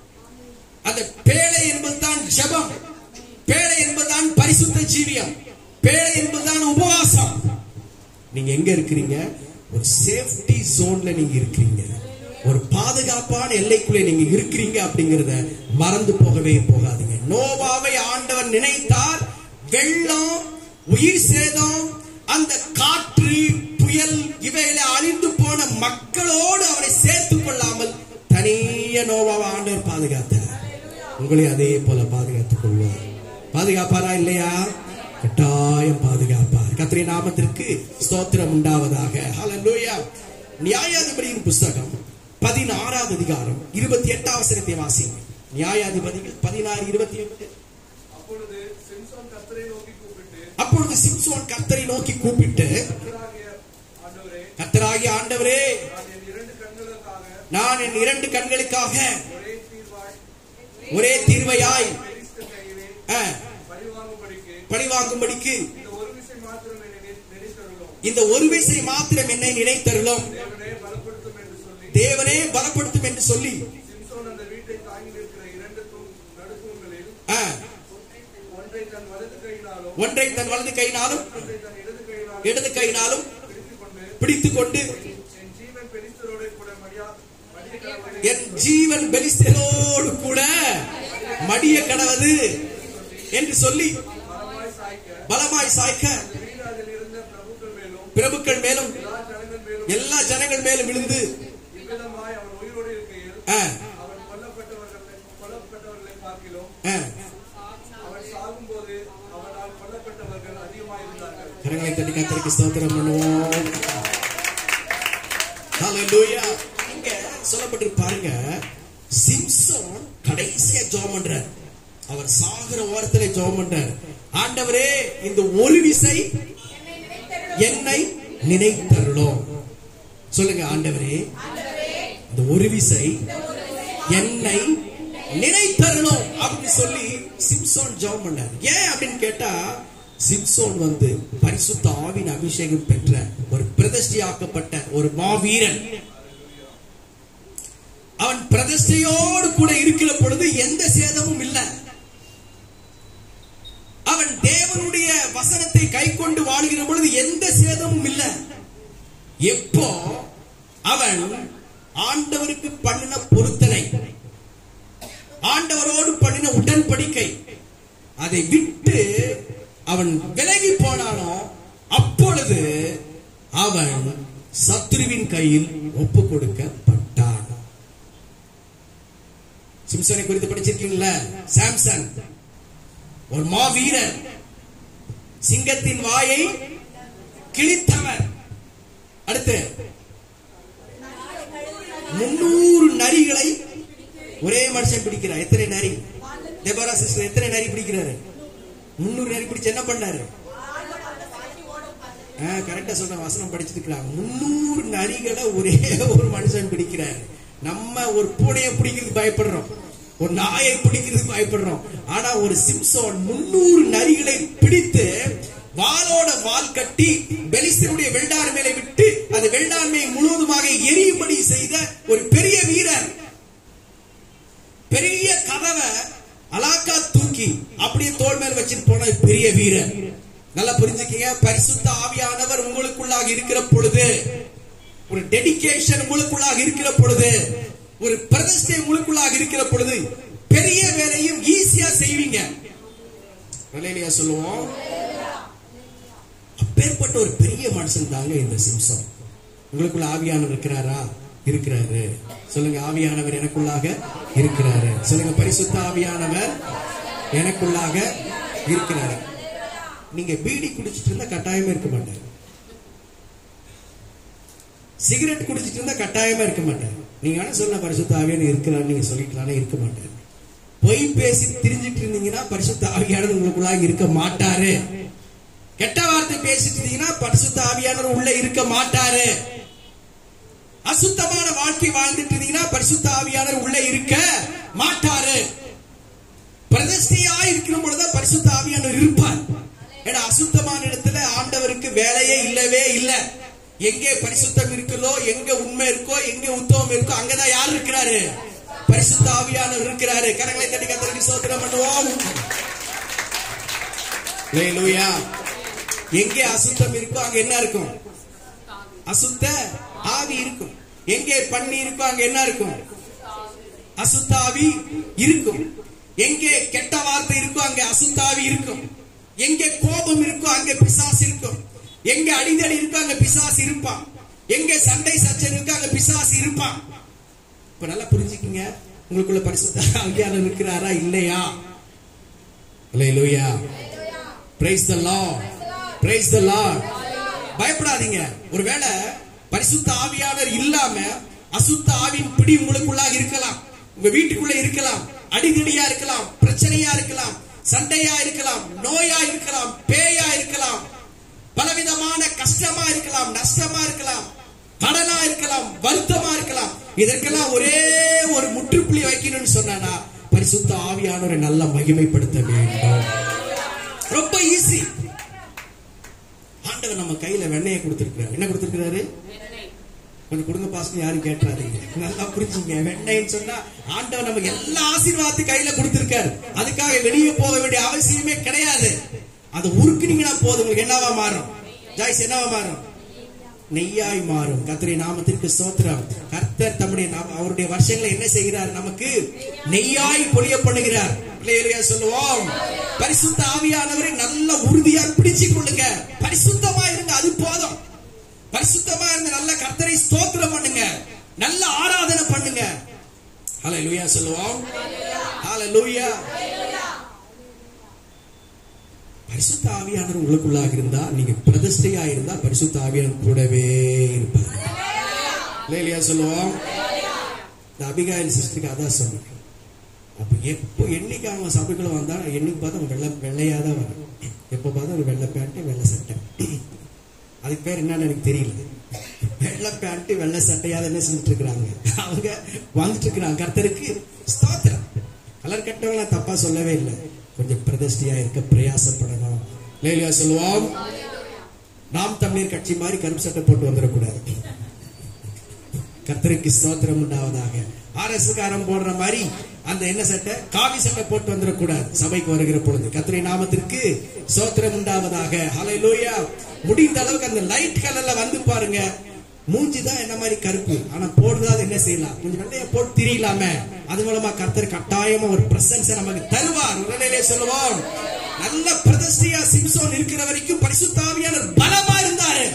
அந்த பேழை என்பதுதான் ஜெபம் பேழை என்பதுதான் பரிசுத்த ஜீவியம் பேழை என்பதுதான் உபவாசம் நீங்க எங்க இருக்கிறீங்க ஒரு சேஃப்டி ஜோன்ல நீங்க இருக்கிறீங்க ஒரு பாதுகாப்பான எல்லைக்குள்ளே நீங்க இருக்கிறீங்க அப்படிங்கறத மறந்து போகவே போகாதீங்க நோவாவை ஆண்டவர் நினைத்தார் வெள்ளம் உயிர் சேதம் அந்த காற்று புயல் இவையில அழிந்து போன மக்களோடு அவரை சேர்த்துக் கொள்ளாமல் தனிய நோவாவை ஆண்டவர் பாதுகாத்தார் உங்களை அதே போல பாதுகாத்துக் கொள்வார் பாதுகாப்பாரா இல்லையா கட்டாயம் பாதுகாப்பார் கத்திரி நாமத்திற்கு ஸ்தோத்திரம் உண்டாவதாக ஹalleluya நியாயாதிபதியின் புஸ்தகம் பதினாறாவது அதிகாரம் இருபத்தி எட்டாம் வசனத்தை வாசிங்க நியாயாதிபதிகள் பதினாறு இருபத்தி எட்டு அப்பொழுது சிம்சோன் கர்த்தரை நோக்கி கூப்பிட்டு அப்பொழுது சிம்சோன் கர்த்தரை நோக்கி கூப்பிட்டு கர்த்தராகிய ஆண்டவரே கர்த்தராகிய ஆண்டவரே நான் என் இரண்டு கண்களுக்காக நான் என் இரண்டு கண்களுக்காக ஒரே தீர்வாய் ஒரே தீர்வையாய் பெலிஸ்தர் கையிலே ஆ, பழிவாங்கும்படிக்கு பழிவாங்கும்படிக்கு இந்த ஒரு விசை மாத்திரம் என்னை நினை- நினைத்தருளும் இந்த ஒரு விசை மாத்திரம் என்னை நினைத்தருளும் தேவனே பலப்படுத்தும் என்று சொல்லி தேவனே பலப்படுத்தும் என்று சொல்லி சிம்சோன் அந்த வீட்டை தாங்கி நிற்கிற இரண்டு தூண் நடுத்தூண்களில் ஆ, ஒன்றை தன் வலது கையினாலும் ஒன்றை தன் வலது கையினாலும் ஒன்றை தன் இடது கையினாலும் இடது கையினாலும் பிடித்துக் கொண்டு பிடித்துக் கொண்டு என் ஜீவன் பெலிஸ்தரோட கூட மடியா மடிய கடவுளை என் ஜீவன் பெலிஸ்தரோடு கூட மடிய கடவது என்று சொல்லி மரமாய் சாய்க்க பலமாய் சாய்க்க வீடு அதில் இருந்த பிரபுக்கள் மேலும் பிரபுக்கள் மேலும் எல்லா ஜனங்கள் மேலும் எல்லா ஜனங்கள் மேலும் விழுந்து இவ்விதமாய் அவன் உயிரோடு இருக்கையில் ஆ, அவன் கொல்லப்பட்டவர்களை கொல்லப்பட்டவர்களை பார்க்கிலும் ஆ, அவன் சாகும்போது அவனால் கொல்லப்பட்டவர்கள் அதிகமாயிருந்தார்கள் கரங்களை தட்டி கத்தருக்கு ஸ்தோத்திரம் பண்ணுவோம் ஹalleluya இங்க சொல்லப்பட்டிருக்கு பாருங்க சிம்சோன் கடைசியா ஜெபம் பண்றார் அவர் சாகுற ஓரத்திலே ஜெபம் பண்றார் ஆண்டவரே இந்த ஒரு விசை என்னை நினைத்தருளும் சொல்லுங்க ஆண்டவரே இந்த ஒரு விசை என்னை நினைத்தருளும் அப்படின்னு சொல்லி சிம்சோன் ஜெபம் பண்ணார் ஏன் அப்படின்னு கேட்டா சிம்சோன் வந்து பரிசுத்த ஆவின் அபிஷேகம் பெற்ற ஒரு பிரதிஷ்டையாக்கப்பட்ட ஒரு மாவீரன் அவன் பிரதிஷ்டையோடு கூட இருக்கிற பொழுது எந்த சேதமும் இல்லை அவன் தேவனுடைய வசனத்தை கை கொண்டு வாழ்கிற பொழுது எந்த சேதமும் இல்லை எப்போ அவன் ஆண்டவருக்கு பண்ணின பொருத்தனை ஆண்டவரோடு பண்ணின உடன்படிக்கை அதை விட்டு அவன் விலகி போனானோ அப்பொழுது அவன் சத்ருவின் கையில் ஒப்பு கொடுக்கப்பட்டான் சிம்சனை குறித்து படிச்சிருக்கீங்களா சாம்சன் ஒரு மாவீரன் சிங்கத்தின் வாயை கிழித்தவர் அடுத்து முன்னூறு நரிகளை ஒரே மனுஷன் பிடிக்கிறார் எத்தனை நரி தேபரா சிஸ்டர் எத்தனை நரி பிடிக்கிறாரு முன்னூறு நரி பிடிச்சு என்ன பண்ணாரு கரெக்டா சொன்ன வசனம் படிச்சிருக்கிறாங்க முன்னூறு நரிகளை ஒரே ஒரு மனுஷன் பிடிக்கிறார் நம்ம ஒரு பூனையை பிடிக்கிறதுக்கு பயப்படுறோம் ஒரு நாயை பிடிக்கிறதுக்கு பயப்படுறோம் ஆனா ஒரு சிம்சோன் முன்னூறு நரிகளை பிடித்து வாளோட வால் கட்டி பெலிஸ்தனுடைய வெள்ளார் மேலே விட்டு அந்த வெள்ளாண்மையை முழுவதுமாக எரியும்படி செய்த ஒரு பெரிய வீரர் பெரிய கதவை அலாக்கா தூக்கி அப்படியே தோல் மேல் வச்சுட்டு போன பெரிய வீரர் நல்லா புரிஞ்சுக்கீங்க பரிசுத்த ஆவியானவர் உங்களுக்குள்ளாக இருக்கிற பொழுது ஒரு டெடிகேஷன் உங்களுக்குள்ளாக இருக்கிற பொழுது ஒரு பிரதிஷ்டை உங்களுக்குள்ளாக இருக்கிற பொழுது பெரிய வேலையும் ஈஸியா செய்வீங்க இல்லையா சொல்லுவோம் அப்பேற்பட்ட ஒரு பெரிய மனுஷன் தாங்க இந்த சிம்சம் உங்களுக்குள்ள ஆவியானவர் இருக்கிறாரா இருக்கிறாரு சொல்லுங்க ஆவியானவர் எனக்குள்ளாக இருக்கிறாரு சொல்லுங்க பரிசுத்த ஆவியானவர் எனக்குள்ளாக இருக்கிறாரு நீங்க பீடி குடிச்சிட்டு இருந்தா கட்டாயமா இருக்க மாட்டாரு சிகரெட் குடிச்சிட்டு இருந்தா கட்டாயமா இருக்க மாட்டாரு நீங்க ஆனா சொன்ன பரிசுத்த ஆவியான இருக்கிறான்னு நீங்க சொல்லிக்கலாம் இருக்க மாட்டாரு பொய் பேசி திரிஞ்சிட்டு இருந்தீங்கன்னா பரிசுத்த ஆவியானவர் உங்களுக்குள்ளாக இருக்க மாட்டாரு கெட்ட வார்த்தை பேசிட்டு இருந்தீங்கன்னா பரிசுத்த ஆவியானவர் உள்ள இருக்க மாட்டாரு அசுத்தமான வாழ்க்கை வாழ்ந்துட்டு இருந்தீங்கன்னா பரிசுத்த ஆவியானவர் உள்ள இருக்க மாட்டாரு பிரதிஷ்டையா இருக்கிற பொழுதுதான் பரிசுத்த ஆவியானவர் இருப்பார் ஏன்னா அசுத்தமான இடத்துல ஆண்டவருக்கு வேலையே இல்லவே இல்லை எங்கே பரிசுத்தம் இருக்குதோ எங்க உண்மை இருக்கோ எங்க உத்தவம் இருக்கோ அங்கதான் யார் இருக்கிறாரு பரிசுத்த ஆவியானவர் இருக்கிறாரு கரங்களை தட்டி கத்தருக்கு சோதனை பண்ணுவோம் ஹalleluya எங்கே அசுத்தம் இருக்கோ அங்க என்ன இருக்கும் அசுத்த ஆவி இருக்கும் எங்கே பண்ணி இருக்கோ அங்க என்ன இருக்கும் அசுத்த ஆவி இருக்கும் எங்கே கெட்ட வார்த்தை இருக்கோ அங்க அசுத்த ஆவி இருக்கும் எங்கே கோபம் இருக்கோ அங்க பிசாசு இருக்கும் எங்க அடிதடி இருக்கோ அங்க பிசாசு இருப்பான் எங்க சண்டை சச்சரவு இருக்கோ அங்க பிசாசு இருப்பான் இப்ப நல்லா புரிஞ்சுக்கீங்க உங்களுக்குள்ள பரிசுத்த ஆவியானவர் இருக்கிறாரா இல்லையா ஹalleluya praise the lord praise the lord பயப்படாதீங்க ஒருவேளை பரிசுத்த ஆவியாளர் இல்லாம அசுத்த ஆவியின் பிடி உங்களுக்குள்ளாக இருக்கலாம் உங்க வீட்டுக்குள்ள இருக்கலாம் அடிதடியா இருக்கலாம் பிரச்சனையா இருக்கலாம் சண்டையா இருக்கலாம் நோயா இருக்கலாம் பேயா இருக்கலாம் பலவிதமான கஷ்டமா இருக்கலாம் நஷ்டமா இருக்கலாம் கடனா இருக்கலாம் வருத்தமா இருக்கலாம் இதற்கெல்லாம் ஒரே ஒரு முற்றுப்புள்ளி வைக்கணும்னு சொன்னா பரிசுத்த ஆவியானவரை நல்லா மகிமைப்படுத்த வேண்டும் ரொம்ப ஈஸி ஆண்டவர் நம்ம கையில வெண்ணையை கொடுத்திருக்கிறார் என்ன கொடுத்திருக்கிறாரு கொஞ்சம் கொடுங்க பாசம் யாரும் கேட்டுறாதீங்க நல்லா புரிஞ்சுங்க வெண்ணைன்னு சொன்னா ஆண்டவர் நமக்கு எல்லா ஆசீர்வாதத்தையும் கையில கொடுத்திருக்காரு அதுக்காக வெளியே போக வேண்டிய அவசியமே கிடையாது அதை உருக்குனீங்கன்னா போதும் உங்களுக்கு என்னவா மாறும் ஜாய்ஸ் என்னவா மாறும் நெய்யாய் மாறும் கர்த்தருடைய நாமத்திற்கு சோத்திரம் கர்த்தர் தம்முடைய நாம அவருடைய வருஷங்களை என்ன செய்கிறார் நமக்கு நெய்யாய் பொழிய பண்ணுகிறார் பிள்ளைகளையா சொல்லுவோம் பரிசுத்த ஆவியானவரை நல்ல உறுதியா பிடிச்சு கொள்ளுங்க பரிசுத்தமா இருங்க அது போதும் பரிசுத்தமா இருங்க நல்ல கர்த்தரை ஸ்தோத்திரம் பண்ணுங்க நல்ல ஆராதனை பண்ணுங்க ஹalleluya சொல்லுவோம் ஹalleluya பரிசுத்த ஆவியானவர் உங்களுக்குள்ளாக இருந்தா நீங்க பிரதிஷ்டையா இருந்தா பரிசுத்த ஆவியானவர் கூடவே இருப்பார் இல்லையா சொல்லுவோம் இந்த அபிகாயில் சிஸ்டருக்கு அதான் சொன்னேன் அப்ப எப்போ என்னைக்கு அவங்க சபைக்குள்ள வந்தா என்னைக்கு பார்த்தா அவங்க வெள்ளை வெள்ளையா தான் வரும் எப்போ பார்த்தா ஒரு வெள்ளை பேண்ட் வெள்ளை சட்டை அதுக்கு பேர் என்னன்னு எனக்கு தெரியல வெள்ளை பேண்ட் வெள்ளை சட்டையா என்ன செஞ்சுட்டு இருக்கிறாங்க அவங்க வந்துட்டு இருக்கிறாங்க கர்த்தருக்கு ஸ்தோத்திரம் கலர் கட்டவங்க தப்பா சொல்லவே இல்லை கொஞ்சம் பிரதிஷ்டையா இருக்க பிரயாசப்படணும் லேலியா சொல்லுவோம் நாம் தமிழர் கட்சி மாதிரி கருப்பு சட்டை போட்டு வந்துடக்கூடாது கர்த்தருக்கு ஸ்தோத்திரம் உண்டாவதாக ஆர்எஸ் காரம் போடுற மாதிரி அந்த என்ன சட்டை காவி சட்டை போட்டு வந்துடக்கூடாது சபைக்கு வருகிற பொழுது கர்த்தரை நாமத்திற்கு ஸ்தோத்திரம் உண்டாவதாக ஹalleluya முடிந்த அளவுக்கு அந்த லைட் கலர்ல வந்து பாருங்க மூஞ்சி தான் என்ன மாதிரி கருப்பு ஆனா போடுறது என்ன செய்யலாம் கொஞ்சம் வெள்ளைய போட்டு திரியலாமே அது மூலமா கர்த்தர் கட்டாயமா ஒரு பிரசன்ஸ் நமக்கு தருவார் உடனே சொல்லுவோம் நல்ல பிரதிஷ்டையா சிம்சோன் இருக்கிற வரைக்கும் பரிசுத்தாவியான பலமா இருந்தாரு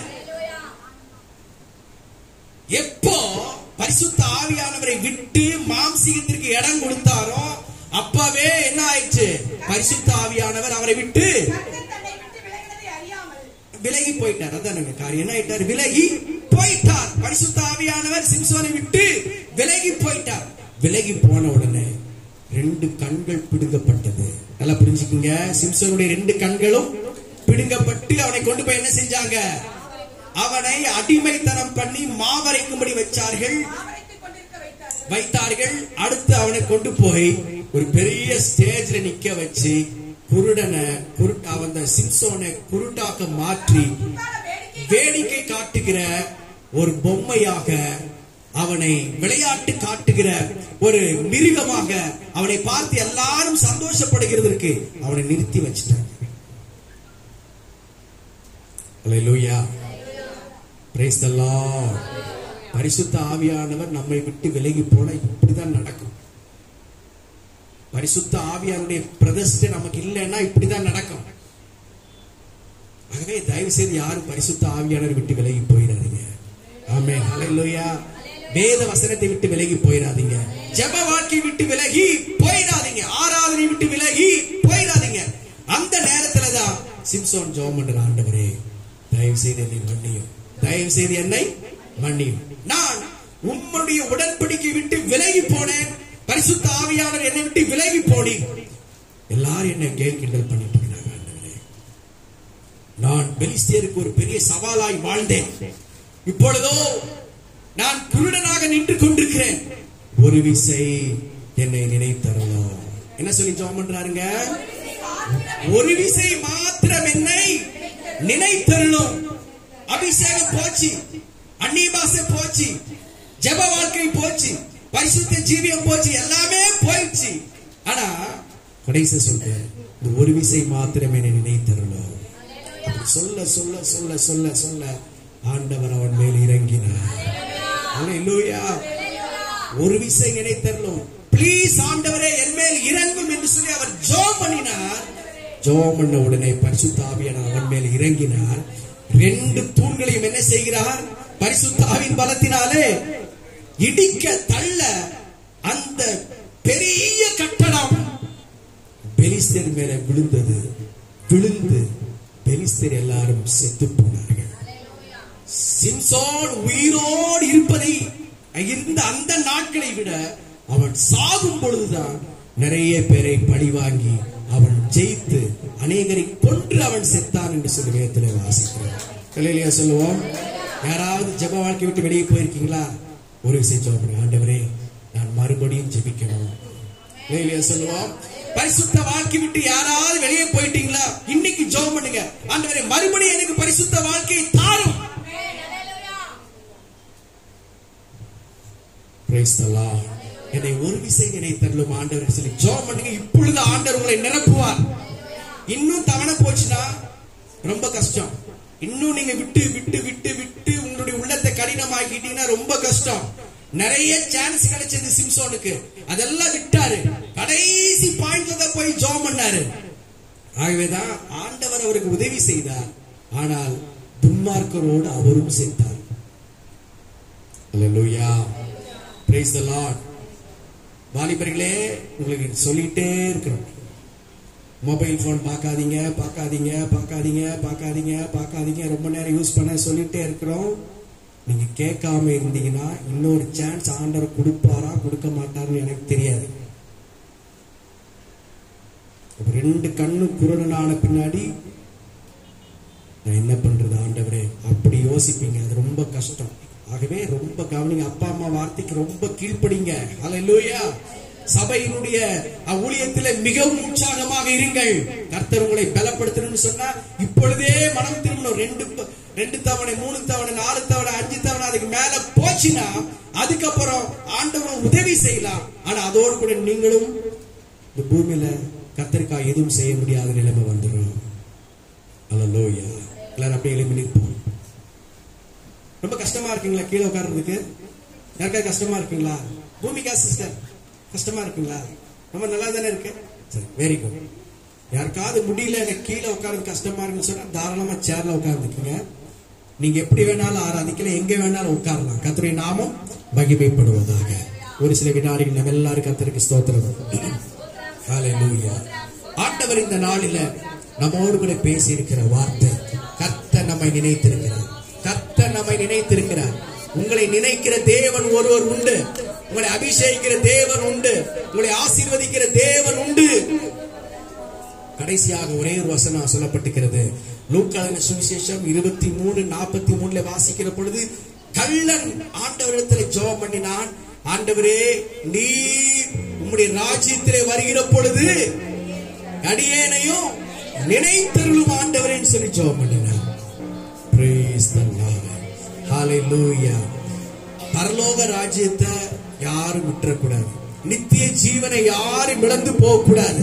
எப்போ பரிசுத்த ஆவியானவரை விட்டு மாம்சீகத்திற்கு இடம் கொடுத்தாரோ அப்பவே என்ன ஆயிடுச்சு பரிசுத்த ஆவியானவர் அவரை விட்டு கர்த்தர் தன்னை விட்டு விலகினதை அறியாமல் விலகி போயிட்டார் அதான் காரியம் என்ன ஆயிட்டார் விலகி போயிட்டார் பரிசுத்த ஆவியானவர் சிம்சோனை விட்டு விலகி போயிட்டார் விலகி போன உடனே ரெண்டு கண்கள் பிடுங்கப்பட்டது நல்லா புரிஞ்சுக்குங்க சிம்சோனுடைய ரெண்டு கண்களும் பிடுங்கப்பட்டு அவனை கொண்டு போய் என்ன செஞ்சாங்க அவனை அடிமைத்தனம் பண்ணி மாவரைக்கும்படி வச்சார்கள் ஆவரைத்துக் கொண்டிருக்க வைத்தார்கள் வைத்தார்கள் அடுத்து அவனை கொண்டு போய் ஒரு பெரிய ஸ்டேஜ்ல நிக்க வச்சு குருடனை குருட் அவன் சிம்சோனை குருட்டாக்க மாற்றி உட்கார வேடிக்கை வேடிக்கை காட்டுகிற ஒரு பொம்மையாக அவனை விளையாட்டு காட்டுகிற ஒரு மிருகமாக அவனை பார்த்து எல்லாரும் சந்தோஷப்படுகிறதற்கு அவனை நிறுத்தி வச்சிட்டாங்க Hallelujah. Praise the Lord. பரிசுத்த ஆவியானவர் நம்மை விட்டு விலகி போன இப்படிதான் நடக்கும் பரிசுத்த ஆவியானுடைய பிரதிஷ்டை நமக்கு இல்லைன்னா இப்படிதான் நடக்கும் ஆகவே தயவு செய்து யாரும் பரிசுத்த ஆவியானவர் விட்டு விலகி போயிடாதீங்க ஆமே ஹalleluya வேத வசனத்தை விட்டு விலகி போயிடாதீங்க ஜெப வாழ்க்கை விட்டு விலகி போயிடாதீங்க ஆராதனை விட்டு விலகி போயிடாதீங்க அந்த நேரத்துல தான் சிம்சோன் ஜெபம் பண்ற ஆண்டவரே தயவு செய்து என்னை மன்னியும் தயவு செய்து என்னை மன்னியும் நான் உம்முடைய உடன்படிக்கை விட்டு விலகி போனேன் பரிசுத்த ஆவியானவர் என்னை விட்டு விலகி போனி எல்லாரும் என்னை கேள் கிண்டல் பண்ணிட்டு இருக்கிறாங்க ஆண்டவரே நான் பெலிஸ்தியருக்கு ஒரு பெரிய சவாலாய் வாழ்ந்தேன் இப்பொழுதோ நான் குருடனாக நின்று கொண்டிருக்கிறேன் ஒரு விசை என்னை நினைத்தரலாம் என்ன சொல்லி ஜெபம் பண்றாருங்க ஒரு விசை மாத்திரம் என்னை நினைத்தருளும் அபிஷேகம் போச்சு அந்நிய பாஷை போச்சு ஜெப வாழ்க்கை போச்சு பரிசுத்த ஜீவியம் போச்சு எல்லாமே போயிடுச்சு ஆனா கடைசி சொல்றேன் இந்த ஒரு விசை மாத்திரம் என்னை நினைத்தருளும் அப்படி சொல்ல சொல்ல சொல்ல சொல்ல சொல்ல ஆண்டவர் அவன் மேல் இறங்கினார் அல்லேலூயா ஒரு விசை நினைத்தரலும் ப்ளீஸ் ஆண்டவரே என் மேல் இறங்கும் என்று சொல்லி அவர் ஜோம் பண்ணினார் ஜோம் பண்ண உடனே பரிசுத்த ஆவியானவர் அவன் மேல் இறங்கினார் ரெண்டு தூண்களையும் என்ன செய்கிறார் பரிசுத்த ஆவியின் பலத்தினாலே இடிக்க தள்ள அந்த பெரிய கட்டடம் பெலிஸ்தர் மேல விழுந்தது விழுந்து பெலிஸ்தர் எல்லாரும் செத்து போனார்கள் சிம்சோன் உயிரோடு இருப்பதை இருந்த அந்த நாட்களை விட அவன் சாகும் பொழுதுதான் நிறைய பேரை பழி வாங்கி அவன் ஜெயித்து அநேகரை கொன்று அவன் செத்தான் என்று சொல்லி வேதத்திலே வாசிக்கிறோம் கலையிலேயே சொல்லுவோம் யாராவது ஜெப வாழ்க்கை விட்டு வெளியே போயிருக்கீங்களா ஒரு விஷயம் சொல்லுங்க ஆண்டவரே நான் மறுபடியும் ஜெபிக்கணும் கலையிலேயே சொல்லுவோம் பரிசுத்த வாழ்க்கை விட்டு யாராவது வெளியே போயிட்டீங்களா இன்னைக்கு ஜெபம் பண்ணுங்க ஆண்டவரே மறுபடியும் எனக்கு பரிசுத்த வாழ்க்கையை தாரும் Praise the Lord. என்னை ஒரு விசை நினைத்தருளும் ஆண்டவர் சொல்லி ஜோம் பண்ணுங்க இப்பொழுது ஆண்டவர் உங்களை நிரப்புவார் இன்னும் தவணை போச்சுன்னா ரொம்ப கஷ்டம் இன்னும் நீங்க விட்டு விட்டு விட்டு விட்டு உங்களுடைய உள்ளத்தை கடினமாக்கிட்டீங்கன்னா ரொம்ப கஷ்டம் நிறைய சான்ஸ் கிடைச்சது சிம்சோனுக்கு அதெல்லாம் விட்டாரு கடைசி பாயிண்ட்ல தான் போய் ஜோம் பண்ணாரு ஆகவேதான் ஆண்டவர் அவருக்கு உதவி செய்தார் ஆனால் துன்மார்க்கரோடு அவரும் செத்தார் அல்லேலூயா பிரைஸ் த லார்ட் வாலிபர்களே உங்களுக்கு சொல்லிட்டே இருக்கிறோம் மொபைல் ஃபோன் பார்க்காதீங்க பார்க்காதீங்க பார்க்காதீங்க பார்க்காதீங்க பார்க்காதீங்க ரொம்ப நேரம் யூஸ் பண்ண சொல்லிட்டே இருக்கிறோம் நீங்க கேட்காம இருந்தீங்கன்னா இன்னொரு சான்ஸ் ஆண்டவர் கொடுப்பாரா கொடுக்க மாட்டாருன்னு எனக்கு தெரியாது அப்ப ரெண்டு கண்ணு குருடனான பின்னாடி நான் என்ன பண்றது ஆண்டவரே அப்படி யோசிப்பீங்க அது ரொம்ப கஷ்டம் ஆகவே ரொம்ப கவனிங்க அப்பா அம்மா வார்த்தைக்கு ரொம்ப கீழ்ப்படிங்க ஹalleluya சபையினுடைய அஹ், ஊழியத்திலே மிகவும் உற்சாகமாக இருங்கள் கர்த்தர் உங்களை பலப்படுத்தணும்னு சொன்னா இப்பொழுதே மனம் திரும்பணும் ரெண்டு ப- ரெண்டு தவணை மூணு தவணை நாலு தவணை அஞ்சு தவணை அதுக்கு மேல போச்சுன்னா அதுக்கப்புறம் ஆண்டவன் உதவி செய்யலாம் ஆனா அதோடு கூட நீங்களும் இந்த பூமியில கத்தரிக்காய் எதுவும் செய்ய முடியாத நிலைமை வந்துடும் அல்லலோயா எல்லாரும் அப்படியே எழுப்பி நிற்போம் ரொம்ப கஷ்டமா இருக்குங்களா கீழே உட்கார்றதுக்கு யாருக்காவது கஷ்டமா இருக்குங்களா பூமிகா சிஸ்டர் கஷ்டமா இருக்குங்களா ரொம்ப நல்லா தானே இருக்கு சரி வெரி குட் யாருக்காவது முடியல எனக்கு கீழே உட்கார்றது கஷ்டமா இருக்குன்னு சொன்னா தாராளமா சேர்ல உட்கார்ந்துக்குங்க நீங்க எப்படி வேணாலும் ஆராதிக்கலாம் எங்க வேணாலும் உட்காரலாம் கர்த்தருடைய நாமம் மகிமைப்படுவதாக ஒரு சில வினாடிகள் நம்ம எல்லாரும் கர்த்தருக்கு ஸ்தோத்திரம் ஹalleluya ஆண்டவர் இந்த நாளில நம்மோடு கூட பேசி இருக்கிற வார்த்தை கர்த்தர் நம்மை நினைத்திருக்கிறார் கர்த்தர் நம்மை நினைத்திருக்கிறார் உங்களை நினைக்கிற தேவன் ஒருவர் உண்டு உங்களை அபிஷேகிக்கிற தேவன் உண்டு உங்களை ஆசீர்வதிக்கிற தேவன் உண்டு கடைசியாக ஒரே ஒரு வசனம் சொல்லப்பட்டிருக்கிறது லூக்கான சுவிசேஷம் இருபத்தி மூணு நாற்பத்தி மூணுல வாசிக்கிற பொழுது கள்ளன் ஆண்டவரிடத்தில் ஜெபம் பண்ணினான் ஆண்டவரே நீ உம்முடைய ராஜ்யத்திலே வருகிற பொழுது அடியேனையும் நினைத்தருளும் ஆண்டவரேன்னு சொல்லி ஜெபம் பண்ணினான் Praise the Lord. Hallelujah. பரலோக ராஜ்யத்தை யாரும் விட்டுறக்கூடாது நித்திய ஜீவனை யாரும் இழந்து போக கூடாது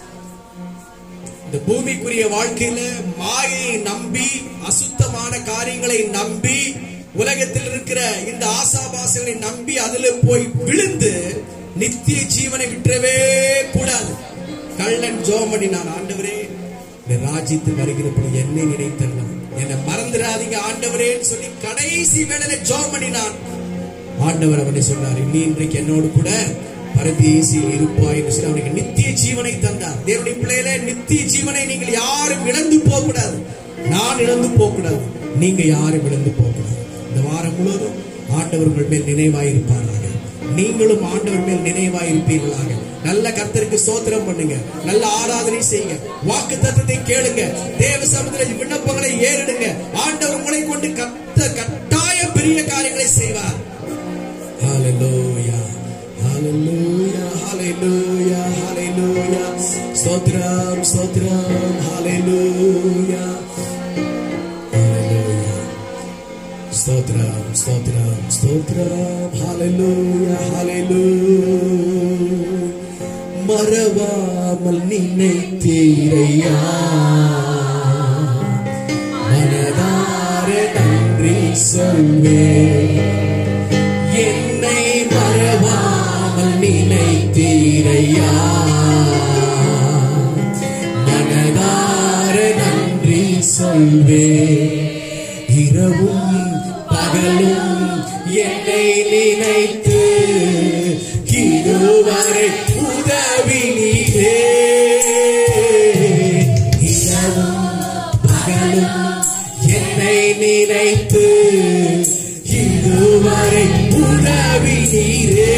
இந்த பூமிக்குரிய வாழ்க்கையில மாயை நம்பி அசுத்தமான காரியங்களை நம்பி உலகத்தில் இருக்கிற இந்த ஆசாபாசங்களை நம்பி அதுல போய் விழுந்து நித்திய ஜீவனை விட்டுறவே கூடாது கள்ளன் ஜோமணி நான் ஆண்டவரே இந்த ராஜ்யத்தில் வருகிற பொழுது என்னை நினைத்தரலாம் என்னை மறந்துடாதீங்க ஆண்டவரேன்னு சொல்லி கடைசி வேளையில ஜோம் பண்ணினான் ஆண்டவர் அவனை சொன்னார் நீ இன்றைக்கு என்னோடு கூட பரதேசியில் இருப்பாய் என்று சொல்லி அவனுக்கு நித்திய ஜீவனை தந்தார் தேவனுடைய பிள்ளைகளே நித்திய ஜீவனை நீங்கள் யாரும் இழந்து போக கூடாது நான் இழந்து போக கூடாது நீங்க யாரும் இழந்து போக கூடாது இந்த வாரம் முழுவதும் ஆண்டவர் உங்கள் மேல் நினைவாயிருப்பாராக நீங்களும் ஆண்டவர் மேல் நினைவாயிருப்பீர்களாக நல்ல கர்த்தருக்கு சோத்திரம் பண்ணுங்க நல்ல ஆராதனை செய்யுங்க வாக்கு தத்தத்தை கேளுங்க தேவ சமுதிர விண்ணப்பங்களை ஏறிடுங்க ஆண்டவர் உங்களை கொண்டு கத்த கட்டாய பெரிய காரியங்களை செய்வார் Hallelujah. Hallelujah. Hallelujah. Hallelujah. ஸ்தோத்திரம் ஸ்தோத்திரம் Hallelujah. Hallelujah. ஸ்தோத்திரம் ஸ்தோத்திரம் ஸ்தோத்திரம் Hallelujah. Hallelujah. மறவாமல் நினைத்தீரையா மனதார நன்றி சொல்வேன் என்னை மறவாமல் நினைத்தீரையா மனதார நன்றி சொல்வே இரவும் பகலும் என்னை நினைத்து இதுவரை உதவினீரே இரவும் பகலும் என்னை நினைத்து இதுவரை உதவினீரே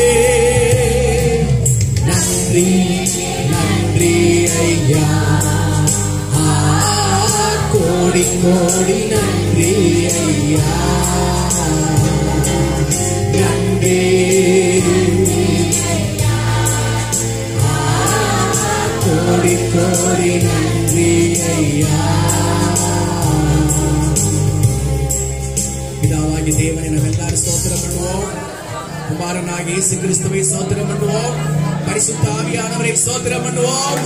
நன்றி நன்றி ஐயா ஆ, கோடி கோடி நன்றி ஐயா நன்றி ஆ, கோடி கோடி நன்றி ஐயா பிதாவாகிய தேவனை நம்ம எல்லாரும் ஸ்தோத்திரம் பண்ணுவோம் குமாரனாகிய இயேசு கிறிஸ்துவை ஸ்தோத்திரம் பண்ணுவோம் பரிசுத்த ஆவியானவரை ஸ்தோத்திரம் பண்ணுவோம்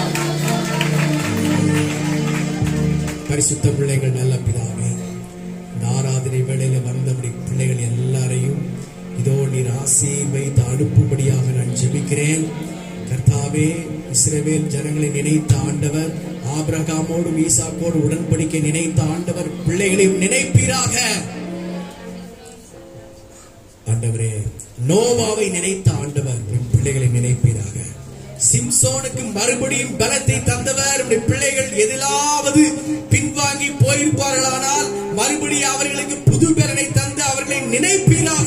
பரிசுத்த பிள்ளைகள் நல்ல பிதாவே இந்த ஆராதனை வேளையில வந்தபடி பிள்ளைகள் எல்லாரையும் இதோ நீர் ஆசீர்வைத்து அனுப்பும்படியாக நான் ஜெபிக்கிறேன் கர்த்தாவே இஸ்ரவேல் ஜனங்களை நினைத்த ஆண்டவர் ஆபிரகாமோடும் ஈசாக்கோடு உடன்படிக்கை நினைத்த ஆண்டவர் பிள்ளைகளையும் நினைப்பீராக ஆண்டவரே நோவாவை நினைத்த ஆண்டவர் உன் பிள்ளைகளை நினைப்பீராக சிம்சோனுக்கு மறுபடியும் பலத்தை தந்தவர் உடைய பிள்ளைகள் எதிலாவது பின்வாங்கி போயிருப்பார்களானால் மறுபடியும் அவர்களுக்கு புது பலனை தந்து அவர்களை நினைப்பீராக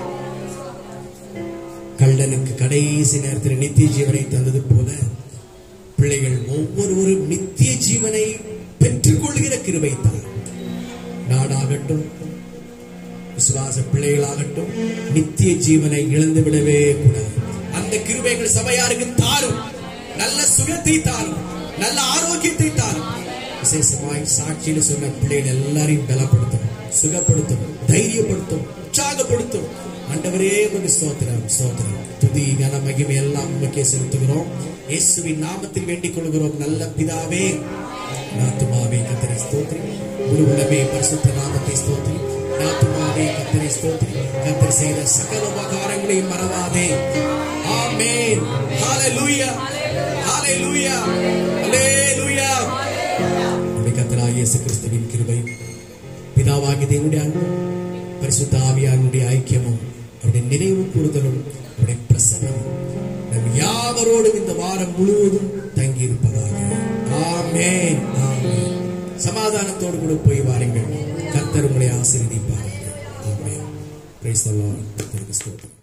கள்ளனுக்கு கடைசி நேரத்தில் நித்திய ஜீவனை தந்தது போல பிள்ளைகள் ஒவ்வொருவரும் நித்திய ஜீவனை பெற்றுக் கொள்கிற கிருபை தான் நாடாகட்டும் விசுவாச பிள்ளைகளாகட்டும் நித்திய ஜீவனை இழந்து விடவே கூடாது அந்த கிருபைகள் சபையாருக்கு தாரும் நல்ல சுகத்தை தாரும் நல்ல ஆரோக்கியத்தை தாரும் விசேஷமாய் சாட்சியில் சொன்ன பிள்ளைகள் எல்லாரையும் பலப்படுத்தும் சுகப்படுத்தும் தைரியப்படுத்தும் உற்சாகப்படுத்தும் ஆண்டவரே உமக்கு ஸ்தோத்திரம் ஸ்தோத்திரம் துதி கன மகிமை எல்லாம் உமக்கே செலுத்துகிறோம் இயேசுவின் நாமத்தில் வேண்டிக் கொள்கிறோம் நல்ல பிதாவே நாத்துமாவே கத்தரை ஸ்தோத்திரி முழு உலகமே பரிசுத்த நாமத்தை ஸ்தோத்திரி நாத்துமாவே கத்தரை ஸ்தோத்திரி கத்தர் செய்த சகல உபகாரங்களையும் மறவாதே ஆமென் ஹalleluya ஹalleluya ஹalleluya நம்முடைய கர்த்தராகிய இயேசு கிறிஸ்துவின் கிருபை பிதாவாகிய தேவனுடைய அன்பு பரிசுத்த ஆவியானுடைய ஐக்கியமும் அவருடைய நினைவு கூறுதலும் அவருடைய பிரசனமும் நம் யாவரோடும் இந்த வாரம் முழுவதும் தங்கி இருப்பதாக ஆமென் ஆமென் சமாதானத்தோடு கூட போய் வாருங்கள் கர்த்தர் உங்களை ஆசீர்வதிப்பார்கள் ஆமென் பிரைஸ் தி லார்ட் கர்த்தருக்கு ஸ்தோத்திரம்